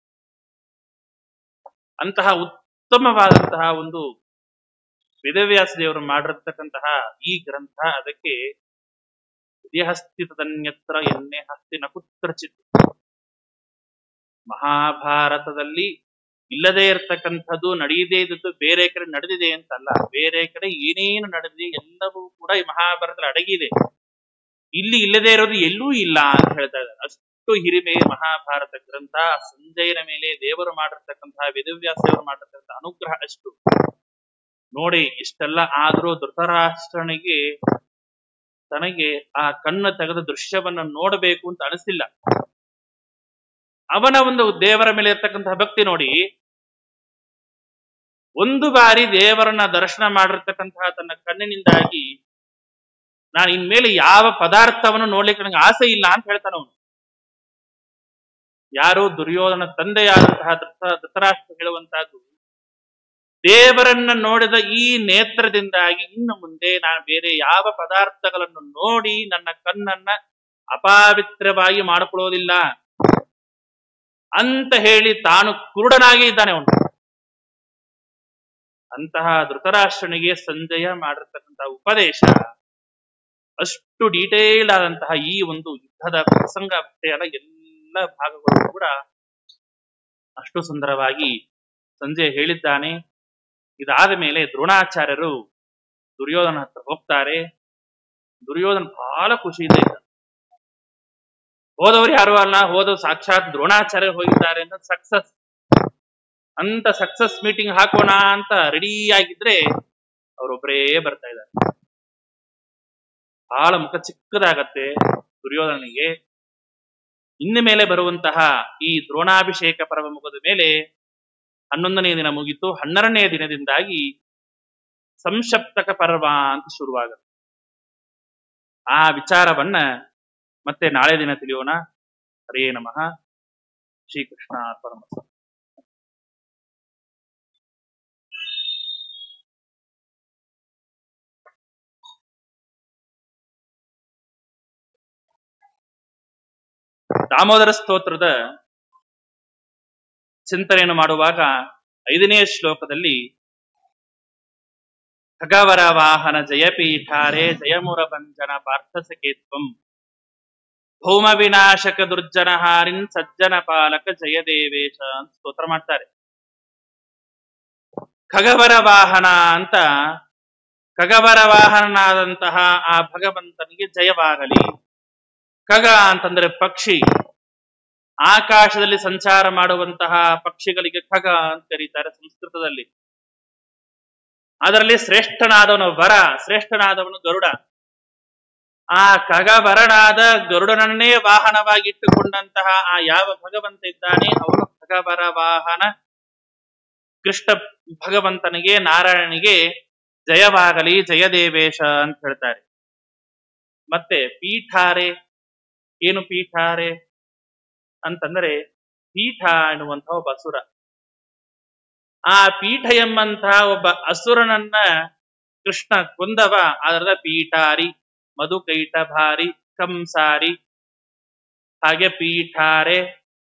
ಅಂತಹ ಉತ್ತಮವಾದಂತಹ ಒಂದು ವೇದವ್ಯಾಸ ದೇವರು ಮಾಡಿರ್ತಕ್ಕಂತಹ ಈ ಗ್ರಂಥ ಅದಕ್ಕೆ ದೇಹಸ್ಥಿತನ್ಯತ್ರ ಎನ್ನೆ ಹಸ್ತಿನ ಕುತ್ರಚಿತ್ ಮಹಾಭಾರತದಲ್ಲಿ ಇಲ್ಲದೆ ಇರತಕ್ಕಂಥದ್ದು ನಡೆಯದೇ ಇದ್ದದ್ದು ಬೇರೆ ಕಡೆ ನಡೆದಿದೆ ಅಂತಲ್ಲ ಬೇರೆ ಕಡೆ ಏನೇನು ನಡೆದಿದೆ ಎಲ್ಲವೂ ಕೂಡ ಈ ಮಹಾಭಾರತದಲ್ಲಿ ಅಡಗಿದೆ ಇಲ್ಲಿ ಇಲ್ಲದೆ ಇರೋದು ಎಲ್ಲೂ ಇಲ್ಲ ಅಂತ ಹೇಳ್ತಾ ಇದ್ದಾರೆ ಅಷ್ಟು ಹಿರಿಮೆ ಮಹಾಭಾರತ ಗ್ರಂಥ ಸಂಜಯನ ಮೇಲೆ ದೇವರು ಮಾಡಿರ್ತಕ್ಕಂತಹ ವೇದವ್ಯಾಸ ದೇವರು ಮಾಡಿರ್ತಕ್ಕಂತಹ ಅನುಗ್ರಹ ಅಷ್ಟು ನೋಡಿ ಇಷ್ಟೆಲ್ಲ ಆದರೂ ಧೃತರಾಷ್ಟ್ರನಿಗೆ ತನಗೆ ಆ ಕಣ್ಣು ತೆಗೆದ ದೃಶ್ಯವನ್ನು ನೋಡಬೇಕು ಅಂತ ಅನಿಸಿಲ್ಲ ಅವನ ಒಂದು ದೇವರ ಮೇಲೆ ಇರ್ತಕ್ಕಂತಹ ಭಕ್ತಿ ನೋಡಿ ಒಂದು ಬಾರಿ ದೇವರನ್ನ ದರ್ಶನ ಮಾಡಿರ್ತಕ್ಕಂತಹ ತನ್ನ ಕಣ್ಣಿನಿಂದಾಗಿ ನಾನು ಇನ್ಮೇಲೆ ಯಾವ ಪದಾರ್ಥವನ್ನು ನೋಡ್ಲಿಕ್ಕೆ ನನಗೆ ಆಸೆ ಇಲ್ಲ ಅಂತ ಹೇಳ್ತಾನ ಅವನು ಯಾರು ದುರ್ಯೋಧನ ತಂದೆಯಾದಂತಹ ಧೃತ ಧೃತರಾಷ್ಟ್ರ ಹೇಳುವಂತಹದ್ದು ದೇವರನ್ನ ನೋಡಿದ ಈ ನೇತ್ರದಿಂದಾಗಿ ಇನ್ನು ಮುಂದೆ ನಾನು ಬೇರೆ ಯಾವ ಪದಾರ್ಥಗಳನ್ನು ನೋಡಿ ನನ್ನ ಕಣ್ಣನ್ನ ಅಪಾವಿತ್ರವಾಗಿ ಮಾಡಿಕೊಳ್ಳೋದಿಲ್ಲ ಅಂತ ಹೇಳಿ ತಾನು ಕುರುಡನಾಗಿ ಇದ್ದಾನೆ ಅವನು ಅಂತಹ ಧೃತರಾಷ್ಟ್ರನಿಗೆ ಸಂಜಯ ಮಾಡಿರ್ತಕ್ಕಂತಹ ಉಪದೇಶ ಅಷ್ಟು ಡೀಟೇಲ್ಡ್ ಆದಂತಹ ಈ ಒಂದು ಯುದ್ಧದ ಪ್ರಸಂಗ ಅಷ್ಟೇ ಅಲ್ಲ ಎಲ್ಲ ಭಾಗಗಳು ಕೂಡ ಅಷ್ಟು ಸುಂದರವಾಗಿ ಸಂಜೆ ಹೇಳಿದ್ದಾನೆ ಇದಾದ ಮೇಲೆ ದ್ರೋಣಾಚಾರ್ಯರು ದುರ್ಯೋಧನ ಹತ್ರ ಹೋಗ್ತಾರೆ ದುರ್ಯೋಧನ ಬಹಳ ಖುಷಿಯಿಂದ ಇದ್ದ ಹೋದವರು ಯಾರು ಅಲ್ಲ ಹೋದವು ಸಾಕ್ಷಾತ್ ದ್ರೋಣಾಚಾರ್ಯ ಹೋಗಿದ್ದಾರೆ ಅಂತ ಸಕ್ಸಸ್ ಅಂತ ಸಕ್ಸಸ್ ಮೀಟಿಂಗ್ ಹಾಕೋಣ ಅಂತ ರೆಡಿ ಆಗಿದ್ರೆ ಅವರೊಬ್ಬರೇ ಬರ್ತಾ ಇದ್ದಾರೆ ಬಹಳ ಮುಖ ಚಿಕ್ಕದಾಗತ್ತೆ ದುರ್ಯೋಧನಿಗೆ ಇನ್ನು ಮೇಲೆ ಬರುವಂತಹ ಈ ದ್ರೋಣಾಭಿಷೇಕ ಪರ್ವ ಮುಗಿದ ಮೇಲೆ ಹನ್ನೊಂದನೇ ದಿನ ಮುಗಿತು ಹನ್ನೆರಡನೇ ದಿನದಿಂದಾಗಿ ಸಂಶಪ್ತಕ ಪರ್ವ ಅಂತ ಶುರುವಾಗುತ್ತೆ ಆ ವಿಚಾರವನ್ನ ಮತ್ತೆ ನಾಳೆ ದಿನ ತಿಳಿಯೋಣ ಹರೇ ನಮಃ ಶ್ರೀಕೃಷ್ಣ ಪರಮ ದಾಮೋದರ ಸ್ತೋತ್ರದ ಚಿಂತನೆಯನ್ನು ಮಾಡುವಾಗ ಐದನೇ ಶ್ಲೋಕದಲ್ಲಿ ಖಗವರ ವಾಹನ ಜಯಪೀಠಾರೆ ಜಯಮುರ ಭಂಜನ ಪಾರ್ಥಸಕೇತ್ವಂ ಭೌಮ ವಿನಾಶಕ ದುರ್ಜನ ಹಾರಿನ್ ಸಜ್ಜನ ಪಾಲಕ ಜಯದೇವೇಶ ಅಂತ ಸ್ತೋತ್ರ ಮಾಡ್ತಾರೆ ಖಗವರ ವಾಹನ ಅಂತ ಖಗವರ ವಾಹನನಾದಂತಹ ಆ ಭಗವಂತನಿಗೆ ಜಯವಾಗಲಿ ಖಗ ಅಂತಂದ್ರೆ ಪಕ್ಷಿ ಆಕಾಶದಲ್ಲಿ ಸಂಚಾರ ಮಾಡುವಂತಹ ಪಕ್ಷಿಗಳಿಗೆ ಖಗ ಅಂತ ಕರೀತಾರೆ ಸಂಸ್ಕೃತದಲ್ಲಿ ಅದರಲ್ಲಿ ಶ್ರೇಷ್ಠನಾದವನು ವರ ಶ್ರೇಷ್ಠನಾದವನು ಗರುಡ ಆ ಖಗವರನಾದ ಗರುಡನನ್ನೇ ವಾಹನವಾಗಿ ಇಟ್ಟುಕೊಂಡಂತಹ ಆ ಯಾವ ಭಗವಂತ ಇದ್ದಾನೆ ಅವನು ಖಗವರ ವಾಹನ ಕೃಷ್ಣ ಭಗವಂತನಿಗೆ ನಾರಾಯಣನಿಗೆ ಜಯವಾಗಲಿ ಜಯದೇವೇಶ ಅಂತ ಹೇಳ್ತಾರೆ ಮತ್ತೆ ಪೀಠಾರೆ ಏನು ಪೀಠಾರೆ ಅಂತಂದ್ರೆ ಪೀಠ ಎನ್ನುವಂತಹ ಒಬ್ಬ ಅಸುರ ಆ ಪೀಠ ಎಂಬಂತಹ ಒಬ್ಬ ಅಸುರನನ್ನ ಕೃಷ್ಣ ಕೊಂದವ ಅದರದ ಪೀಠಾರಿ ಮಧುಕೈಟ ಭಾರಿ ಕಂಸಾರಿ ಹಾಗೆ ಪೀಠಾರೆ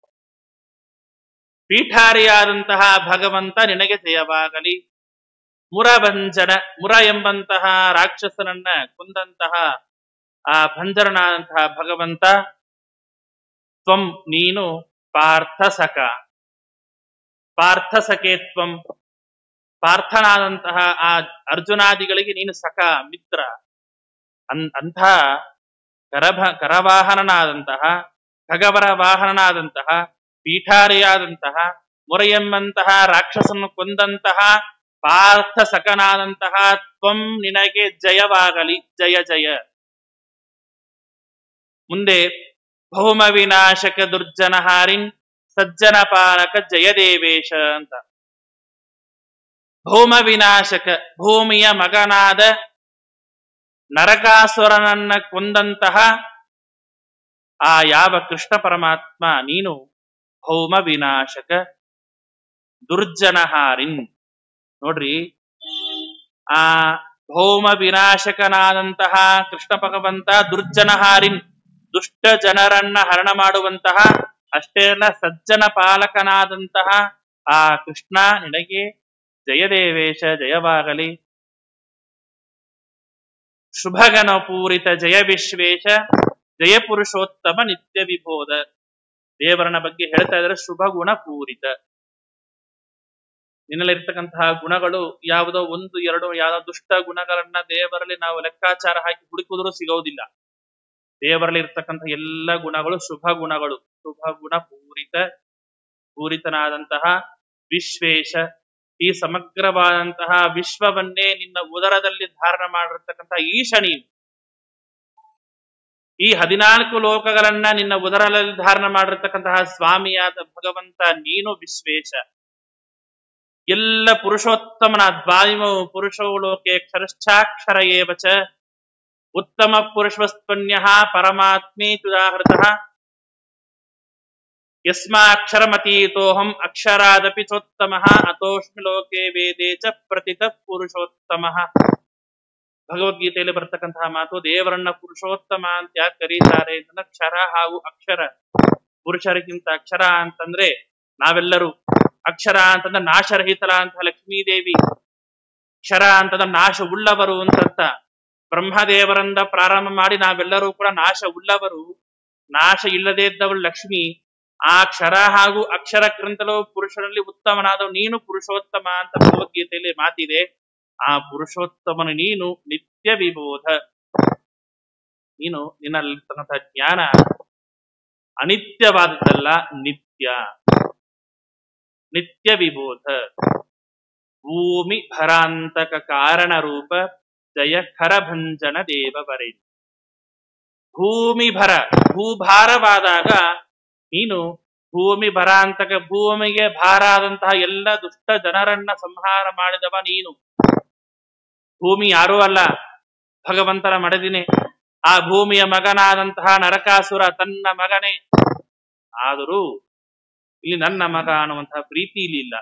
ಪೀಠಾರಿಯಾದಂತಹ ಭಗವಂತ ನಿನಗೆ ಜಯವಾಗಲಿ ಮುರಭಂಜನ ಮುರ ಎಂಬಂತಹ ರಾಕ್ಷಸನನ್ನ ಕೊಂದಂತಹ ಆ ಭಂಜರನಾದಂತಹ ಭಗವಂತ ತ್ವಂ ನೀನು ಪಾರ್ಥಸಕ ಪಾರ್ಥಸಕೆ ತ್ವಂ ಪಾರ್ಥನಾದಂತಹ ಆ ಅರ್ಜುನಾದಿಗಳಿಗೆ ನೀನು ಸಖ ಮಿತ್ರ ಅನ್ ಅಂಥ ಕರಭ ಕರವಾಹನನಾದಂತಹ ಖಗವರ ವಾಹನನಾದಂತಹ ಪೀಠಾರಿಯಾದಂತಹ ಮೊರೆಯೆಂಬಂತಹ ರಾಕ್ಷಸನ್ನು ಕೊಂದಂತಹ ಪಾರ್ಥ ಸಕನಾದಂತಹ ತ್ವಂ ನಿನಗೆ ಜಯವಾಗಲಿ ಜಯ ಜಯ ಮುಂದೆ ಭೌಮ ವಿನಾಶಕ ದುರ್ಜನ ಹಾರಿನ್ ಸಜ್ಜನ ಪಾಲಕ ಜಯದೇವೇಶ ಅಂತ ಭೌಮ ವಿನಾಶಕ ಭೂಮಿಯ ಮಗನಾದ ನರಕಾಸುರನನ್ನ ಕೊಂದಂತಹ ಆ ಯಾವ ಕೃಷ್ಣ ಪರಮಾತ್ಮ ನೀನು ಭೌಮ ವಿನಾಶಕ ದುರ್ಜನಹಾರಿನ್ ನೋಡ್ರಿ ಆ ಭೌಮ ವಿನಾಶಕನಾದಂತಹ ಕೃಷ್ಣ ಭಗವಂತ ದುರ್ಜನಹಾರಿನ್ ದುಷ್ಟ ಜನರನ್ನ ಹರಣ ಮಾಡುವಂತಹ ಅಷ್ಟೇ ಅಲ್ಲ ಸಜ್ಜನ ಪಾಲಕನಾದಂತಹ ಆ ಕೃಷ್ಣ ನಿನಗೆ ಜಯದೇವೇಶ ಜಯವಾಗಲಿ ಶುಭಗಣ ಪೂರಿತ ಜಯ ವಿಶ್ವೇಶ ಜಯ ಪುರುಷೋತ್ತಮ ನಿತ್ಯ ವಿಬೋಧ ದೇವರನ ಬಗ್ಗೆ ಹೇಳ್ತಾ ಇದ್ರೆ ಶುಭ ಗುಣ ಪೂರಿತ ನಿನ್ನಲ್ಲಿರ್ತಕ್ಕಂತಹ ಗುಣಗಳು ಯಾವುದೋ ಒಂದು ಎರಡು ಯಾವ್ದೋ ದುಷ್ಟ ಗುಣಗಳನ್ನ ದೇವರಲ್ಲಿ ನಾವು ಲೆಕ್ಕಾಚಾರ ಹಾಕಿ ಹುಡುಕಿದ್ರು ಸಿಗೋದಿಲ್ಲ ದೇವರಲ್ಲಿ ಇರ್ತಕ್ಕಂಥ ಎಲ್ಲ ಗುಣಗಳು ಶುಭ ಗುಣಗಳು ಶುಭ ಗುಣ ಪೂರಿತ ಪೂರಿತನಾದಂತಹ ವಿಶ್ವೇಶ ಈ ಸಮಗ್ರವಾದಂತಹ ವಿಶ್ವವನ್ನೇ ನಿನ್ನ ಉದರದಲ್ಲಿ ಧಾರಣ ಮಾಡಿರ್ತಕ್ಕಂತಹ ಈಶ ನೀನು ಈ ಹದಿನಾಲ್ಕು ಲೋಕಗಳನ್ನ ನಿನ್ನ ಉದರದಲ್ಲಿ ಧಾರಣ ಮಾಡಿರ್ತಕ್ಕಂತಹ ಸ್ವಾಮಿಯಾದ ಭಗವಂತ ನೀನು ವಿಶ್ವೇಶ ಎಲ್ಲ ಪುರುಷೋತ್ತಮನ ದ್ವಾಯು ಪುರುಷೋ ಲೋಕೆ ಕ್ಷರಶ್ಚಾಕ್ಷರ ಏವಚ ಉತ್ತಮ ಪುರುಷವಸ್ಪನ್ಯ ಪರಮಾತ್ಮೇ ತುದಾಹೃತ ಯಸ್ಮಾಕ್ಷರಮತೀತೋಹಂ ಅಕ್ಷರಾದಪಿ ಚೋತ್ತಮ ಅತೋಷ್ಮಿ ಲೋಕೆ ವೇದೇ ಚ ಪ್ರತಿತ ಪುರುಷೋತ್ತಮ ಭಗವದ್ಗೀತೆಯಲ್ಲಿ ಬರ್ತಕ್ಕಂತಹ ಮಾತು ದೇವರನ್ನ ಪುರುಷೋತ್ತಮ ಅಂತ ಯಾಕೆ ಕರೀತಾರೆ ಅಂತಂದ್ರೆ ಕ್ಷರ ಹಾಗೂ ಅಕ್ಷರ ಪುರುಷರಿಗಿಂತ ಅಕ್ಷರ ಅಂತಂದ್ರೆ ನಾವೆಲ್ಲರೂ ಅಕ್ಷರ ಅಂತಂದ್ರೆ ನಾಶರಹಿತರಾದಂತಹ ಲಕ್ಷ್ಮೀದೇವಿ ಕ್ಷರ ಅಂತಂದ್ರೆ ನಾಶ ಉಳ್ಳವರು ಅಂತಂತ ಬ್ರಹ್ಮದೇವರಿಂದ ಪ್ರಾರಂಭ ಮಾಡಿ ನಾವೆಲ್ಲರೂ ಕೂಡ ನಾಶ ಉಳ್ಳವರು ನಾಶ ಇಲ್ಲದೇ ಇದ್ದವಳು ಲಕ್ಷ್ಮಿ ಆ ಕ್ಷರ ಹಾಗೂ ಅಕ್ಷರಕ್ಕಿಂತಲೂ ಪುರುಷರಲ್ಲಿ ಉತ್ತಮನಾದವು ನೀನು ಪುರುಷೋತ್ತಮ ಅಂತ ಭಗವದ್ಗೀತೆಯಲ್ಲಿ ಮಾತಿದೆ ಆ ಪುರುಷೋತ್ತಮನು ನೀನು ನಿತ್ಯ ವಿಬೋಧ ನೀನು ನಿನ್ನಲ್ಲಿರ್ತಕ್ಕಂತಹ ಜ್ಞಾನ ಅನಿತ್ಯವಾದದ್ದಲ್ಲ ನಿತ್ಯ ನಿತ್ಯ ವಿಬೋಧ ಭೂಮಿ ಭರಾಂತಕ ಕಾರಣ ರೂಪ ಜಯ ಖರಭಂಜನ ದೇವವರೇ ಭೂಮಿ ಭರ ಭೂಭಾರವಾದಾಗ ನೀನು ಭೂಮಿ ಭರಾಂತಕ ಭೂಮಿಗೆ ಭಾರ ಆದಂತಹ ಎಲ್ಲ ದುಷ್ಟ ಜನರನ್ನ ಸಂಹಾರ ಮಾಡಿದವ ನೀನು ಭೂಮಿ ಯಾರೂ ಅಲ್ಲ ಭಗವಂತನ ಮಡದಿನೇ ಆ ಭೂಮಿಯ ಮಗನಾದಂತಹ ನರಕಾಸುರ ತನ್ನ ಮಗನೇ ಆದರೂ ಇಲ್ಲಿ ನನ್ನ ಮಗ ಅನ್ನುವಂತಹ ಪ್ರೀತಿ ಇಲ್ಲಿ ಇಲ್ಲ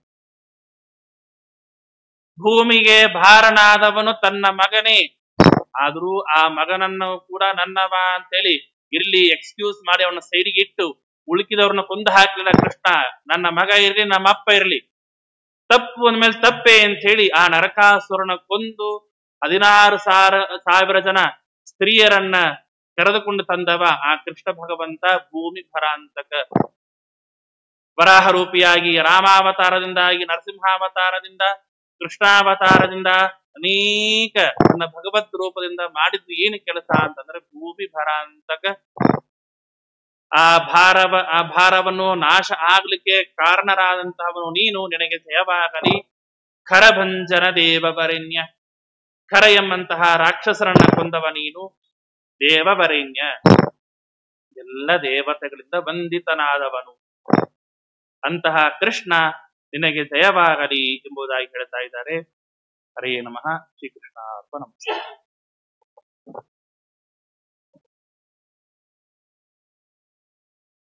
ಭೂಮಿಗೆ ಭಾರನಾದವನು ತನ್ನ ಮಗನೇ ಆದರೂ ಆ ಮಗನನ್ನು ಕೂಡ ನನ್ನವ ಅಂತೇಳಿ ಇರ್ಲಿ ಎಕ್ಸ್ಕ್ಯೂಸ್ ಮಾಡಿ ಅವನ ಸೈಡಿಗೆ ಇಟ್ಟು ಉಳುಕಿದವ್ರನ್ನ ಕೊಂದು ಹಾಕಲಿಲ್ಲ ಕೃಷ್ಣ ನನ್ನ ಮಗ ಇರ್ಲಿ ನಮ್ಮ ಅಪ್ಪ ಇರ್ಲಿ ತಪ್ಪು ಅಂದ್ಮೇಲೆ ತಪ್ಪೆ ಅಂತ ಹೇಳಿ ಆ ನರಕಾಸುರನ ಕೊಂದು ಹದಿನಾರು ಸಾವಿರ ಸಾವಿರ ಜನ ಸ್ತ್ರೀಯರನ್ನ ಕರೆದುಕೊಂಡು ತಂದವ ಆ ಕೃಷ್ಣ ಭಗವಂತ ಭೂಮಿ ಭರಾಂತಕ ವರಾಹ ರೂಪಿಯಾಗಿ ರಾಮಾವತಾರದಿಂದಾಗಿ ನರಸಿಂಹಾವತಾರದಿಂದ ಕೃಷ್ಣಾವತಾರದಿಂದ ಅನೇಕ ನನ್ನ ಭಗವದ್ ರೂಪದಿಂದ ಮಾಡಿದ್ದು ಏನು ಕೆಲಸ ಅಂತಂದ್ರೆ ಭೂಮಿ ಭರಾಂತಕ ಆ ಭಾರವ ಆ ಭಾರವನ್ನು ನಾಶ ಆಗ್ಲಿಕ್ಕೆ ಕಾರಣರಾದಂತಹವನು ನೀನು ನಿನಗೆ ಜಯವಾಗಲಿ ಖರಭಂಜನ ದೇವವರೆಣ್ಯ ಖರ ಎಂಬಂತಹ ರಾಕ್ಷಸರನ್ನ ಕೊಂದವ ನೀನು ದೇವವರೆಣ್ಯ ಎಲ್ಲ ದೇವತೆಗಳಿಂದ ಬಂಧಿತನಾದವನು ಅಂತಹ ಕೃಷ್ಣ ನಿನಗೆ ಜಯವಾಗಲಿ ಎಂಬುದಾಗಿ ಹೇಳ್ತಾ ಇದ್ದಾರೆ ಹರೇ ನಮಃ ಶ್ರೀಕೃಷ್ಣ ಅರ್ಪಣ